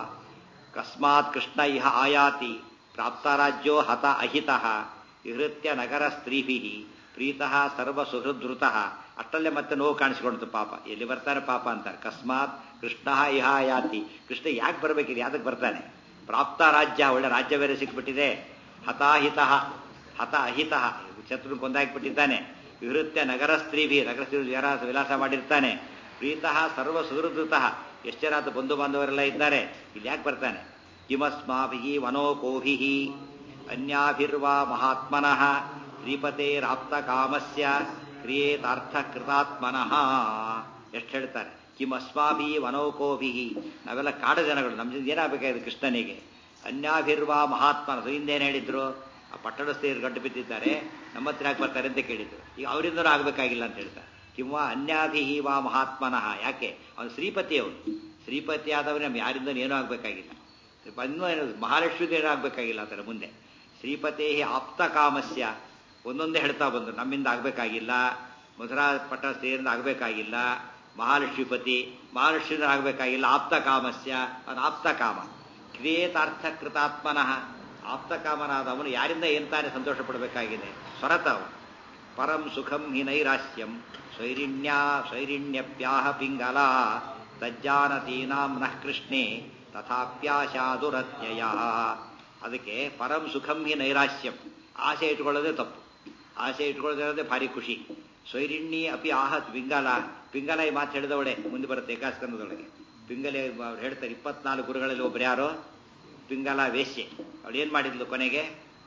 ಕಸ್ಮಾತ್ ಕೃಷ್ಣ ಇಹ ಆಯಾತಿ ಪ್ರಾಪ್ತರಾಜ್ಯೋ ಹತ ಅಹಿತಃ ವಿಹೃತ್ಯ ನಗರ ಸ್ತ್ರೀಭಿ ಪ್ರೀತಃ ಸರ್ವ ಸುಹೃದ್ಧೃತಃ ಅಷ್ಟಲ್ಲೇ ಮತ್ತೆ ನೋವು ಕಾಣಿಸ್ಕೊಳ್ತು ಪಾಪ ಎಲ್ಲಿ ಬರ್ತಾರೆ ಪಾಪ ಅಂತಾರೆ ಕಸ್ಮಾತ್ ಕೃಷ್ಣ ಇಹ ಯಾತಿ ಕೃಷ್ಣ ಯಾಕೆ ಬರಬೇಕಿದೆ ಯಾತಕ್ಕೆ ಬರ್ತಾನೆ ಪ್ರಾಪ್ತ ರಾಜ್ಯ ಒಳ್ಳೆ ರಾಜ್ಯ ಬೇರೆ ಸಿಕ್ಬಿಟ್ಟಿದೆ ಹತಾಹಿತ ಹತ ಅಹಿತ ಶತ್ರು ಕೊಂದಾಕ್ಬಿಟ್ಟಿದ್ದಾನೆ ವಿವೃತ್ಯ ನಗರ ಸ್ತ್ರೀಭಿ ನಗರ ಸ್ತ್ರೀ ವಿಲಾಸ ವಿಲಾಸ ಮಾಡಿರ್ತಾನೆ ಪ್ರೀತಃ ಸರ್ವ ಸುಹೃದೃತಃ ಎಷ್ಟು ಜನ ಆತ ಬಂಧು ಬಾಂಧವರೆಲ್ಲ ಇದ್ದಾರೆ ಇಲ್ಲಿ ಯಾಕೆ ಬರ್ತಾನೆ ಕಿಮಸ್ಮಾಭಿ ವನೋಕೋಭಿ ಅನ್ಯಾಭಿರ್ವಾ ಮಹಾತ್ಮನಃ ಶ್ರೀಪತೇರಾಪ್ತ ಕಾಮಸ್ಯ ಕ್ರಿಯೇತಾರ್ಥ ಕೃತಾತ್ಮನಃ ಎಷ್ಟು ಹೇಳ್ತಾರೆ ಕಿಮ್ ಅಸ್ಮಾಭಿ ವನೋಕೋಭಿ ನಾವೆಲ್ಲ ಕಾಡ ಜನಗಳು ನಮ್ದಿಂದ ಏನಾಗಬೇಕಾಗಿದೆ ಕೃಷ್ಣನಿಗೆ ಅನ್ಯಾಭಿರ್ವಾ ಮಹಾತ್ಮನ ಹಿಂದೇನು ಹೇಳಿದ್ರು ಆ ಪಟ್ಟಣಸ್ಥರು ಗಂಟು ಬಿದ್ದಿದ್ದಾರೆ ನಮ್ಮ ಹತ್ರ ಯಾಕೆ ಬರ್ತಾರೆ ಅಂತ ಕೇಳಿದ್ರು ಈಗ ಅವರಿಂದನೂ ಆಗಬೇಕಾಗಿಲ್ಲ ಅಂತ ಹೇಳ್ತಾರೆ ಕಿಂವಾ ಅನ್ಯಾಭಿ ವಾ ಮಹಾತ್ಮನಃ ಯಾಕೆ ಅವನು ಶ್ರೀಪತಿ ಅವನು ಶ್ರೀಪತಿ ಆದವನು ನಮ್ಮ ಯಾರಿಂದನೂ ಏನೂ ಆಗಬೇಕಾಗಿಲ್ಲ ಇನ್ನೂ ಮಹಾಲಕ್ಷ್ಮಿದು ಏನೂ ಆಗಬೇಕಾಗಿಲ್ಲ ಅದರ ಮುಂದೆ ಶ್ರೀಪತೇ ಆಪ್ತ ಕಾಮಸ್ಯ ಒಂದೊಂದೇ ಹೇಳ್ತಾ ಬಂದರು ನಮ್ಮಿಂದ ಆಗಬೇಕಾಗಿಲ್ಲ ಮಧುರಾ ಪಟ್ಟ ಸ್ತ್ರೀಯರಿಂದ ಆಗಬೇಕಾಗಿಲ್ಲ ಮಹಾಲಕ್ಷ್ಮೀಪತಿ ಮಹಾಲಕ್ಷ್ಮಿಯಿಂದ ಆಗಬೇಕಾಗಿಲ್ಲ ಆಪ್ತ ಕಾಮಸ್ಯ ಅವನು ಆಪ್ತ ಕಾಮ ಕ್ರಿಯೇತಾರ್ಥ ಕೃತಾತ್ಮನಃ ಆಪ್ತ ಕಾಮನಾದವನು ಯಾರಿಂದ ಎಂತಾನೆ ಸಂತೋಷ ಪಡಬೇಕಾಗಿದೆ ಸ್ವರತ ಅವನು ಪರಂ ಸುಖಂ ಹಿ ನೈರಾಸ್ಯಂ ಸ್ವೈರಿಣ್ಯ ಸ್ವೈರಿಣ್ಯಪ್ಯಾಹ ಪಿಂಗಲ ತಜ್ಜಾನತೀನಾಂ ನಃ ಕೃಷ್ಣೆ ತಥಾಪ್ಯಾಶಾದುರತ್ಯಯ ಅದಕ್ಕೆ ಪರಂ ಸುಖಂ ಹಿ ನೈರಾಸ್ಯಂ ಆಸೆ ಇಟ್ಕೊಳ್ಳೋದೇ ತಪ್ಪು ಆಸೆ ಇಟ್ಕೊಳ್ಳೋದೇ ಭಾರಿ ಖುಷಿ ಸ್ವೈರಿಣ್ಣಿ ಅಪಿ ಆಹತ್ ಪಿಂಗಲ ಪಿಂಗಲ ಈ ಮಾತು ಹೇಳಿದವಳೆ ಮುಂದೆ ಬರುತ್ತೆ ಏಕಾಸ್ಕಂದದೊಳಗೆ ಪಿಂಗಲೆ ಅವ್ರು ಹೇಳ್ತಾರೆ ಇಪ್ಪತ್ನಾಲ್ಕು ಗುರುಗಳಲ್ಲಿ ಒಬ್ರು ಯಾರೋ ಪಿಂಗಲ ವೇಶ್ಯೆ ಅವಳು ಏನು ಮಾಡಿದ್ಲು ಕೊನೆಗೆ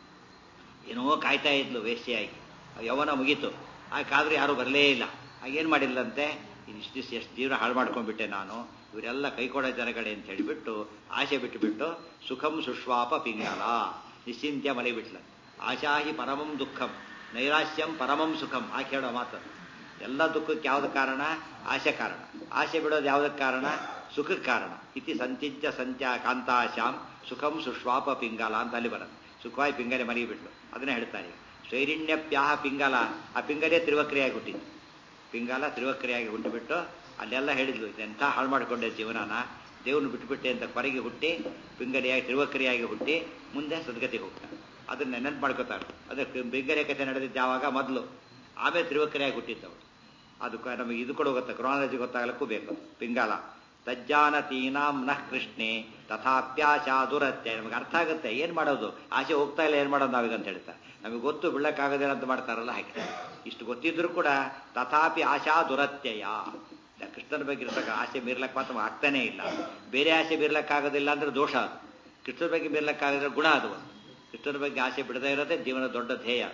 ಏನೋ ಕಾಯ್ತಾ ಇದ್ಲು ವೇಶ್ಯೆಯಾಗಿ ಯವನ ಮುಗೀತು ಕಾದ್ರೆ ಯಾರೂ ಬರಲೇ ಇಲ್ಲ ಆಗೇನು ಮಾಡಿಲ್ಲಂತೆ ಇಷ್ಟು ಎಷ್ಟು ಜೀವನ ಹಾಳು ಮಾಡ್ಕೊಂಡ್ಬಿಟ್ಟೆ ನಾನು ಇವರೆಲ್ಲ ಕೈಕೊಡೋ ಜನಗಳೇ ಅಂತ ಹೇಳಿಬಿಟ್ಟು ಆಸೆ ಬಿಟ್ಟುಬಿಟ್ಟು ಸುಖಂ ಸುಶ್ವಾಪ ಪಿಂಗಲ ನಿಶ್ಚಿಂತ್ಯ ಮಲಗಿಬಿಟ್ಲ ಆಶಾಹಿ ಪರಮಂ ದುಃಖಂ ನೈರಾಶ್ಯಂ ಪರಮಂ ಸುಖಂ ಆಕೆ ಹೇಳೋ ಮಾತು ಎಲ್ಲ ದುಃಖಕ್ಕೆ ಯಾವ್ದು ಕಾರಣ ಆಸೆ ಕಾರಣ ಆಸೆ ಬಿಡೋದು ಯಾವುದಕ್ಕೆ ಕಾರಣ ಸುಖಕ್ಕೆ ಕಾರಣ ಇತಿ ಸಂಚಿಜ್ಯ ಸಂತ್ಯ ಕಾಂತಾಶಾಂ ಸುಖಂ ಸುಶ್ವಾಪ ಪಿಂಗಲ ಅಂತ ಅಲ್ಲಿ ಬರುತ್ತೆ ಸುಖವಾಗಿ ಪಿಂಗಲೆ ಮಲಗಿಬಿಟ್ಲು ಅದನ್ನೇ ಹೇಳ್ತಾರೆ ಸ್ವೈರಿಣ್ಯಪ್ಯಾಹ ಪಿಂಗಲ ಆ ಪಿಂಗಲೇ ತ್ರಿವಕ್ರಿಯಾಗಿ ಹುಟ್ಟಿದ್ದು ಪಿಂಗಾಲ ತ್ರಿವಕ್ರಿಯಾಗಿ ಹುಟ್ಟಿಬಿಟ್ಟು ಅಲ್ಲೆಲ್ಲ ಹೇಳಿದ್ಲು ಇದೆಂಥ ಹಾಳು ಮಾಡಿಕೊಂಡೆ ಜೀವನನ ದೇವ್ರನ್ನ ಬಿಟ್ಟುಬಿಟ್ಟೆ ಅಂತ ಕೊರಗೆ ಹುಟ್ಟಿ ಪಿಂಗಲಿಯಾಗಿ ತ್ರಿವಕ್ರಿಯಾಗಿ ಹುಟ್ಟಿ ಮುಂದೆ ಸದ್ಗತಿಗೆ ಹೋಗ್ತಾನೆ ಅದನ್ನ ನೆನಪು ಮಾಡ್ಕೋತಾರೆ ಅದಕ್ಕೆ ಪಿಂಗಲಿಯ ಕಥೆ ನಡೆದಿದ್ದು ಯಾವಾಗ ಮೊದಲು ಆಮೇಲೆ ತ್ರಿವಕ್ರಿಯಾಗಿ ಹುಟ್ಟಿದ್ದವು ಅದು ಕ- ನಮಗೆ ಇದು ಕೂಡ ಗೊತ್ತ ಕ್ರಾನಲಜಿ ಗೊತ್ತಾಗಲಿಕ್ಕೂ ಬೇಕು ಪಿಂಗಾಲ ತಜ್ಜಾನತೀನಾಂ ನಃ ಕೃಷ್ಣೆ ತಥಾಪ್ಯಾಚಾದುರತ್ಯ ನಮಗೆ ಅರ್ಥ ಆಗುತ್ತೆ ಏನು ಮಾಡೋದು ಆಸೆ ಹೋಗ್ತಾ ಇಲ್ಲ ಏನು ಮಾಡೋದು ನಾವೀಗ ಅಂತ ಹೇಳ್ತಾರೆ ನಮಗೆ ಗೊತ್ತು ಬೀಳಕ್ಕಾಗೋದಿಲ್ಲ ಅಂತ ಮಾಡ್ತಾರಲ್ಲ ಹಾಗೆ ಇಷ್ಟು ಗೊತ್ತಿದ್ರು ಕೂಡ ತಥಾಪಿ ಆಶಾ ದುರತ್ಯಯ ಕೃಷ್ಣನ ಬಗ್ಗೆ ಇರ್ತಕ್ಕ ಆಸೆ ಮೀರ್ಲಕ್ಕೆ ಮಾತ್ರ ಆಗ್ತಾನೇ ಇಲ್ಲ ಬೇರೆ ಆಸೆ ಮೀರ್ಲಕ್ಕಾಗೋದಿಲ್ಲ ಅಂದ್ರೆ ದೋಷ ಅದು ಕೃಷ್ಣನ ಬಗ್ಗೆ ಮೀರ್ಲಕ್ಕಾಗದ್ರೆ ಗುಣ ಅದು ಒಂದು ಕೃಷ್ಣನ ಬಗ್ಗೆ ಆಸೆ ಬಿಡದೇ ಇರೋದೇ ಜೀವನ ದೊಡ್ಡ ಧ್ಯೇಯ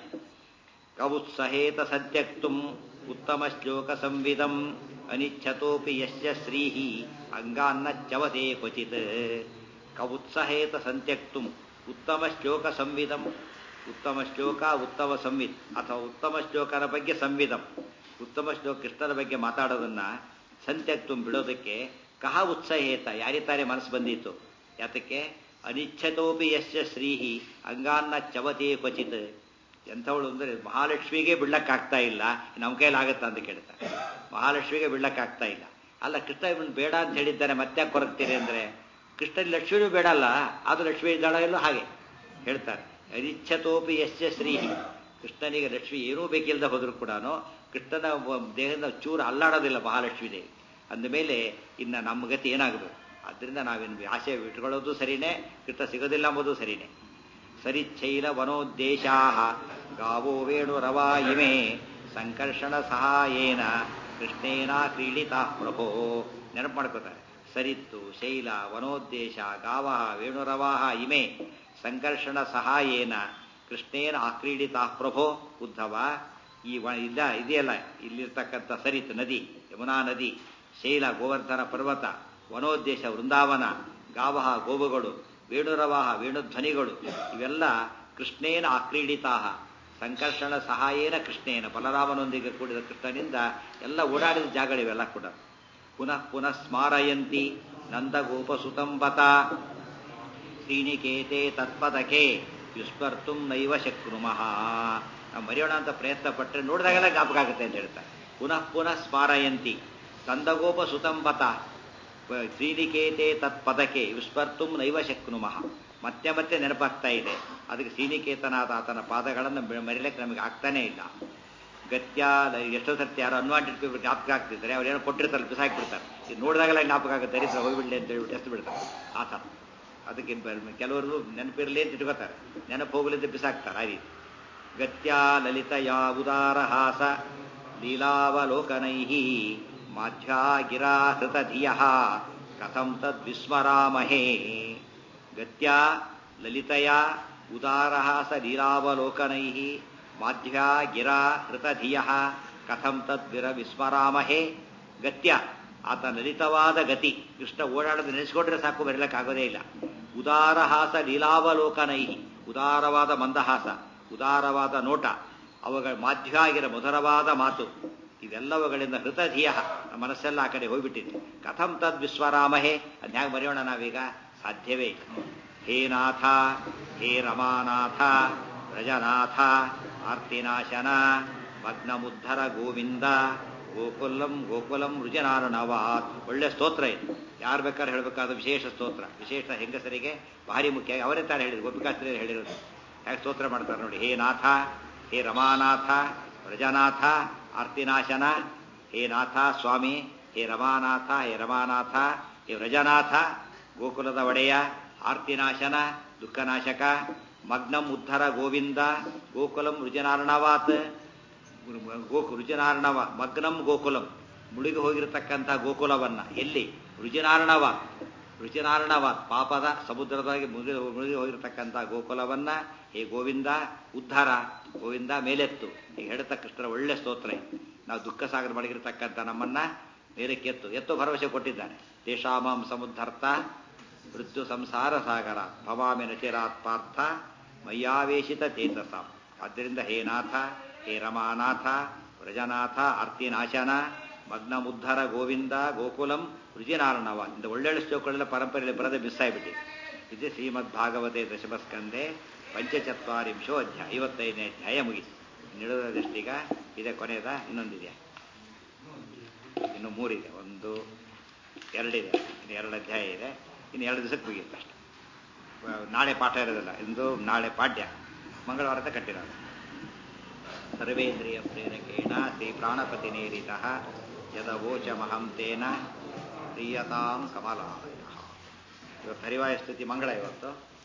ಕವುತ್ಸಹೇತ ಸತ್ಯಕ್ತುಂ ಉತ್ತಮ ಶ್ಲೋಕ ಸಂವಿಧಂ ಅನಿಚ್ಛತೋಪಿ ಯಶ್ಯ ಶ್ರೀಹಿ ಅಂಗಾನ್ನ ಚವತೆ ಕ್ವಚಿತ್ ಕವುತ್ಸಹೇತ ಸಂತ್ಯಕ್ತುಂ ಉತ್ತಮ ಶ್ಲೋಕ ಸಂವಿಧಂ ಉತ್ತಮ ಶ್ಲೋಕ ಉತ್ತಮ ಸಂವಿತ್ ಅಥವಾ ಉತ್ತಮ ಶ್ಲೋಕನ ಬಗ್ಗೆ ಸಂವಿಧಂ ಉತ್ತಮ ಶ್ಲೋಕ ಕೃಷ್ಣನ ಬಗ್ಗೆ ಮಾತಾಡೋದನ್ನ ಸಂತ್ಯಕ್ತು ಬಿಡೋದಕ್ಕೆ ಕಹ ಉತ್ಸಹೇತ ಯಾರಿತಾರೆ ಮನಸ್ಸು ಬಂದಿತ್ತು ಯಾತಕ್ಕೆ ಅನಿಚ್ಛತೋಪಿ ಯಶ್ಯ ಶ್ರೀಹಿ ಅಂಗಾನ್ನ ಚವತೆ ಕ್ವಚಿತ್ ಎಂಥವಳು ಅಂದರೆ ಮಹಾಲಕ್ಷ್ಮಿಗೆ ಬಿಡ್ಲಕ್ಕಾಗ್ತಾ ಇಲ್ಲ ನಮ್ಮ ಕೈಯಲ್ಲಿ ಆಗುತ್ತಾ ಅಂತ ಕೇಳ್ತಾರೆ ಮಹಾಲಕ್ಷ್ಮಿಗೆ ಬಿಡ್ಲಕ್ಕಾಗ್ತಾ ಇಲ್ಲ ಅಲ್ಲ ಕೃಷ್ಣ ಇವನು ಬೇಡ ಅಂತ ಹೇಳಿದ್ದಾನೆ ಮತ್ತೆ ಕೊರಗ್ತೀರಿ ಅಂದರೆ ಕೃಷ್ಣ ಲಕ್ಷ್ಮಿನೂ ಬೇಡ ಅಲ್ಲ ಅದು ಲಕ್ಷ್ಮಿ ಇದ್ದಾಳೋ ಇಲ್ಲೋ ಹಾಗೆ ಹೇಳ್ತಾರೆ ಅನಿಚ್ಛತೋಪಿ ಯಶ್ಯ ಶ್ರೀಹಿ ಕೃಷ್ಣನಿಗೆ ಲಕ್ಷ್ಮಿ ಏನೂ ಬೇಕಿಲ್ಲದೆ ಹೋದ್ರು ಕೂಡ ಕೃಷ್ಣನ ವ- ದೇಹದ ಚೂರು ಅಲ್ಲಾಡೋದಿಲ್ಲ ಮಹಾಲಕ್ಷ್ಮಿ ದೇವಿ ಅಂದಮೇಲೆ ಇನ್ನು ನಮ್ಮ ಗತಿ ಏನಾಗಬೇಕು ಅದರಿಂದ ನಾವೇನು ಆಸೆ ಇಟ್ಕೊಳ್ಳೋದು ಸರಿನೇ ಕೃಷ್ಣ ಸಿಗೋದಿಲ್ಲ ಎಂಬುದು ಸರಿನೇ ಸರಿಚ್ಛೈಲ ವನೋದ್ದೇಶಾ ಗಾವೋ ವೇಣುರವಾ ಇಮೆ ಸಂಕರ್ಷಣ ಸಹಾಯೇನ ಕೃಷ್ಣೇನ ಕ್ರೀಡಿತಾ ಪ್ರಭೋ ನೆನಪು ಮಾಡ್ಕೋತಾರೆ ಸರಿತ್ತು ಶೈಲ ವನೋದ್ದೇಶ ಗಾವ ವೇಣುರವಾಹ ಇಮೆ ಸಂಕರ್ಷಣ ಸಹಾಯೇನ ಕೃಷ್ಣೇನ ಆಕ್ರೀಡಿತಾ ಪ್ರಭೋ ಉದ್ಧವ ಈ ವ ಇಲ್ಲ ಇದೆಯಲ್ಲ ಇಲ್ಲಿರ್ತಕ್ಕಂಥ ಸರಿತ್ ನದಿ ಯಮುನಾ ನದಿ ಶೈಲ ಗೋವರ್ಧನ ಪರ್ವತ ವನೋದ್ದೇಶ ವೃಂದಾವನ ಗಾವಹ ಗೋವುಗಳು ವೇಣುರವಾಹ ವೇಣುಧ್ವನಿಗಳು ಇವೆಲ್ಲ ಕೃಷ್ಣೇನ ಆಕ್ರೀಡಿತಾಹ ಸಂಕರ್ಷಣ ಸಹಾಯೇನ ಕೃಷ್ಣೇನ ಬಲರಾಮನೊಂದಿಗೆ ಕೂಡಿದ ಕೃಷ್ಣನಿಂದ ಎಲ್ಲ ಓಡಾಡಿದ ಜಾಗಗಳಿವೆಲ್ಲ ಕೂಡ ಪುನಃ ಪುನಃ ಸ್ಮಾರಯಂತಿ ನಂದಗೋಪಸುತಂಬತ ಶ್ರೀನಿಕೇತೆ ತತ್ಪದಕೆ ವಿಸ್ಮರ್ತು ನೈವ ಶಕ್ನುಮಃ ನಾವು ಮರೆಯೋಣ ಅಂತ ಪ್ರಯತ್ನ ಪಟ್ಟರೆ ನೋಡಿದಾಗೆಲ್ಲ ಜ್ಞಾಪಕ ಆಗುತ್ತೆ ಅಂತ ಹೇಳ್ತಾರೆ ಪುನಃ ಪುನಃ ಸ್ಮಾರಯಂತಿ ಕಂದಗೋಪ ಸುತಂಬತ ಶ್ರೀನಿಕೇತೆ ತತ್ಪದಕೆ ವಿಸ್ಮರ್ತು ನೈವ ಶಕ್ನುಮಃ ಮತ್ತೆ ಮತ್ತೆ ನೆನಪಾಗ್ತಾ ಇದೆ ಅದಕ್ಕೆ ಶ್ರೀನಿಕೇತನಾದ ಆತನ ಪಾದಗಳನ್ನು ಬೆ- ಮರಿಲಿಕ್ಕೆ ನಮಗೆ ಆಗ್ತಾನೇ ಇಲ್ಲ ಗತ್ಯ ಎಷ್ಟೋ ಸರ್ತಿ ಯಾರೋ ಅನ್ವಾಂಟೆಡ್ ಪೀಪಲ್ ಜ್ಞಾಪಕ ಆಗ್ತಿದ್ದಾರೆ ಅವ್ರು ಏನೋ ಕೊಟ್ಟಿರ್ತಾರೆ ಬಿಸಾಕ್ಬಿಡ್ತಾರೆ ಇದು ನೋಡಿದಾಗೆಲ್ಲ ಜ್ಞಾಪಕ ಆಗುತ್ತೆ ದರಿದ್ರ ಹೋಗ್ಬಿಡ್ಲಿ ಅಂತ ಹೇಳ್ಬಿಟ್ಟು ಎಷ್ಟು ಬಿಡ್ತಾರೆ ಆ ಥರ ಅದಕ್ಕೆ ಬ- ಕೆಲವರು ನೆನಪಿರಲಿ ಅಂತ ಇಟ್ಕೋತಾರೆ ನೆನಪು ಹೋಗಲಿ ಅಂತ ಬಿಸಾಕ್ತಾರೆ ಆ ರೀತಿ ಗತ್ಯ ಲಲಿತಯ ಉದಾರಹಾಸ ಲೀಲಾವಲೋಕನೈ ಮಾಧ್ವಾ ಗಿರಾ ಹೃತಧಿಯ ಕಥಂ ತದ್ವಿಸ್ಮರಾಮಹೇ ಗತ್ಯ ಲಲಿತಯ ಉದಾರಹಾಸ ಲೀಲಾವಲೋಕನೈ ಮಾಧ್ವ್ಯಾ ಗಿರಾ ಹೃತಧಿಯ ಕಥಂ ತದ್ವಿರ ವಿಸ್ಮರಾಮಹೇ ಗತ್ಯ ಆತ ಲಲಿತವಾದ ಗತಿ ಕೃಷ್ಣ ಓಡಾಡೋದು ನೆನೆಸ್ಕೊಂಡ್ರೆ ಸಾಕು ಬರಲಿಕ್ಕಾಗೋದೇ ಇಲ್ಲ ಉದಾರಹಾಸ ಲೀಲಾವಲೋಕನೈ ಉದಾರವಾದ ಮಂದಹಾಸ ಉದಾರವಾದ ನೋಟ ಅವುಗಳ ಮಾಧ್ಯ ಆಗಿರೋ ಮಧುರವಾದ ಮಾತು ಇವೆಲ್ಲವುಗಳಿಂದ ಹೃತಧಿಯ ನಮ್ಮ ಮನಸ್ಸೆಲ್ಲ ಆ ಕಡೆ ಹೋಗ್ಬಿಟ್ಟಿದೆ ಕಥಂ ತದ್ ವಿಶ್ವರಾಮಹೇ ಅದ್ ಹ್ಯಾಗ ಮರೆಯೋಣ ನಾವೀಗ ಸಾಧ್ಯವೇ ಇಲ್ಲ. ಹೇ ನಾಥ ಹೇ ರಮಾನಾಥ ವ್ರಜನಾಥ ಆರ್ತಿನಾಶನ ಭಗ್ನಮುದ್ಧರ ಗೋವಿಂದ ಗೋಕುಲಂ ಗೋಕುಲಂ ರುಜನಾರಣವಾತ್ ಒಳ್ಳೆ ಸ್ತೋತ್ರ ಇದು ಯಾರು ಬೇಕಾದ್ರೆ ಹೇಳಬೇಕಾದ ವಿಶೇಷ ಸ್ತೋತ್ರ ವಿಶೇಷ ಹೆಂಗಸರಿಗೆ ಭಾರಿ ಮುಖ್ಯ ಅವರೇ ತಾನು ಹೇಳಿದ್ರು ಗೋಪಿಕಾಸ್ತ್ರೀಯರು ಹೇಳಿರೋದು ಹೇಗೆ ಸ್ತೋತ್ರ ಮಾಡ್ತಾರೆ ನೋಡಿ ಹೇ ನಾಥ ಹೇ ರಮಾನಾಥ ವ್ರಜನಾಥ ಆರ್ತಿನಾಶನ ಹೇ ನಾಥ ಸ್ವಾಮಿ ಹೇ ರಮಾನಾಥ ಹೇ ರಮಾನಾಥ ಹೇ ವ್ರಜನಾಥ ಗೋಕುಲದ ಒಡೆಯ ಆರ್ತಿನಾಶನ ದುಃಖನಾಶಕ ಮಗ್ನಂ ಉದ್ಧರ ಗೋವಿಂದ ಗೋಕುಲಂ ರುಜನಾರ್ಣವಾತ್ ಗೋಕು ರುಜನಾರ್ಣವ ಮಗ್ನಂ ಗೋಕುಲಂ ಮುಳುಗಿ ಹೋಗಿರತಕ್ಕಂಥ ಗೋಕುಲವನ್ನ ಎಲ್ಲಿ ರುಜನಾರ್ಣವ ರುಚಿನಾರ್ಣವ ಪಾಪದ ಸಮುದ್ರದೊಳಗೆ ಮುಳುಗಿ ಮುಳುಗಿ ಹೋಗಿರತಕ್ಕಂಥ ಗೋಕುಲವನ್ನ ಹೇ ಗೋವಿಂದ ಉದ್ಧಾರ ಗೋವಿಂದ ಮೇಲೆತ್ತು ಈ ಹೇಳ್ತಾ ಕೃಷ್ಣರ ಒಳ್ಳೆ ಸ್ತೋತ್ರ ಇದು. ನಾವು ದುಃಖ ಸಾಗರ ಮಡಗಿರತಕ್ಕಂಥ ನಮ್ಮನ್ನ ಮೇಲಕ್ಕೆ ಎತ್ತು ಎತ್ತು ಭರವಸೆ ಕೊಟ್ಟಿದ್ದಾನೆ ತೇಷಾಮಾಂ ಸಮುದ್ಧರ್ಥ ಮೃತ್ಯು ಸಂಸಾರ ಸಾಗರ ಭವಾಮಿ ನಚಿರಾತ್ ಪಾರ್ಥ ಮಯ್ಯಾವೇಶಿತ ಚೇತಸ ಆದ್ದರಿಂದ ಹೇ ನಾಥ ಹೇ ರಮಾನಾಥ ವ್ರಜನಾಥ ಅರ್ತಿನಾಶನ ಮಗ್ನಮುದ್ಧರ ಗೋವಿಂದ ಗೋಕುಲಂ ರುಜಿನಾರ್ಣವ ಇಂದ ಒಳ್ಳೊಳ್ಳೆ ಶ್ಲೋಕಗಳೆಲ್ಲ ಪರಂಪರೆಯಲ್ಲಿ ಬರದೆ ಮಿಸ್ಸಾಗ್ಬಿಟ್ಟಿದೆ ಇದು ಶ್ರೀಮದ್ ಭಾಗವತೆ ದಶಮಸ್ಕಂದೆ ಪಂಚಚತ್ವಾರಿಂಶೋ ಅಧ್ಯಾಯ ಐವತ್ತೈದನೇ ಅಧ್ಯಾಯ ಮುಗಿತು ನಿಡುವುದಷ್ಟೀಗ ಇದೇ ಕೊನೆಯದ ಇನ್ನೊಂದಿದೆಯಾ ಮೂರಿದೆ ಒಂದು ಎರಡಿದೆ ಇನ್ನು ಎರಡು ಅಧ್ಯಾಯ ಇದೆ ಇನ್ನು ಎರಡು ದಿವಸಕ್ಕೆ ಮುಗಿಯುತ್ತೆ ಅಷ್ಟೆ ವ- ನಾಳೆ ಪಾಠ ಇರೋದಿಲ್ಲ ಇಂದು ನಾಳೆ ಪಾಠ್ಯ ಮಂಗಳವಾರದ ಕಟ್ಟಿರೋದು ಸರ್ವೇಂದ್ರಿಯ ಪ್ರೇರಕೇಣ ಶ್ರೀ ಪ್ರಾಣಪತಿ ನೇರಿತ ಯದವೋಚಮಹಂ ತೇನ ಪ್ರಿಯತಾಂ ಕಮಲಾಯ ಇವತ್ತು ಹರಿವಾಯ ಸ್ತುತಿ ಮಂಗಳ ಇವತ್ತು